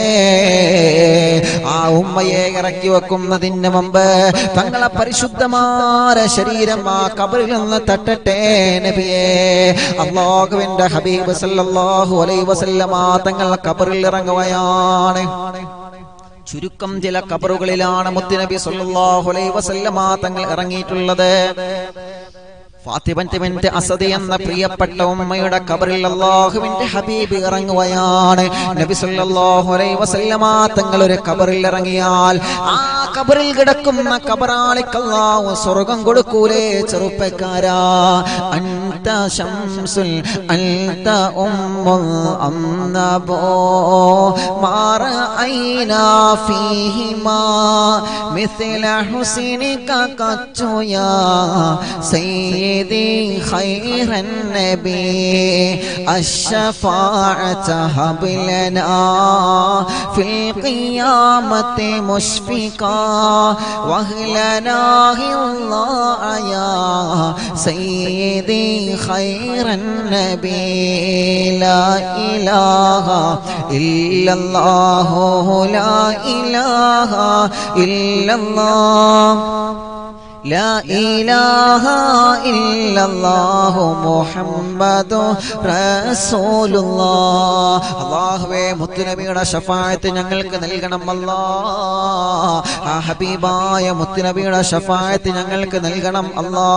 ആ ഉമ്മയെ ഇറക്കി വെക്കുന്നതിന് മുമ്പ് തങ്ങളെ പരിശുദ്ധമായ ശരീരം ആ കബറിൽ നിന്ന് തട്ടട്ടെ നബിയേ അള്ളാഹുവിന്റെ ഹബീബ് സല്ലല്ലാഹു അലൈഹി വസല്ലമ തങ്ങൾ കബറിൽ ഇറങ്ങുകയാണ് ചുരുക്കം ചില കബറുകളിലാണ് മുത്തുനബി സല്ലല്ലാഹു അലൈഹി വസല്ലമ തങ്ങൾ ഇറങ്ങിയിട്ടുള്ളത് ഫാത്തിമന്റെ അസദി എന്ന പ്രിയപ്പെട്ട ഉമ്മയുടെ കബറിൽ അള്ളാഹുവിന്റെ ഹബീബ് ഇറങ്ങുകയാണ് നബി സല്ലല്ലാഹു അലൈഹി വസല്ലമ തങ്ങൾ ഒരു കബറിൽ ഇറങ്ങിയാൽ ആ കബറിൽ കിടക്കുന്ന കബറാളിക്ക് അല്ലാഹു സ്വർഗം കൊടുക്കൂലേ ചെറുപ്പക്കാരാ അൻത ശംസുൽ അൻത ഉമ്മുൽ അന്നബോ മാറ ഐന ഫീഹിമാ مثل حسنك قد يا سيدي خير النبي الشفاعة هب لنا في القيامة مشفقا واهلنا الله يا سيدي خير النبي لا إله إلا الله لا إله إلا الله لا إله إلا الله محمد رسول الله അള്ളാഹുവേ മുത്തുനബിയുടെ ഷഫായത്ത് ഞങ്ങൾക്ക് നൽകണം അല്ലാ ആ ഹബീബായ മുത്തുനബിയുടെ ഷഫായത്ത് ഞങ്ങൾക്ക് നൽകണം അല്ലാ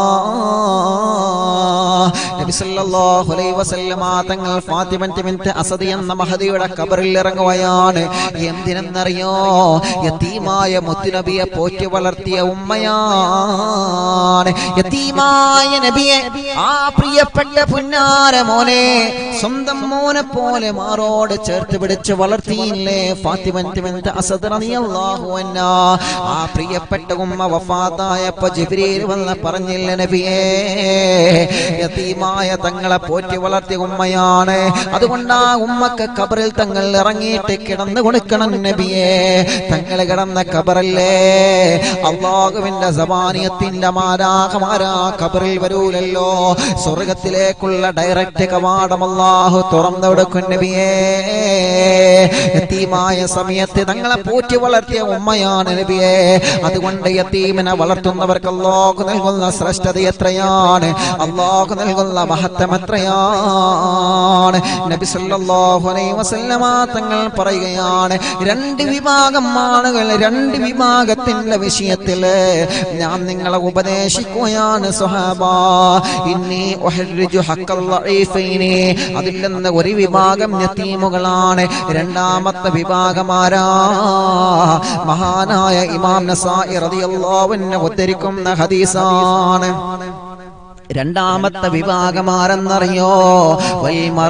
നബി സല്ലല്ലാഹു അലൈഹി വസല്ലമ തങ്ങൾ ഫാത്തിമന്റെ ബിൻത്ത് അസദി എന്ന മഹദിയുടെ ഖബറിൽ ഇറങ്ങുകയാണ് എന്തിനെന്നറിയോ യതീമായ മുത്തുനബിയെ പോറ്റി വളർത്തിയ ഉമ്മയാ പറയുകയാണ് യതീമായ നബിയെ ആ പ്രിയപ്പെട്ട പുന്നാര മോനെ സ്വന്തം മോനെ പോലെ മാറോട് ചേർത്ത് പിടിച്ച് വളർത്തിയില്ലേ ഫാത്തിമന്റ് അസദ് റളിയല്ലാഹു അൻഹാ ആ പ്രിയപ്പെട്ട ഉമ്മ വഫാത്തായപ്പോ ജിബ്രീൽ വന്ന് പറഞ്ഞില്ല നബിയേ യതീമായ തങ്ങളെ പോറ്റി വളർത്തിയ ഉമ്മയാണ് അതുകൊണ്ട് ആ ഉമ്മക്ക് കബറിൽ തങ്ങൾ ഇറങ്ങിയിട്ട് കിടന്നു കൊടുക്കണം നബിയേ തങ്ങൾ കിടന്ന കബറല്ലേ അള്ളാഹുവിന്റെ സബാനിയത്തിന്റെ മാരാഹമാരാ കബറിൽ വരൂലല്ലോ സ്വർഗത്തിലേക്കുള്ള ഡയറക്റ്റ് കവാടം അള്ളാഹു തുറന്നു കൊടുക്കും നബിയേ യത്തീമായ സമയത്ത് തങ്ങളെ പോറ്റി വളർത്തിയ ഉമ്മയാണ് നബിയെ അതുകൊണ്ട് യത്തീമിനെ വളർത്തുന്നവർക്ക് അള്ളാഹു നൽകുന്ന ശ്രേഷ്ഠത എത്രയാണ് അള്ളാഹു നൽകുന്ന മഹത്വം എത്രയാണ് നബി സല്ലല്ലാഹു അലൈഹി വസല്ലമ തങ്ങൾ പറയുകയാണ് രണ്ട് വിഭാഗം ആളുകൾ രണ്ട് വിഭാഗത്തിന്റെ വിഷയത്തില് ഞാൻ നിങ്ങളെ ഉപദേശിക്കുകയാണ് സുഹാബ ഇന്നി ഉഹർരിജു ഹഖൽ ലഈഫൈനി അതിൽ നിന്ന് ഒരു വിഭാഗം യതീമുകളാണ് രണ്ടാമത്തെ വിഭാഗമാരാ മഹാനായ ഇമാം നസായി റളിയല്ലാഹു അൻഹു ഉദ്ധരിക്കുന്ന ഹദീസാണ് രണ്ടാമത്തെ വിഭാഗമാരെന്നറിയോ വൽമർ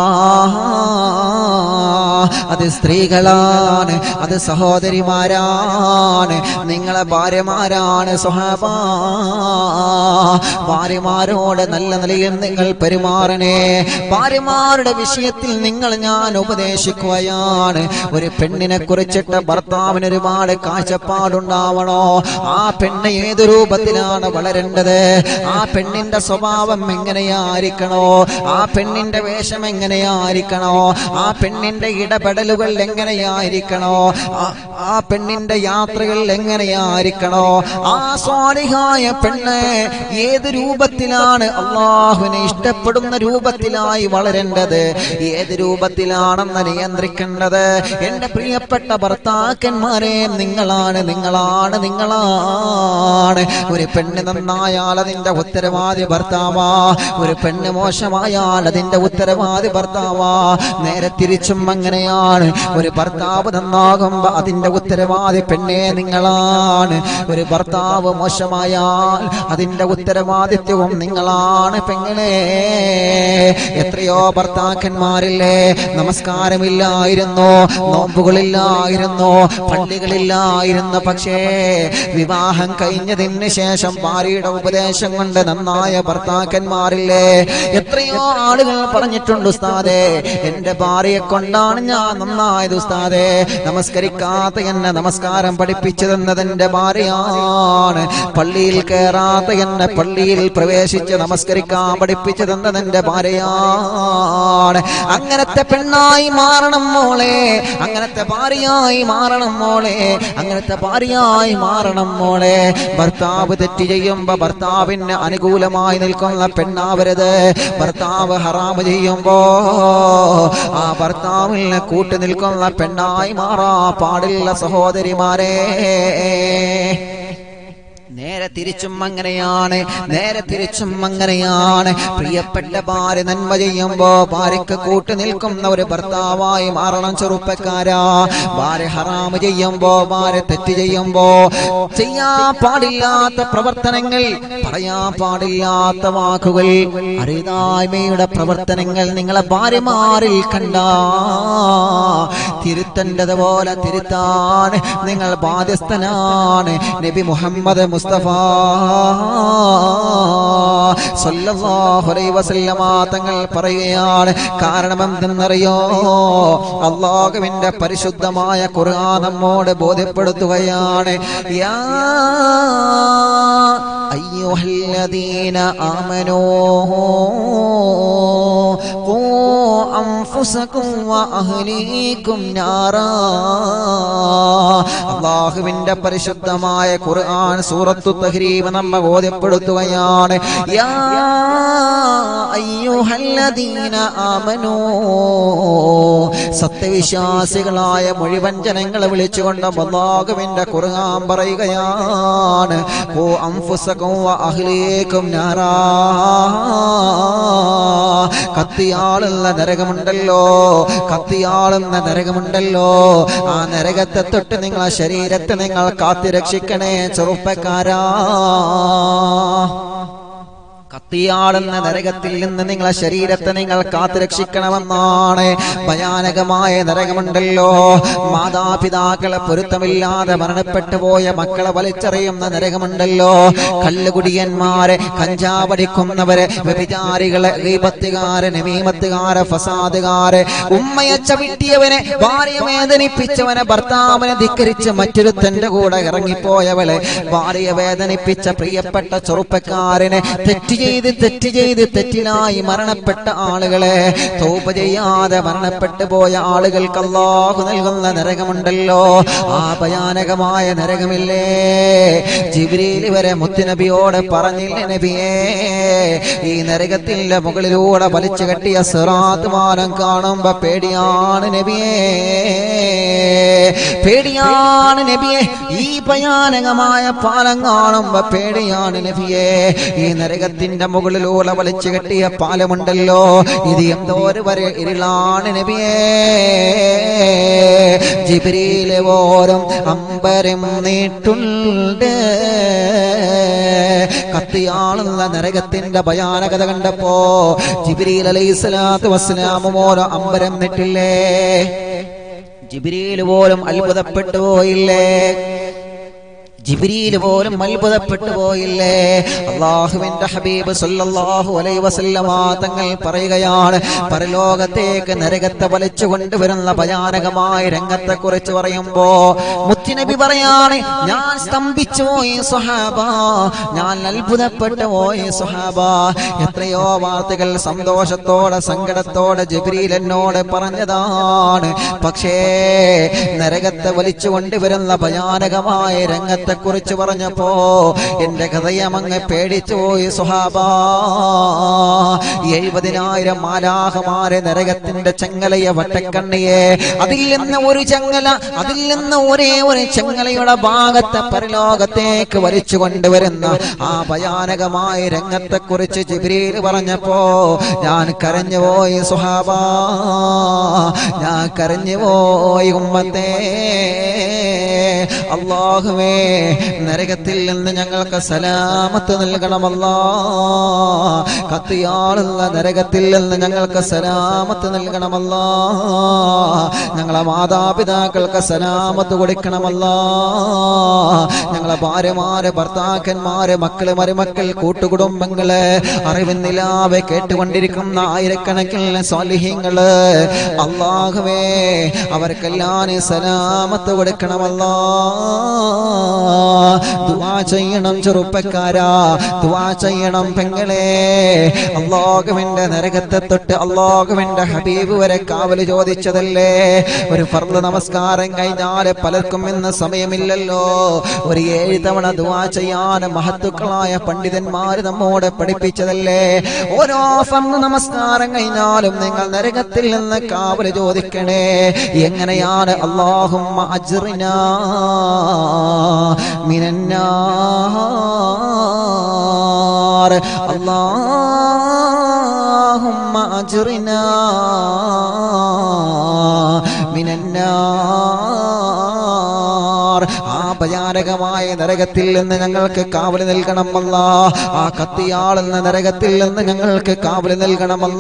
അത് സ്ത്രീകളാണ് അത് സഹോദരിമാരാണ് നിങ്ങളെ ഭാര്യമാരാണ് സ്വഹാബ ഭാര്യമാരോട് നല്ല നിലയിൽ നിങ്ങൾ പെരുമാറണേ ഭാര്യമാരുടെ വിഷയത്തിൽ നിങ്ങൾ ഞാൻ ഉപദേശിക്കുകയാണ് ഒരു പെണ്ണിനെ കുറിച്ചിട്ട് ഭർത്താവിന് ഒരുപാട് കാഴ്ചപ്പാടുണ്ടാവണോ ആ പെണ്ണ് ഏത് രൂപത്തിലാണ് വളരേണ്ടത് ആ പെണ്ണിന്റെ സ്വഭാവം എങ്ങനെയായിരിക്കണോ ആ പെണ്ണിന്റെ വേഷം എങ്ങനെയായിരിക്കണോ ആ പെണ്ണിന്റെ ഇടപെടലുകൾ എങ്ങനെയായിരിക്കണോ ആ- ആ പെണ്ണിന്റെ യാത്രകൾ എങ്ങനെയായിരിക്കണോ ആ സ്വാലിഹായ പെണ്ണ് ഏത് രൂപത്തിലാണ് അള്ളാഹുവിനെ ഇഷ്ടപ്പെടുന്ന രൂപത്തിലായി വളരേണ്ടത് ഏത് രൂപത്തിലാണെന്ന് നിയന്ത്രിക്കേണ്ടത് എന്റെ പ്രിയപ്പെട്ട ഭർത്താക്കന്മാരെ നിങ്ങളാണ് നിങ്ങളാണ് നിങ്ങളാണ് ഒരു പെണ്ണ് നന്നായാൽ അതിന്റെ ഉത്തരവാദി ഭർത്താവാ ഒരു പെണ്ണ് മോശമായാൽ അതിന്റെ ഉത്തരവാദി ഭർത്താവാ നേരെ തിരിച്ചും അങ്ങനെയാണ് ഒരു ഭർത്താവ് നന്നാകുമ്പോ അതിന്റെ ഉത്തരവാദി പെണ്ണെ നിങ്ങളാണ് ഒരു ഭർത്താവ് മോശമായാൽ അതിന്റെ ഉത്തരവാദിത്വവും നിങ്ങളാണ് പെങ്ങളെ എത്രയോ ഭർത്താക്കന്മാരില്ലേ നമസ്കാരമില്ലായിരുന്നു നോമ്പുകളില്ലായിരുന്നു പള്ളികളില്ലായിരുന്നു പക്ഷേ വിവാഹം കഴിഞ്ഞതിന് ശേഷം ഭാര്യയുടെ ഉപദേശം കൊണ്ട് നന്നായ ഭർത്താക്കന്മാരില്ലേ എത്രയോ ആളുകൾ പറഞ്ഞിട്ടുണ്ട് ഉസ്താദേ എന്റെ ഭാര്യയെ കൊണ്ടാണ് ഞാൻ നന്നായത് ഉസ്താദേ നമസ്കരിക്കാത്ത എന്നെ നമസ്കാരം പഠിപ്പിച്ചു തന്നത് എന്റെ ഭാര്യയാണ് പള്ളിയിൽ കയറാത്ത എന്നെ പള്ളിയിൽ പ്രവേശിച്ച് നമസ്കരിക്കാൻ പഠിപ്പിച്ചു തന്നത് എന്റെ ഭാര്യയാണ് അങ്ങനത്തെ പെണ്ണായി മാറണം മോളെ അങ്ങനത്തെ ഭാര്യയായി മാറണം മോളെ അങ്ങനത്തെ ഭാര്യയായി മാറണം മോളെ ഭർത്താവ് തെറ്റ് ചെയ്യുമ്പോ ഭർത്താവിന് അനുകൂലമായി നിൽക്കുന്ന പെണ്ണാവരുത് ഭർത്താവ് ഹറാമ് ചെയ്യുമ്പോ ആ ഭർത്താവിന് കൂട്ടു നിൽക്കുന്ന പെണ്ണായി മാറാ പാടില്ല സഹോദരിമാരെ നേരെ തിരിച്ചും അങ്ങനെയാണ് നേരെ തിരിച്ചും അങ്ങനെയാണ് പ്രിയപ്പെട്ട ഭാര്യ നന്മ ചെയ്യുമ്പോ ഭാര്യക്ക് കൂട്ടു നിൽക്കുന്ന ഒരു ഭർത്താവായി മാറണം ചെറുപ്പക്കാരാ ഭാര്യ ഹറാമ് ചെയ്യുമ്പോ ഭാര്യ തെറ്റ് ചെയ്യുമ്പോ ചെയ്യാൻ പാടില്ലാത്ത പ്രവർത്തനങ്ങൾ പറയാൻ പാടില്ലാത്ത വാക്കുകൾ അറിതായ്മയുടെ പ്രവർത്തനങ്ങൾ നിങ്ങളെ ഭാര്യമാരിൽ കണ്ട തിരുത്തേണ്ടതുപോലെ തിരുത്താൻ നിങ്ങൾ ബാധ്യസ്ഥനാണ് നബി മുഹമ്മദ് മുസ്തഫ സല്ലല്ലാഹു അലൈഹി വസല്ലമ തങ്ങൾ പറയുകയാണ് കാരണം എന്തെന്നറിയോ അള്ളാഹുവിന്റെ പരിശുദ്ധമായ ഖുർആൻ നമ്മോട് ബോധ്യപ്പെടുത്തുകയാണ് യാ അയ്യുഹല്ലദീന ആമനൂ ഖൂ അൻഫുസകും വഅഹ്ലീകും നാറാ അള്ളാഹുവിന്റെ പരിശുദ്ധമായ ഖുർആൻ സൂറത്തു തഹ്രീം നമ്മെ ബോധ്യപ്പെടുത്തുകയാണ് യാ അയ്യുഹല്ലദീന ആമനൂ സത്യവിശ്വാസികളായ മുഴുവൻ ജനങ്ങളെ വിളിച്ചുകൊണ്ട് അള്ളാഹുവിന്റെ ഖുർആൻ പറയുകയാണ് ഓ അംഫുസക്കും വ അഹ്ലീക്കും നാറാ കത്തിയാളുന്ന നരകമുണ്ടല്ലോ കത്തിയാളുന്ന നരകമുണ്ടല്ലോ ആ നരകത്തെ തൊട്ട് നിങ്ങളെ ശരീരത്തെ നിങ്ങൾ കാത്തിരക്ഷിക്കണേ ചെറുപ്പക്കാരാ കത്തിയാടുന്ന നരകത്തിൽ നിന്ന് നിങ്ങളെ ശരീരത്തെ നിങ്ങൾ കാത്തുരക്ഷിക്കണമെന്നാണ് ഭയാനകമായ നരകമുണ്ടല്ലോ മാതാപിതാക്കളെ പൊരുത്തമില്ലാതെ മരണപ്പെട്ടു പോയ മക്കളെ വലിച്ചെറിയുന്ന നരകമുണ്ടല്ലോ കല്ലുകുടിയന്മാരെ കഞ്ചാവടിക്കുന്നവരെ വ്യഭിചാരികളെ ഗീപത്തുകാരെ നമീമത്തുകാരെ ഫസാദുകാരെ ഉമ്മയെ ചവിട്ടിയവനെ ഭാര്യ വേദനിപ്പിച്ചവനെ ഭർത്താവിനെ ധിക്കരിച്ച് മറ്റൊരുത്തന്റെ കൂടെ ഇറങ്ങിപ്പോയവളെ ഭാര്യ വേദനിപ്പിച്ച പ്രിയപ്പെട്ട ചെറുപ്പക്കാരനെ തെറ്റ് ചെയ്ത് തെറ്റ് ചെയ്ത് തെറ്റിലായി മരണപ്പെട്ട ആളുകളെ തോപ ചെയ്യാതെ മരണപ്പെട്ടു പോയ ആളുകൾക്ക് അല്ലാഹു നൽകുന്ന നരകമുണ്ടല്ലോ ആ ഭയാനകമായ നരകമില്ലേ ജിബ്രീൽ വരെ മുത്തുനബിയോട് പറഞ്ഞില്ല നബിയേ ഈ നരകത്തിന്റെ മുകളിലൂടെ വലിച്ചു കെട്ടിയ സിറാത്ത് മാനം കാണുമ്പോ പേടിയാണ് നബിയേ പേടിയാണ് നബിയെ ഈ ഭയാനകമായ പാലം കാണുമ്പോ പേടിയാണ് നബിയെ ഈ നരകത്തിന്റെ മുകളിലൂടെ വലിച്ചു കെട്ടിയ പാലമുണ്ടല്ലോ ഇത് എന്തോ ഒരു വരെ ഇരുളാണ് നബിയെ ജിബ്രീലെ ഓരം അമ്പരം നീട്ടുണ്ട് കത്തിയാളുന്ന നരകത്തിന്റെ ഭയാനകത കണ്ടപ്പോ ജിബ്രീൽ അലൈഹി സ്വലാത്തു വസ്സലാമും ഓരോ അമ്പരം നിട്ടില്ലേ ജിബ്രീൽ പോലും അത്ഭുതപ്പെട്ടു പോയില്ലേ ജിബ്രീൽ പോലും അത്ഭുതപ്പെട്ടു പോയില്ലേ അള്ളാഹുവിന്റെ ഹബീബ് സല്ലല്ലാഹു അലൈഹി വസല്ലമ തങ്ങൾ പറയുകയാണ് പരലോകത്തേക്ക് നരകത്തെ വലിച്ചു കൊണ്ടുവരുന്ന ഭയാനകമായ രംഗത്തെ കുറിച്ച് പറയുമ്പോ മുത്തുനബി പറയാണ് ഞാൻ സ്തംഭിച്ചു പോയി സുഹാബ ഞാൻ അത്ഭുതപ്പെട്ടു പോയി സുഹാബ എത്രയോ വാർത്തകൾ സന്തോഷത്തോടെ സങ്കടത്തോടെ ജിബ്രീൽ എന്നോട് പറഞ്ഞതാണ് പക്ഷേ നരകത്തെ വലിച്ചു കൊണ്ടുവരുന്ന ഭയാനകമായ രംഗത്തെ കുറിച്ച് പറഞ്ഞപ്പോ എന്റെ ഹൃദയമങ്ങ് പേടിച്ചു പോയി സുഹാബ എഴുപതിനായിരം മാലാഹമാരെ നരകത്തിന്റെ ചങ്ങലയെ വട്ടക്കണ്ണിയെ അതിൽ നിന്ന് ഒരു ചങ്ങല അതിൽ നിന്ന് ഒരേ ഒരു ചങ്ങലയുടെ ഭാഗത്തെ പരലോകത്തേക്ക് വലിച്ചു കൊണ്ടുവരുന്ന ആ ഭയാനകമായ രംഗത്തെ കുറിച്ച് ജിബ്രീൽ പറഞ്ഞപ്പോ ഞാൻ കരഞ്ഞു പോയി സുഹാബ ഞാൻ കരഞ്ഞു പോയി ഉമ്മത്തേ അള്ളാഹുവേ നരകത്തിൽ നിന്ന് ഞങ്ങൾക്ക് സലാമത്ത് നൽകണമല്ലാ കത്തിയാളുള്ള നരകത്തിൽ നിന്ന് ഞങ്ങൾക്ക് സലാമത്ത് നൽകണമല്ലാ ഞങ്ങളെ മാതാപിതാക്കൾക്ക് സലാമത്ത് കൊടുക്കണമല്ലാ ഞങ്ങളെ ഭാര്യമാര് ഭർത്താക്കന്മാര് മക്കള് മരുമക്കൾ കൂട്ടുകുടുംബങ്ങള് അറിവിന്നിലാവെ കേട്ടുകൊണ്ടിരിക്കുന്ന ആയിരക്കണക്കിന് സ്വാലിഹ്യങ്ങള് അള്ളാഹുവേ അവർക്കെല്ലാം സലാമത്ത് കൊടുക്കണമല്ലാ ദുആ ചെയ്യണം ചെറുപ്പക്കാരാ ദുആ ചെയ്യണം പെങ്ങളെ അള്ളാഹുവിന്റെ നരകത്തെ തൊട്ട് അള്ളാഹുവിന്റെ ഹബീബ് വരെ കാവല് ചോദിച്ചതല്ലേ ഒരു ഫർദ് നമസ്കാരം കഴിഞ്ഞാല് പലർക്കും ഇന്ന് സമയമില്ലല്ലോ ഒരു ഏഴ് തവണ ദുആ ചെയ്യാൻ മഹത്തുക്കളായ പണ്ഡിതന്മാര് നമ്മോട് പഠിപ്പിച്ചതല്ലേ ഓരോ ഫർദ് നമസ്കാരം കഴിഞ്ഞാലും നിങ്ങൾ നരകത്തിൽ നിന്ന് കാവല് ചോദിക്കണേ എങ്ങനെയാണ് അള്ളാഹുമ്മ അജ്റിനാ മിനന്നാർ اللهم أجرنا من النار ആ ഭയാനകമായ നരകത്തിൽ നിന്ന് ഞങ്ങൾക്ക് കാവല് നൽകണമല്ല ആ കത്തിയാളുന്ന നരകത്തിൽ നിന്ന് ഞങ്ങൾക്ക് കാവല് നൽകണമല്ല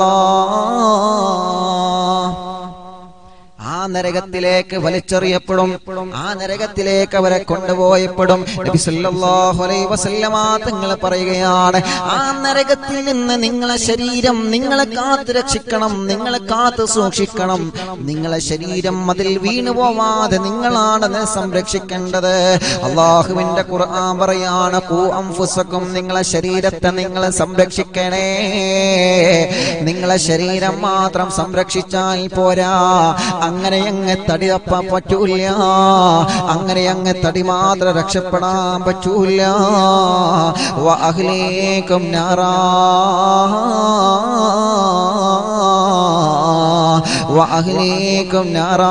ആ നരകത്തിലേക്ക് വലിച്ചെറിയപ്പെടും ആ നരകത്തിലേക്ക് അവരെ കൊണ്ടുപോയപ്പെടും നബി സല്ലല്ലാഹു അലൈഹി വസല്ലമ തങ്ങൾ പറയുകയാണ് ആ നരകത്തിൽ നിന്ന് നിങ്ങളെ ശരീരം നിങ്ങളെ കാത്തു രക്ഷിക്കണം നിങ്ങളെ കാത്തു സൂക്ഷിക്കണം നിങ്ങളെ ശരീരം അതിൽ വീണു പോവാതെ നിങ്ങളാണ് അതിനെ സംരക്ഷിക്കേണ്ടത് അള്ളാഹുവിന്റെ ഖുർആൻ പറയാണ് കൂ അംഫുസക്കും നിങ്ങളെ ശരീരത്തെ നിങ്ങൾ സംരക്ഷിക്കണേ നിങ്ങളെ ശരീരം മാത്രം സംരക്ഷിച്ചാൽ പോരാ അങ്ങനെ അങ്ങ് തടി തപ്പാൻ പറ്റൂല അങ്ങനെ അങ്ങ് തടി മാത്രം രക്ഷപ്പെടാൻ പറ്റൂല വ അഹ്ലീക്കും നാറാ വഅഹ്ലീകും നാറാ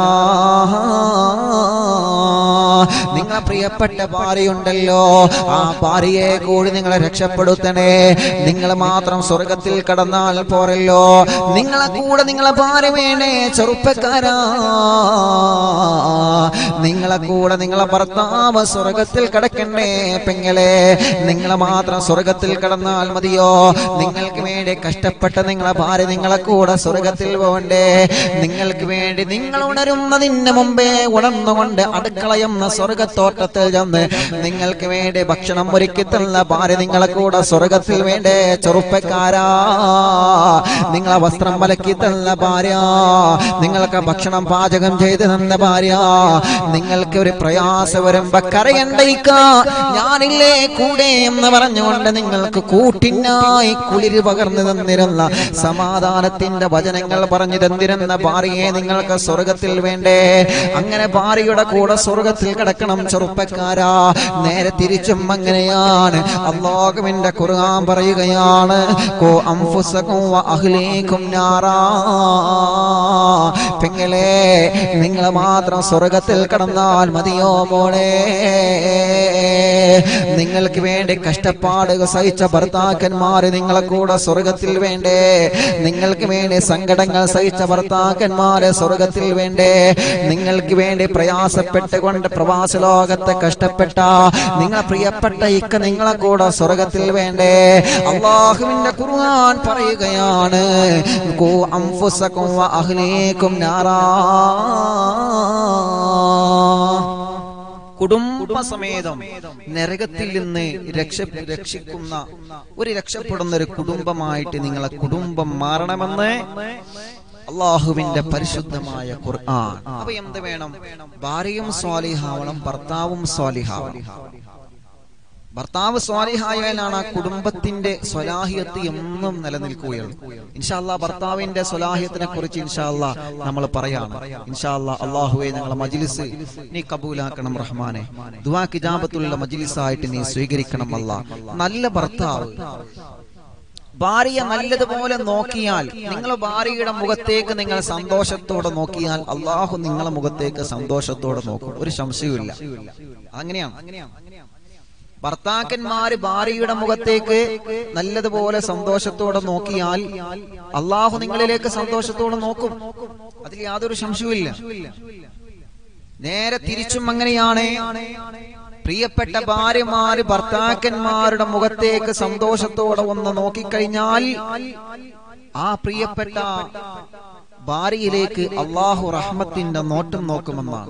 നിങ്ങളെ പ്രിയപ്പെട്ട ഭാര്യയുണ്ടല്ലോ ആ ഭാര്യയെ കൂടി നിങ്ങളെ രക്ഷപ്പെടുത്തണേ നിങ്ങൾ മാത്രം സ്വർഗത്തിൽ കടന്നാൽ പോരല്ലോ നിങ്ങളെ കൂടെ നിങ്ങളെ ഭാര്യ വേണേ ചെറുപ്പക്കാരാ നിങ്ങളെ കൂടെ നിങ്ങളെ ഭർത്താവ് സ്വർഗത്തിൽ കിടക്കണ്ടേ പെങ്ങളെ നിങ്ങളെ മാത്രം സ്വർഗത്തിൽ കടന്നാൽ മതിയോ നിങ്ങൾക്ക് വേണ്ടി കഷ്ടപ്പെട്ട നിങ്ങളെ ഭാര്യ നിങ്ങളെ കൂടെ സ്വർഗത്തിൽ പോകണ്ടേ നിങ്ങൾക്ക് വേണ്ടി നിങ്ങൾ ഉണരുന്നതിന് മുമ്പേ ഉണർന്നുകൊണ്ട് അടുക്കളയെന്ന സ്വർഗത്തോട്ടത്തിൽ ചെന്ന് നിങ്ങൾക്ക് വേണ്ടി ഭക്ഷണം ഒരുക്കി തന്ന ഭാര്യ നിങ്ങളെ കൂടെ സ്വർഗത്തിൽ വേണ്ടേ ചെറുപ്പക്കാരാ നിങ്ങളെ വസ്ത്രം മലക്കി തന്ന ഭാര്യ നിങ്ങൾക്ക് ഭക്ഷണം പാചകം ചെയ്ത് തന്ന ഭാര്യ നിങ്ങൾക്ക് ഒരു പ്രയാസം വരുമ്പോ കരയണ്ടയിക്ക ഞാനില്ലേ കൂടെ എന്ന് പറഞ്ഞുകൊണ്ട് നിങ്ങൾക്ക് കൂട്ടിനായി കുളിര് പകർന്നു തന്നിരുന്ന സമാധാനത്തിന്റെ വചനങ്ങൾ പറഞ്ഞു തന്നിരുന്ന ഭാര്യയെ നിങ്ങൾക്ക് സ്വർഗത്തിൽ വേണ്ടേ അങ്ങനെ ഭാര്യയുടെ കൂടെ സ്വർഗത്തിൽ കിടക്കണം ചെറുപ്പക്കാരാ നേരെ തിരിച്ചും അങ്ങനെയാണ് അള്ളാഹുവിന്റെ ഖുർആൻ പറയുകയാണ് കോ അംഫുസകും വ അഹ്ലീകും നാറാ പെങ്ങളെ നിങ്ങൾ മാത്രം സ്വർഗത്തിൽ കടന്നാൽ മതിയോ മോളെ നിങ്ങൾക്ക് വേണ്ടി കഷ്ടപ്പാടുകൾ സഹിച്ച ഭർത്താക്കന്മാര് നിങ്ങളെ കൂടെ സ്വർഗത്തിൽ വേണ്ടേ നിങ്ങൾക്ക് വേണ്ടി സങ്കടങ്ങൾ സഹിച്ച ഭർത്താക്കന്മാര് സ്വർഗത്തിൽ വേണ്ടേ നിങ്ങൾക്ക് വേണ്ടി പ്രയാസപ്പെട്ടുകൊണ്ട് പ്രവാസ ലോകത്തെ കഷ്ടപ്പെട്ട നിങ്ങളെ പ്രിയപ്പെട്ട ഇക്ക നിങ്ങളെ കൂടെ സ്വർഗത്തിൽ വേണ്ടേ അള്ളാഹുവിന്റെ ഖുർആൻ പറയുകയാണ് കൂ അംഫുസകും വ അഹ്ലീകും നാറാ കുടുംബസമേതം നരകത്തിൽ നിന്ന് രക്ഷ രക്ഷിക്കുന്ന ഒരു രക്ഷപ്പെടുന്ന ഒരു കുടുംബമായിട്ട് നിങ്ങളെ കുടുംബം മാറണമെന്ന് അള്ളാഹുവിന്റെ പരിശുദ്ധമായ ഖുർആൻ അപ്പൊ എന്ത് വേണം ഭാര്യയും സ്വാലിഹാവണം ഭർത്താവും സ്വാലിഹാവണം ഭർത്താവ് സ്വാലിഹായാലാണ് ആ കുടുംബത്തിന്റെ സ്വലാഹിയത്ത് എന്നും നിലനിൽക്കുകയുള്ളൂ ഇൻഷാല്ല ഭർത്താവിന്റെ സ്വലാഹിയത്തിനെ കുറിച്ച് ഇൻഷാല്ല നമ്മൾ പറയാണ് ഇൻഷാല്ല അള്ളാഹുവെ ഞങ്ങളെ മജിലിസ് നീ കബൂലാക്കണം റഹ്മാനെ ദുവാ കിജാബത്തുള്ള മജിലിസായിട്ട് നീ സ്വീകരിക്കണം അല്ല നല്ല ഭർത്താവ് ഭാര്യ നല്ലതുപോലെ നോക്കിയാൽ നിങ്ങൾ ഭാര്യയുടെ മുഖത്തേക്ക് നിങ്ങൾ സന്തോഷത്തോടെ നോക്കിയാൽ അള്ളാഹു നിങ്ങളെ മുഖത്തേക്ക് സന്തോഷത്തോടെ നോക്കും ഒരു സംശയവുമില്ല അങ്ങനെയാണ് ഭർത്താക്കന്മാര് ഭാര്യയുടെ മുഖത്തേക്ക് നല്ലതുപോലെ സന്തോഷത്തോടെ നോക്കിയാൽ അള്ളാഹു നിങ്ങളിലേക്ക് സന്തോഷത്തോടെ നോക്കും അതിൽ യാതൊരു സംശയവുമില്ല നേരെ തിരിച്ചും അങ്ങനെയാണ് പ്രിയപ്പെട്ട ഭാര്യമാര് ഭർത്താക്കന്മാരുടെ മുഖത്തേക്ക് സന്തോഷത്തോടെ ഒന്ന് നോക്കിക്കഴിഞ്ഞാൽ ആ പ്രിയപ്പെട്ട ഭാര്യയിലേക്ക് അള്ളാഹു റഹ്മത്തിന്റെ നോട്ടം നോക്കുമെന്നാണ്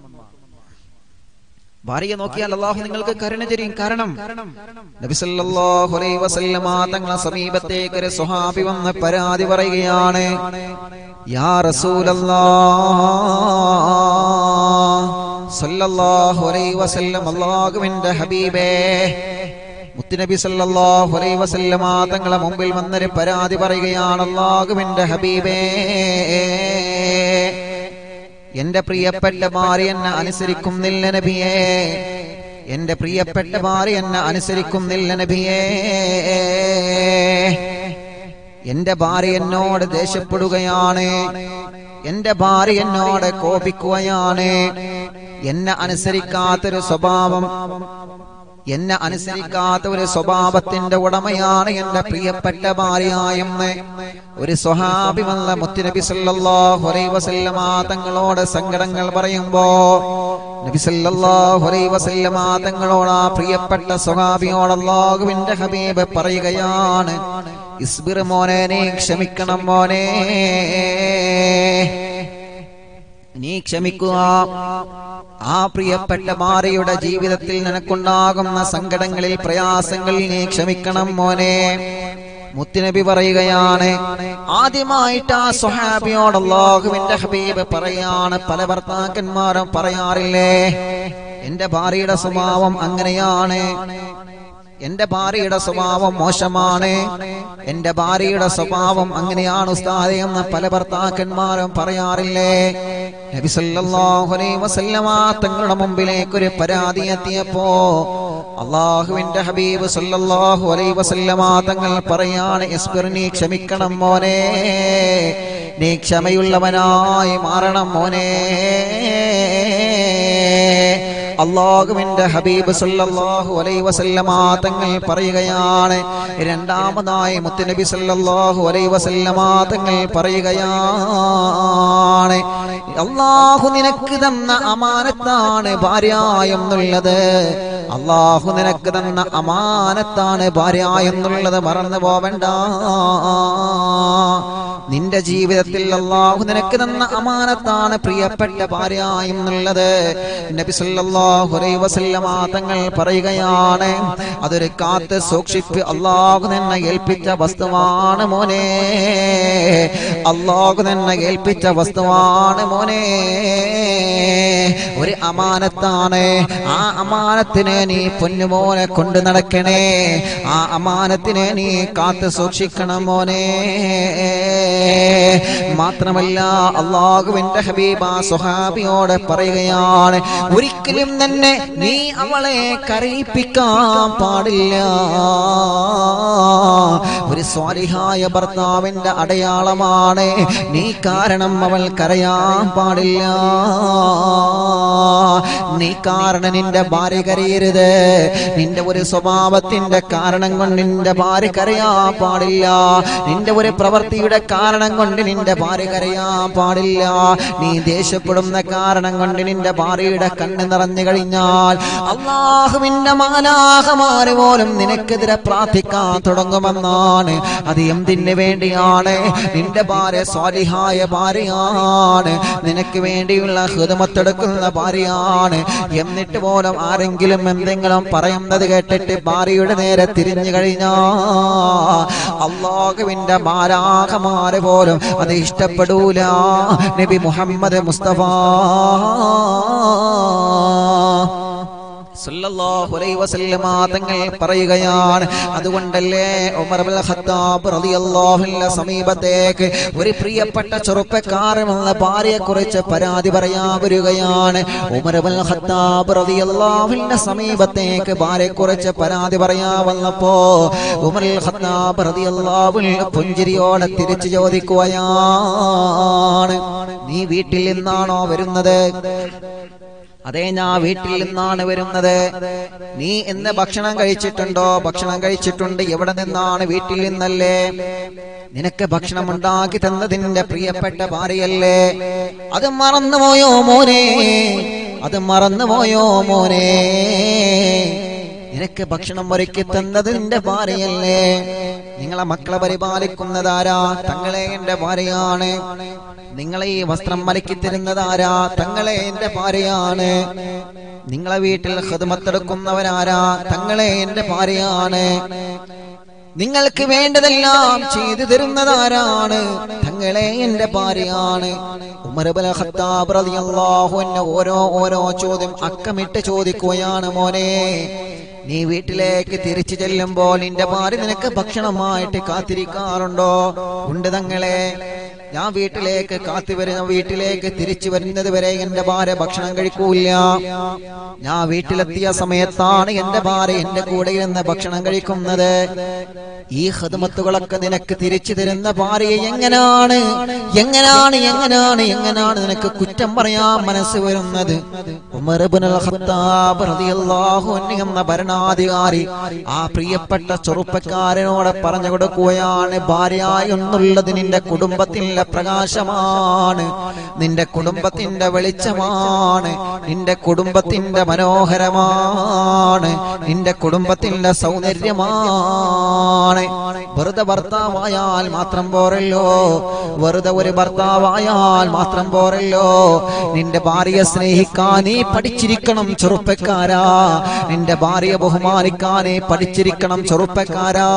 ഭാര്യയെ നോക്കിയാൽ അള്ളാഹു നിങ്ങൾക്ക് കരുണ തരും കാരണം നബിസല്ലാഹു അലൈഹി വസല്ലമ തങ്ങളെ സമീപത്തേക്ക് ഒരു സ്വഹാബി വന്ന് പരാതി പറയുകയാണ് യാ റസൂലല്ലാഹ് സല്ലല്ലാഹു അലൈഹി വസല്ലം അല്ലാഹുവിന്റെ ഹബീബേ മുത്തുനബി സല്ലല്ലാഹു അലൈഹി വസല്ലമ തങ്ങളെ മുമ്പിൽ വന്നൊരു പരാതി പറയുകയാണ് അല്ലാഹുവിന്റെ ഹബീബേ എന്റെ പ്രിയപ്പെട്ട ഭാര്യ എന്നെ അനുസരിക്കുന്നില്ല നബിയേ എന്റെ പ്രിയപ്പെട്ട ഭാര്യ എന്നെ അനുസരിക്കുന്നില്ല നബിയേ എന്റെ ഭാര്യ എന്നോട് ദേഷ്യപ്പെടുകയാണ് എന്റെ ഭാര്യ എന്നോട് കോപിക്കുകയാണ് എന്നെ അനുസരിക്കാത്തൊരു സ്വഭാവം എന്നെ അനുസരിക്കാത്ത ഒരു സ്വഭാവത്തിന്റെ ഉടമയാണ് എന്റെ പ്രിയപ്പെട്ട ഭാര്യയെന്ന് ഒരു സ്വഹാബി വന്ന മുത്തുനബി സല്ലല്ലാഹു അലൈഹി വസല്ലമ തങ്ങളോട് സങ്കടങ്ങൾ പറയുമ്പോ നബി സല്ലല്ലാഹു അലൈഹി വസല്ലമ തങ്ങളോട് ആ പ്രിയപ്പെട്ട സ്വഹാബിയോട് അല്ലാഹുവിന്റെ ഹബീബ് പറയുകയാണ് ഇസ്ബിർ മോനെ നീ ക്ഷമിക്കണം മോനെ നീ ക്ഷമിക്കുക ആ പ്രിയപ്പെട്ട ഭാര്യയുടെ ജീവിതത്തിൽ നിനക്കുണ്ടാകുന്ന സങ്കടങ്ങളിൽ പ്രയാസങ്ങളിൽ നീ ക്ഷമിക്കണം മോനെ മുത്തുനബി പറയുകയാണ് ആദ്യമായിട്ട് ആ സ്വഹാബിയോട് അള്ളാഹുവിന്റെ ഹബീബ് പറയാണ് പല ഭർത്താക്കന്മാരും പറയാറില്ലേ എന്റെ ഭാര്യയുടെ സ്വഭാവം അങ്ങനെയാണ് എന്റെ ഭാര്യയുടെ സ്വഭാവം മോശമാണ് എന്റെ ഭാര്യയുടെ സ്വഭാവം അങ്ങനെയാണ് ഉസ്താദെ എന്ന് പല ഭർത്താക്കന്മാരും പറയാറില്ലേ നബി സല്ലല്ലാഹു അലൈഹി വസല്ലമ തങ്ങളുടെ മുമ്പിലേക്ക് ഒരു പരാതി എത്തിയപ്പോ അള്ളാഹുവിന്റെ ഹബീബ് സല്ലല്ലാഹു അലൈഹി വസല്ലമ തങ്ങൾ പറയാണ് ഇസ്ബിർ നീ ക്ഷമിക്കണം മോനെ നീ ക്ഷമയുള്ളവനായി മാറണം മോനെ അള്ളാഹുവിന്റെ ഹബീബ് സല്ലല്ലാഹു അലൈഹി വസല്ലമ തങ്ങൾ പറയുകയാണ് രണ്ടാമതായി മുത്തുനബി സല്ലല്ലാഹു അലൈഹി വസല്ലമ തങ്ങൾ പറയുകയാണ് അള്ളാഹു നിനക്ക് തന്ന അമാനത്താണ് ഭാര്യ എന്നുള്ളത് അള്ളാഹു നിനക്ക് തന്ന അമാനത്താണ് ഭാര്യ എന്നുള്ളത് മറന്നു പോവണ്ട നിന്റെ ജീവിതത്തിൽ അള്ളാഹു നിനക്ക് തന്ന അമാനത്താണ് പ്രിയപ്പെട്ട ഭാര്യ എന്നുള്ളത് നബി സല്ലല്ലാഹു അലൈഹി വസല്ലമ തങ്ങൾ പറയുകയാണ് അതൊരു കാത്ത് സൂക്ഷിപ്പ് അള്ളാഹു നിന്നെ ഏൽപ്പിച്ച വസ്തുവാണ് മോനെ അള്ളാഹു നിന്നെ ഏൽപ്പിച്ച വസ്തുവാണ് മോനെ ഒരു അമാനത്താണ് ആ അമാനത്തിനെ നീ പൊന്നുമോനെ കൊണ്ട് നടക്കണേ ആ അമാനത്തിനെ നീ കാത്ത് സൂക്ഷിക്കണം മോനെ മാത്രമല്ല അള്ളാഹുവിന്റെ ഹബീബ സുഹാബിയോട് പറയുകയാണ് ഒരിക്കലും തന്നെ നീ അവളെ കരയിപ്പിക്കാൻ പാടില്ല ഒരു സ്വാലിഹായ ഭർത്താവിന്റെ അടയാളമാണ് നീ കാരണം അവൾ കരയാൻ പാടില്ല നീ കാരണം നിന്റെ ഭാര്യ കരയരുത് നിന്റെ ഒരു സ്വഭാവത്തിന്റെ കാരണം കൊണ്ട് നിന്റെ ഭാര്യ കരയാൻ പാടില്ല നിന്റെ ഒരു പ്രവൃത്തിയുടെ കാരണം കൊണ്ട് നിന്റെ ഭാര്യ കരയാൻ പാടില്ല നീ ദേഷ്യപ്പെടുന്ന കാരണം കൊണ്ട് നിന്റെ ഭാര്യയുടെ കണ്ണ് നിറഞ്ഞു കഴിഞ്ഞാൽ അള്ളാഹുവിന്റെ മാലാഹമാര് പോലും നിനക്കെതിരെ പ്രാർത്ഥിക്കാൻ തുടങ്ങുമെന്നാണ് അത് എന്തിനു വേണ്ടിയാണ് നിന്റെ ഭാര്യ സ്വാലിഹായ ഭാര്യയാണ് നിനക്ക് വേണ്ടിയുള്ള ഹൃദമത്തെടുക്കുന്ന ഭാര്യയാണ് എന്നിട്ട് പോലും ആരെങ്കിലും എന്തെങ്കിലും പറയുന്നത് കേട്ടിട്ട് ഭാര്യയുടെ നേരെ തിരിഞ്ഞു കഴിഞ്ഞാ അള്ളാഹുവിന്റെ മാരാഹമാര് പോലും അത് ഇഷ്ടപ്പെടൂല നബി മുഹമ്മദ് മുസ്തഫ സല്ലല്ലാഹു അലൈഹി വസല്ലമ തങ്ങൾ പറയുകയാണ് അതുകൊണ്ടല്ലേ ഉമർ ഇബ്നുൽ ഖത്താബ് റളിയല്ലാഹു അൻഹു സമീപത്തേക്ക് ഒരു പ്രിയപ്പെട്ട ചെറുപ്പക്കാരൻ വന്ന ഭാര്യയെ കുറിച്ച് പരാതി പറയാൻ വരികയാണ് ഉമർ ഇബ്നുൽ ഖത്താബ് റളിയല്ലാഹു അൻഹു സമീപത്തേക്ക് ഭാര്യയെ കുറിച്ച് പരാതി പറയാൻ വന്നപ്പോ ഉമർ ഇബ്നുൽ ഖത്താബ് റളിയല്ലാഹു അൻഹു പുഞ്ചിരിയോടെ തിരിച്ചു ചോദിക്കുകയാണ് നീ വീട്ടിൽ നിന്നാണോ വരുന്നത് അതെ ഞാൻ വീട്ടിൽ നിന്നാണ് വരുന്നത് നീ ഇന്ന് ഭക്ഷണം കഴിച്ചിട്ടുണ്ടോ ഭക്ഷണം കഴിച്ചിട്ടുണ്ട് എവിടെ നിന്നാണ് വീട്ടിൽ നിന്നല്ലേ നിനക്ക് ഭക്ഷണം ഉണ്ടാക്കി തന്നതിന്റെ പ്രിയപ്പെട്ട ഭാര്യയല്ലേ അത് മറന്നുപോയോ മോനെ അത് മറന്നുപോയോ മോനെ നിനക്ക് ഭക്ഷണം ഒരുക്കി തന്നത് നിന്റെ ഭാര്യയല്ലേ നിങ്ങളെ മക്കളെ പരിപാലിക്കുന്നതാരാ തങ്ങളെ എന്റെ ഭാര്യയാണ് നിങ്ങളെ ഈ വസ്ത്രം മലക്കി തരുന്നതാരാ തങ്ങളെ എന്റെ ഭാര്യയാണ് നിങ്ങളെ വീട്ടിൽ ഹൃദമത്തെടുക്കുന്നവരാരാ തങ്ങളെ എന്റെ ഭാര്യയാണ് നിങ്ങൾക്ക് വേണ്ടതെല്ലാം ചെയ്തു തരുന്നതാരാണ് തങ്ങളെ എന്റെ ഭാര്യയാണ് ഉമർ ഇബ്നുൽ ഖത്താബ് റളിയല്ലാഹു അൻഹു ഓരോ ഓരോ ചോദ്യം അക്കമിട്ട് ചോദിക്കുകയാണ് മോനെ നീ വീട്ടിലേക്ക് തിരിച്ചു ചെല്ലുമ്പോൾ നിന്റെ ഭാര്യ നിനക്ക് ഭക്ഷണമായിട്ട് കാത്തിരിക്കാറുണ്ടോ ഉണ്ട് തങ്ങളെ ഞാൻ വീട്ടിലേക്ക് കാത്തി വരുന്ന വീട്ടിലേക്ക് തിരിച്ചു വരുന്നത് വരെ എന്റെ ഭാര്യ ഭക്ഷണം കഴിക്കൂല ഞാൻ വീട്ടിലെത്തിയ സമയത്താണ് എന്റെ ഭാര്യ എന്റെ കൂടെ ഇരുന്ന് ഭക്ഷണം കഴിക്കുന്നത് ഈ ഹൃദമത്തുകളൊക്കെ നിനക്ക് തിരിച്ചു തരുന്ന ഭാര്യയെ എങ്ങനാണ് എങ്ങനാണ് എങ്ങനാണ് എങ്ങനാണ് നിനക്ക് കുറ്റം പറയാൻ മനസ്സ് വരുന്നത് ഉമർ ഇബ്നുൽ ഖത്താബ് റളിയല്ലാഹു അൻഹു എന്ന ഭരണാധികാരി ആ പ്രിയപ്പെട്ട ചെറുപ്പക്കാരനോട് പറഞ്ഞു കൊടുക്കുകയാണ് ഭാര്യ എന്നുള്ളത് നിന്റെ കുടുംബത്തിന്റെ പ്രകാശമാണ് നിന്റെ കുടുംബത്തിന്റെ വെളിച്ചമാണ് നിന്റെ കുടുംബത്തിന്റെ മനോഹരമാണ് നിന്റെ കുടുംബത്തിന്റെ സൗന്ദര്യമാണ് വെറുതെ ഭർത്താവായാൽ മാത്രം പോരല്ലോ വെറുതെ ഒരു ഭർത്താവായാൽ മാത്രം പോരല്ലോ നിന്റെ ഭാര്യയെ സ്നേഹിക്കാൻ നീ പഠിച്ചിരിക്കണം ചെറുപ്പക്കാരാ നിന്റെ ഭാര്യയെ ബഹുമാനിക്കാൻ നീ പഠിച്ചിരിക്കണം ചെറുപ്പക്കാരാ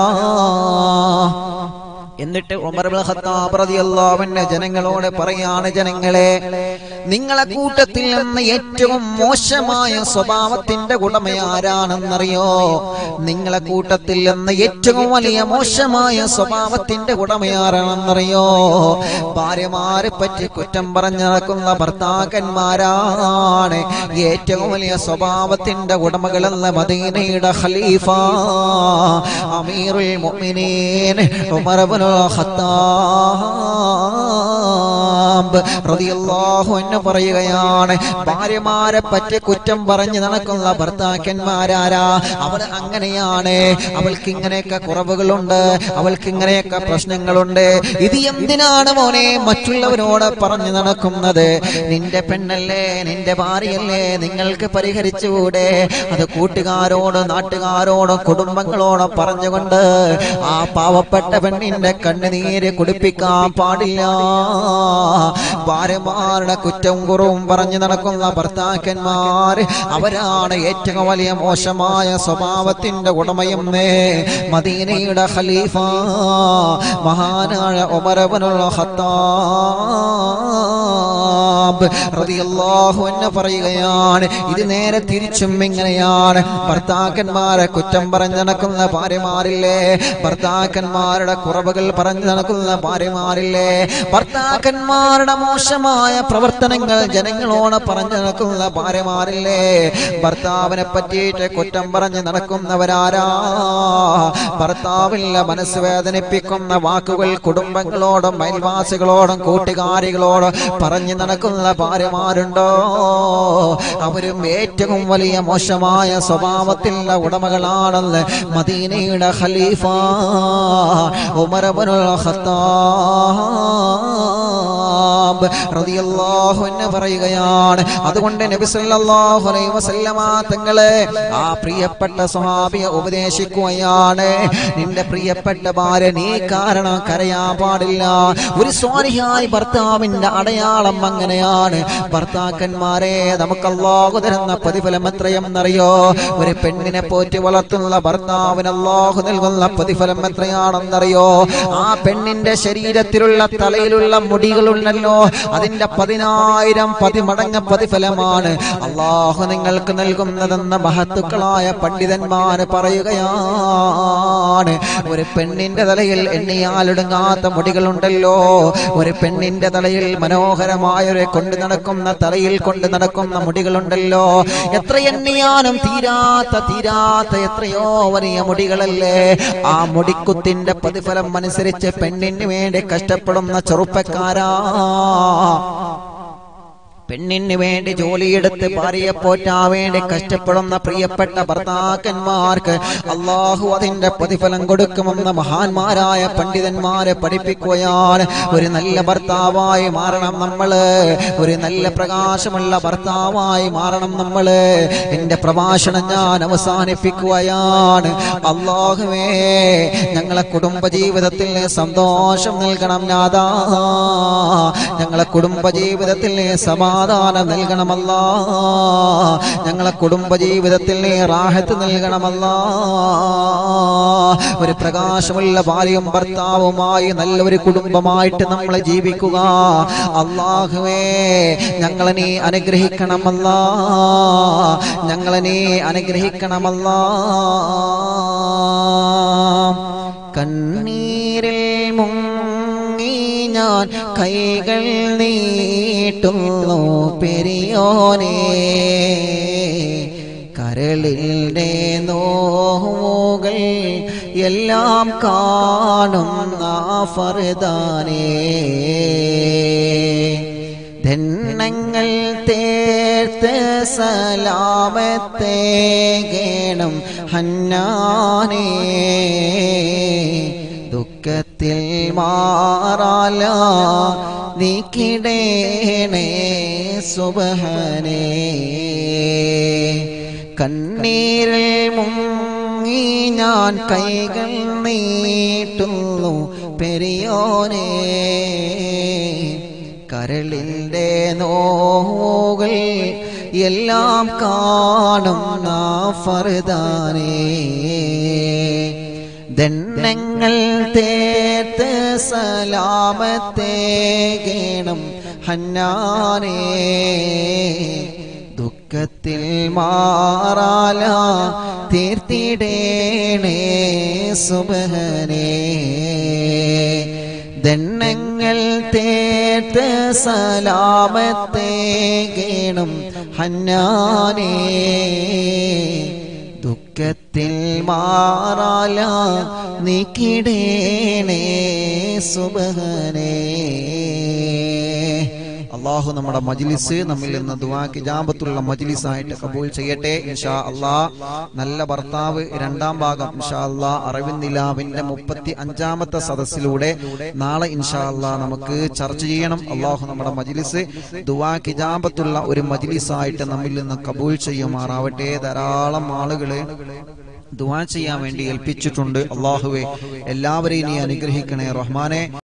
എന്നിട്ട് ഉമർ ഇബ്നുൽ ഖത്താബ് റളിയല്ലാഹു അൻഹു ജനങ്ങളോട് പറയാണ് ജനങ്ങളെ നിങ്ങളെ കൂട്ടത്തിൽ നിന്ന് ഏറ്റവും മോശമായ സ്വഭാവത്തിന്റെ ഉടമ ആരാണെന്നറിയോ നിങ്ങളെ കൂട്ടത്തിൽ നിന്ന് ഏറ്റവും വലിയ മോശമായ സ്വഭാവത്തിന്റെ ഉടമ ആരാണെന്നറിയോ ഭാര്യമാരെ പറ്റി കുറ്റം പറഞ്ഞു നടക്കുന്ന ഭർത്താക്കന്മാരാണ് ഏറ്റവും വലിയ സ്വഭാവത്തിന്റെ ഉടമകളെന്ന മദീനയുടെ ഖലീഫ അമീറുൽ മുഅ്മിനീൻ ഉമർ ഇബ്നുൽ ഖത്താബ് റളിയല്ലാഹു അൻഹു പറയുകയാണ് ഭാര്യമാരെ പറ്റി കുറ്റം പറഞ്ഞു നടക്കുന്ന ഭർത്താക്കന്മാരാരാ അവൾ അങ്ങനെയാണ് അവൾക്ക് ഇങ്ങനെയൊക്കെ കുറവുകളുണ്ട് അവൾക്ക് ഇങ്ങനെയൊക്കെ പ്രശ്നങ്ങളുണ്ട് ഇത് എന്തിനാണ് മോനെ മറ്റുള്ളവരോട് പറഞ്ഞു നടക്കുന്നത് നിന്റെ പെണ്ണല്ലേ നിന്റെ ഭാര്യയല്ലേ നിങ്ങൾക്ക് പരിഹരിച്ചുകൂടെ അത് കൂട്ടുകാരോട് നാട്ടുകാരോട് കുടുംബങ്ങളോട് പറഞ്ഞുകൊണ്ട് ആ പാവപ്പെട്ട പെണ്ണിന്റെ കണ്ണുനീര് കുടിപ്പിക്കാൻ പാടില്ല ഭാര്യമാരുടെ കുറ്റം കുറവും പറഞ്ഞു നടക്കുന്ന ഭർത്താക്കന്മാർ അവരാണ് ഏറ്റവും വലിയ മോശമായ സ്വഭാവത്തിന്റെ ഉടമയെന്ന് മദീനയുടെ ഖലീഫ മഹാനായ ഉമരബനുൽ ഖത്താബ് റളിയല്ലാഹു അൻഹു പറയുകയാണ് ഇത് നേരെ തിരിച്ചും ഇങ്ങനെയാണ് ഭർത്താക്കന്മാരെ കുറ്റം പറഞ്ഞു നടക്കുന്ന ഭാര്യമാരില്ലേ ഭർത്താക്കന്മാരുടെ കുറവുകൾ പറഞ്ഞു നടക്കുന്ന ഭാര്യമാരില്ലേ ഭർത്താക്കന്മാരുടെ മോശമായ പ്രവർത്തനങ്ങൾ ജനങ്ങളോട് പറഞ്ഞു നടക്കുന്ന ഭാര്യമാരില്ലേ ഭർത്താവിനെ പറ്റിയിട്ട് കുറ്റം പറഞ്ഞ് നടക്കുന്നവരാരാ ഭർത്താവില്ല മനസ്സ് വേദനിപ്പിക്കുന്ന വാക്കുകൾ കുടുംബങ്ങളോടും അയൽവാസികളോടും കൂട്ടുകാരികളോടും പറഞ്ഞു നടക്കുന്ന ഭാര്യമാരുണ്ടോ അവരും ഏറ്റവും വലിയ മോശമായ സ്വഭാവത്തിലുള്ള ഉടമകളാണെന്ന് മദീനയുടെ ഖലീഫ ഉമരബനുൽ ഖത്താബ് റളിയല്ലാഹു അൻഹു പറയുകയാണ് അതുകൊണ്ട് നബി സല്ലല്ലാഹു അലൈഹി വസല്ലമ തങ്ങളെ ആ പ്രിയപ്പെട്ട സ്വഹാബിയെ ഉപദേശിക്കുകയാണ് നിന്റെ പ്രിയപ്പെട്ട ഭാര്യ നീ കാരണം കരയാൻ പാടില്ല ഒരു സ്വാലിഹായി ഭർത്താവിന്റെ അടയാളം അങ്ങനെയാണ് ഭർത്താക്കന്മാരെ നമുക്ക് അല്ലാഹു തരുന്ന പ്രതിഫലം എത്രയെന്നറിയോ ഒരു പെണ്ണിനെ പോറ്റി വളർത്തുന്ന ഭർത്താവിന് അല്ലാഹു നൽകുന്ന പ്രതിഫലം എത്രയാണെന്നറിയോ ആ പെണ്ണിന്റെ ശരീരത്തിലുള്ള തലയിലുള്ള മുടികളുണ്ടല്ലോ അതിന്റെ പതിനായിരം പതിമടങ്ങ് പ്രതിഫലമാണ് അള്ളാഹു നിങ്ങൾക്ക് നൽകുന്നതെന്ന് മഹത്തുക്കളായ പണ്ഡിതന്മാര് പറയുകയാണ് ഒരു പെണ്ണിന്റെ തലയിൽ എണ്ണിയാലൊടുങ്ങാത്ത മുടികളുണ്ടല്ലോ ഒരു പെണ്ണിന്റെ തലയിൽ മനോഹരമായ ഒരു കൊണ്ട് നടക്കുന്ന തലയിൽ കൊണ്ട് നടക്കുന്ന മുടികളുണ്ടല്ലോ എത്ര എണ്ണിയാലും തീരാത്ത തീരാത്ത എത്രയോ വലിയ മുടികളല്ലേ ആ മുടിക്കുത്തിന്റെ പ്രതിഫലം അനുസരിച്ച് പെണ്ണിന് വേണ്ടി കഷ്ടപ്പെടുന്ന ചെറുപ്പക്കാരാ പെണ്ണിന് വേണ്ടി ജോലിയെടുത്ത് ഭാര്യയെ പോറ്റാൻ വേണ്ടി കഷ്ടപ്പെടുന്ന പ്രിയപ്പെട്ട ഭർത്താക്കന്മാർക്ക് അള്ളാഹു അതിന്റെ പ്രതിഫലം കൊടുക്കുമെന്ന് മഹാന്മാരായ പണ്ഡിതന്മാരെ പഠിപ്പിക്കുകയാണ് ഒരു നല്ല ഭർത്താവായി മാറണം നമ്മള് ഒരു നല്ല പ്രകാശമുള്ള ഭർത്താവായി മാറണം നമ്മള് എന്റെ പ്രഭാഷണം ഞാൻ അവസാനിപ്പിക്കുകയാണ് അള്ളാഹുവേ ഞങ്ങളെ കുടുംബ ജീവിതത്തിൽ സന്തോഷം നൽകണം നാദാ ഞങ്ങളെ കുടുംബ ജീവിതത്തിൽ സമാ സമാധാനം നൽകണമല്ല ഞങ്ങളെ കുടുംബ ജീവിതത്തിൽ നീ റാഹത്ത് നൽകണമല്ല ഒരു പ്രകാശമുള്ള ഭാര്യയും ഭർത്താവുമായി നല്ലൊരു കുടുംബമായിട്ട് നമ്മൾ ജീവിക്കുക അള്ളാഹുവേ ഞങ്ങളെ നീ അനുഗ്രഹിക്കണമല്ല ഞങ്ങളെ നീ അനുഗ്രഹിക്കണമല്ല കണ്ണീരിൽ മുങ്ങി ഞാൻ കൈകൾ നീട്ടുന്നു പെരിയോനെ കരളിൻ്റെ നോവുകൾ എല്ലാം കാണുന്ന ഫർദാനേ ധന്നങ്ങൾ തേർത്ത് സലാമത്തെ ഗേണം ഹന്നാനേ ദുഃഖത്തിൽ മാറാല നീക്കിടേണേ സുബഹനേ കണ്ണീരിൽ മുങ്ങി ഞാൻ കൈകൾ നീട്ടുന്നു പെരിയോനേ കരളിൻ്റെ നോവുകൾ എല്ലാം കാണുന്ന ഫർദാനേ ദണ്ണങ്ങൾ തേത്ത് സലാമത്തെ ഗേണം ഹന്നാനേ ദുഃഖത്തിൽ മാറാല തീർത്തിടേണേ സുബഹനേ ദണ്ണങ്ങൾ തേത്ത് സലാമത്തെ ഗേണം ഹന്നാനേ ദുഃഖത്തിൽ മാറാല നീക്കിടേണേ സുബഹനേ അള്ളാഹു നമ്മുടെ മജ്ലിസ് നമ്മിൽ നിന്ന് ദുആ കിജാബത്തുള്ള മജ്ലിസായിട്ട് കബൂൽ ചെയ്യട്ടെ ഇൻഷാ അള്ളാ നല്ല ഭർത്താവ് രണ്ടാം ഭാഗം ഇൻഷാ അള്ളാ അറിവിന്ദിലാവിന്റെ മുപ്പത്തി അഞ്ചാമത്തെ സദസ്സിലൂടെ നാളെ ഇൻഷാ അള്ളാ നമുക്ക് ചർച്ച ചെയ്യണം അള്ളാഹു നമ്മുടെ മജ്ലിസ് ദുആ കിജാബത്തുള്ള ഒരു മജ്ലിസായിട്ട് നമ്മിൽ നിന്ന് കബൂൽ ചെയ്യുമാറാവട്ടെ ധാരാളം ആളുകള് ദുആ ചെയ്യാൻ വേണ്ടി ഏൽപ്പിച്ചിട്ടുണ്ട് അള്ളാഹുവെ എല്ലാവരെയും നീ അനുഗ്രഹിക്കണേ റഹ്മാനെ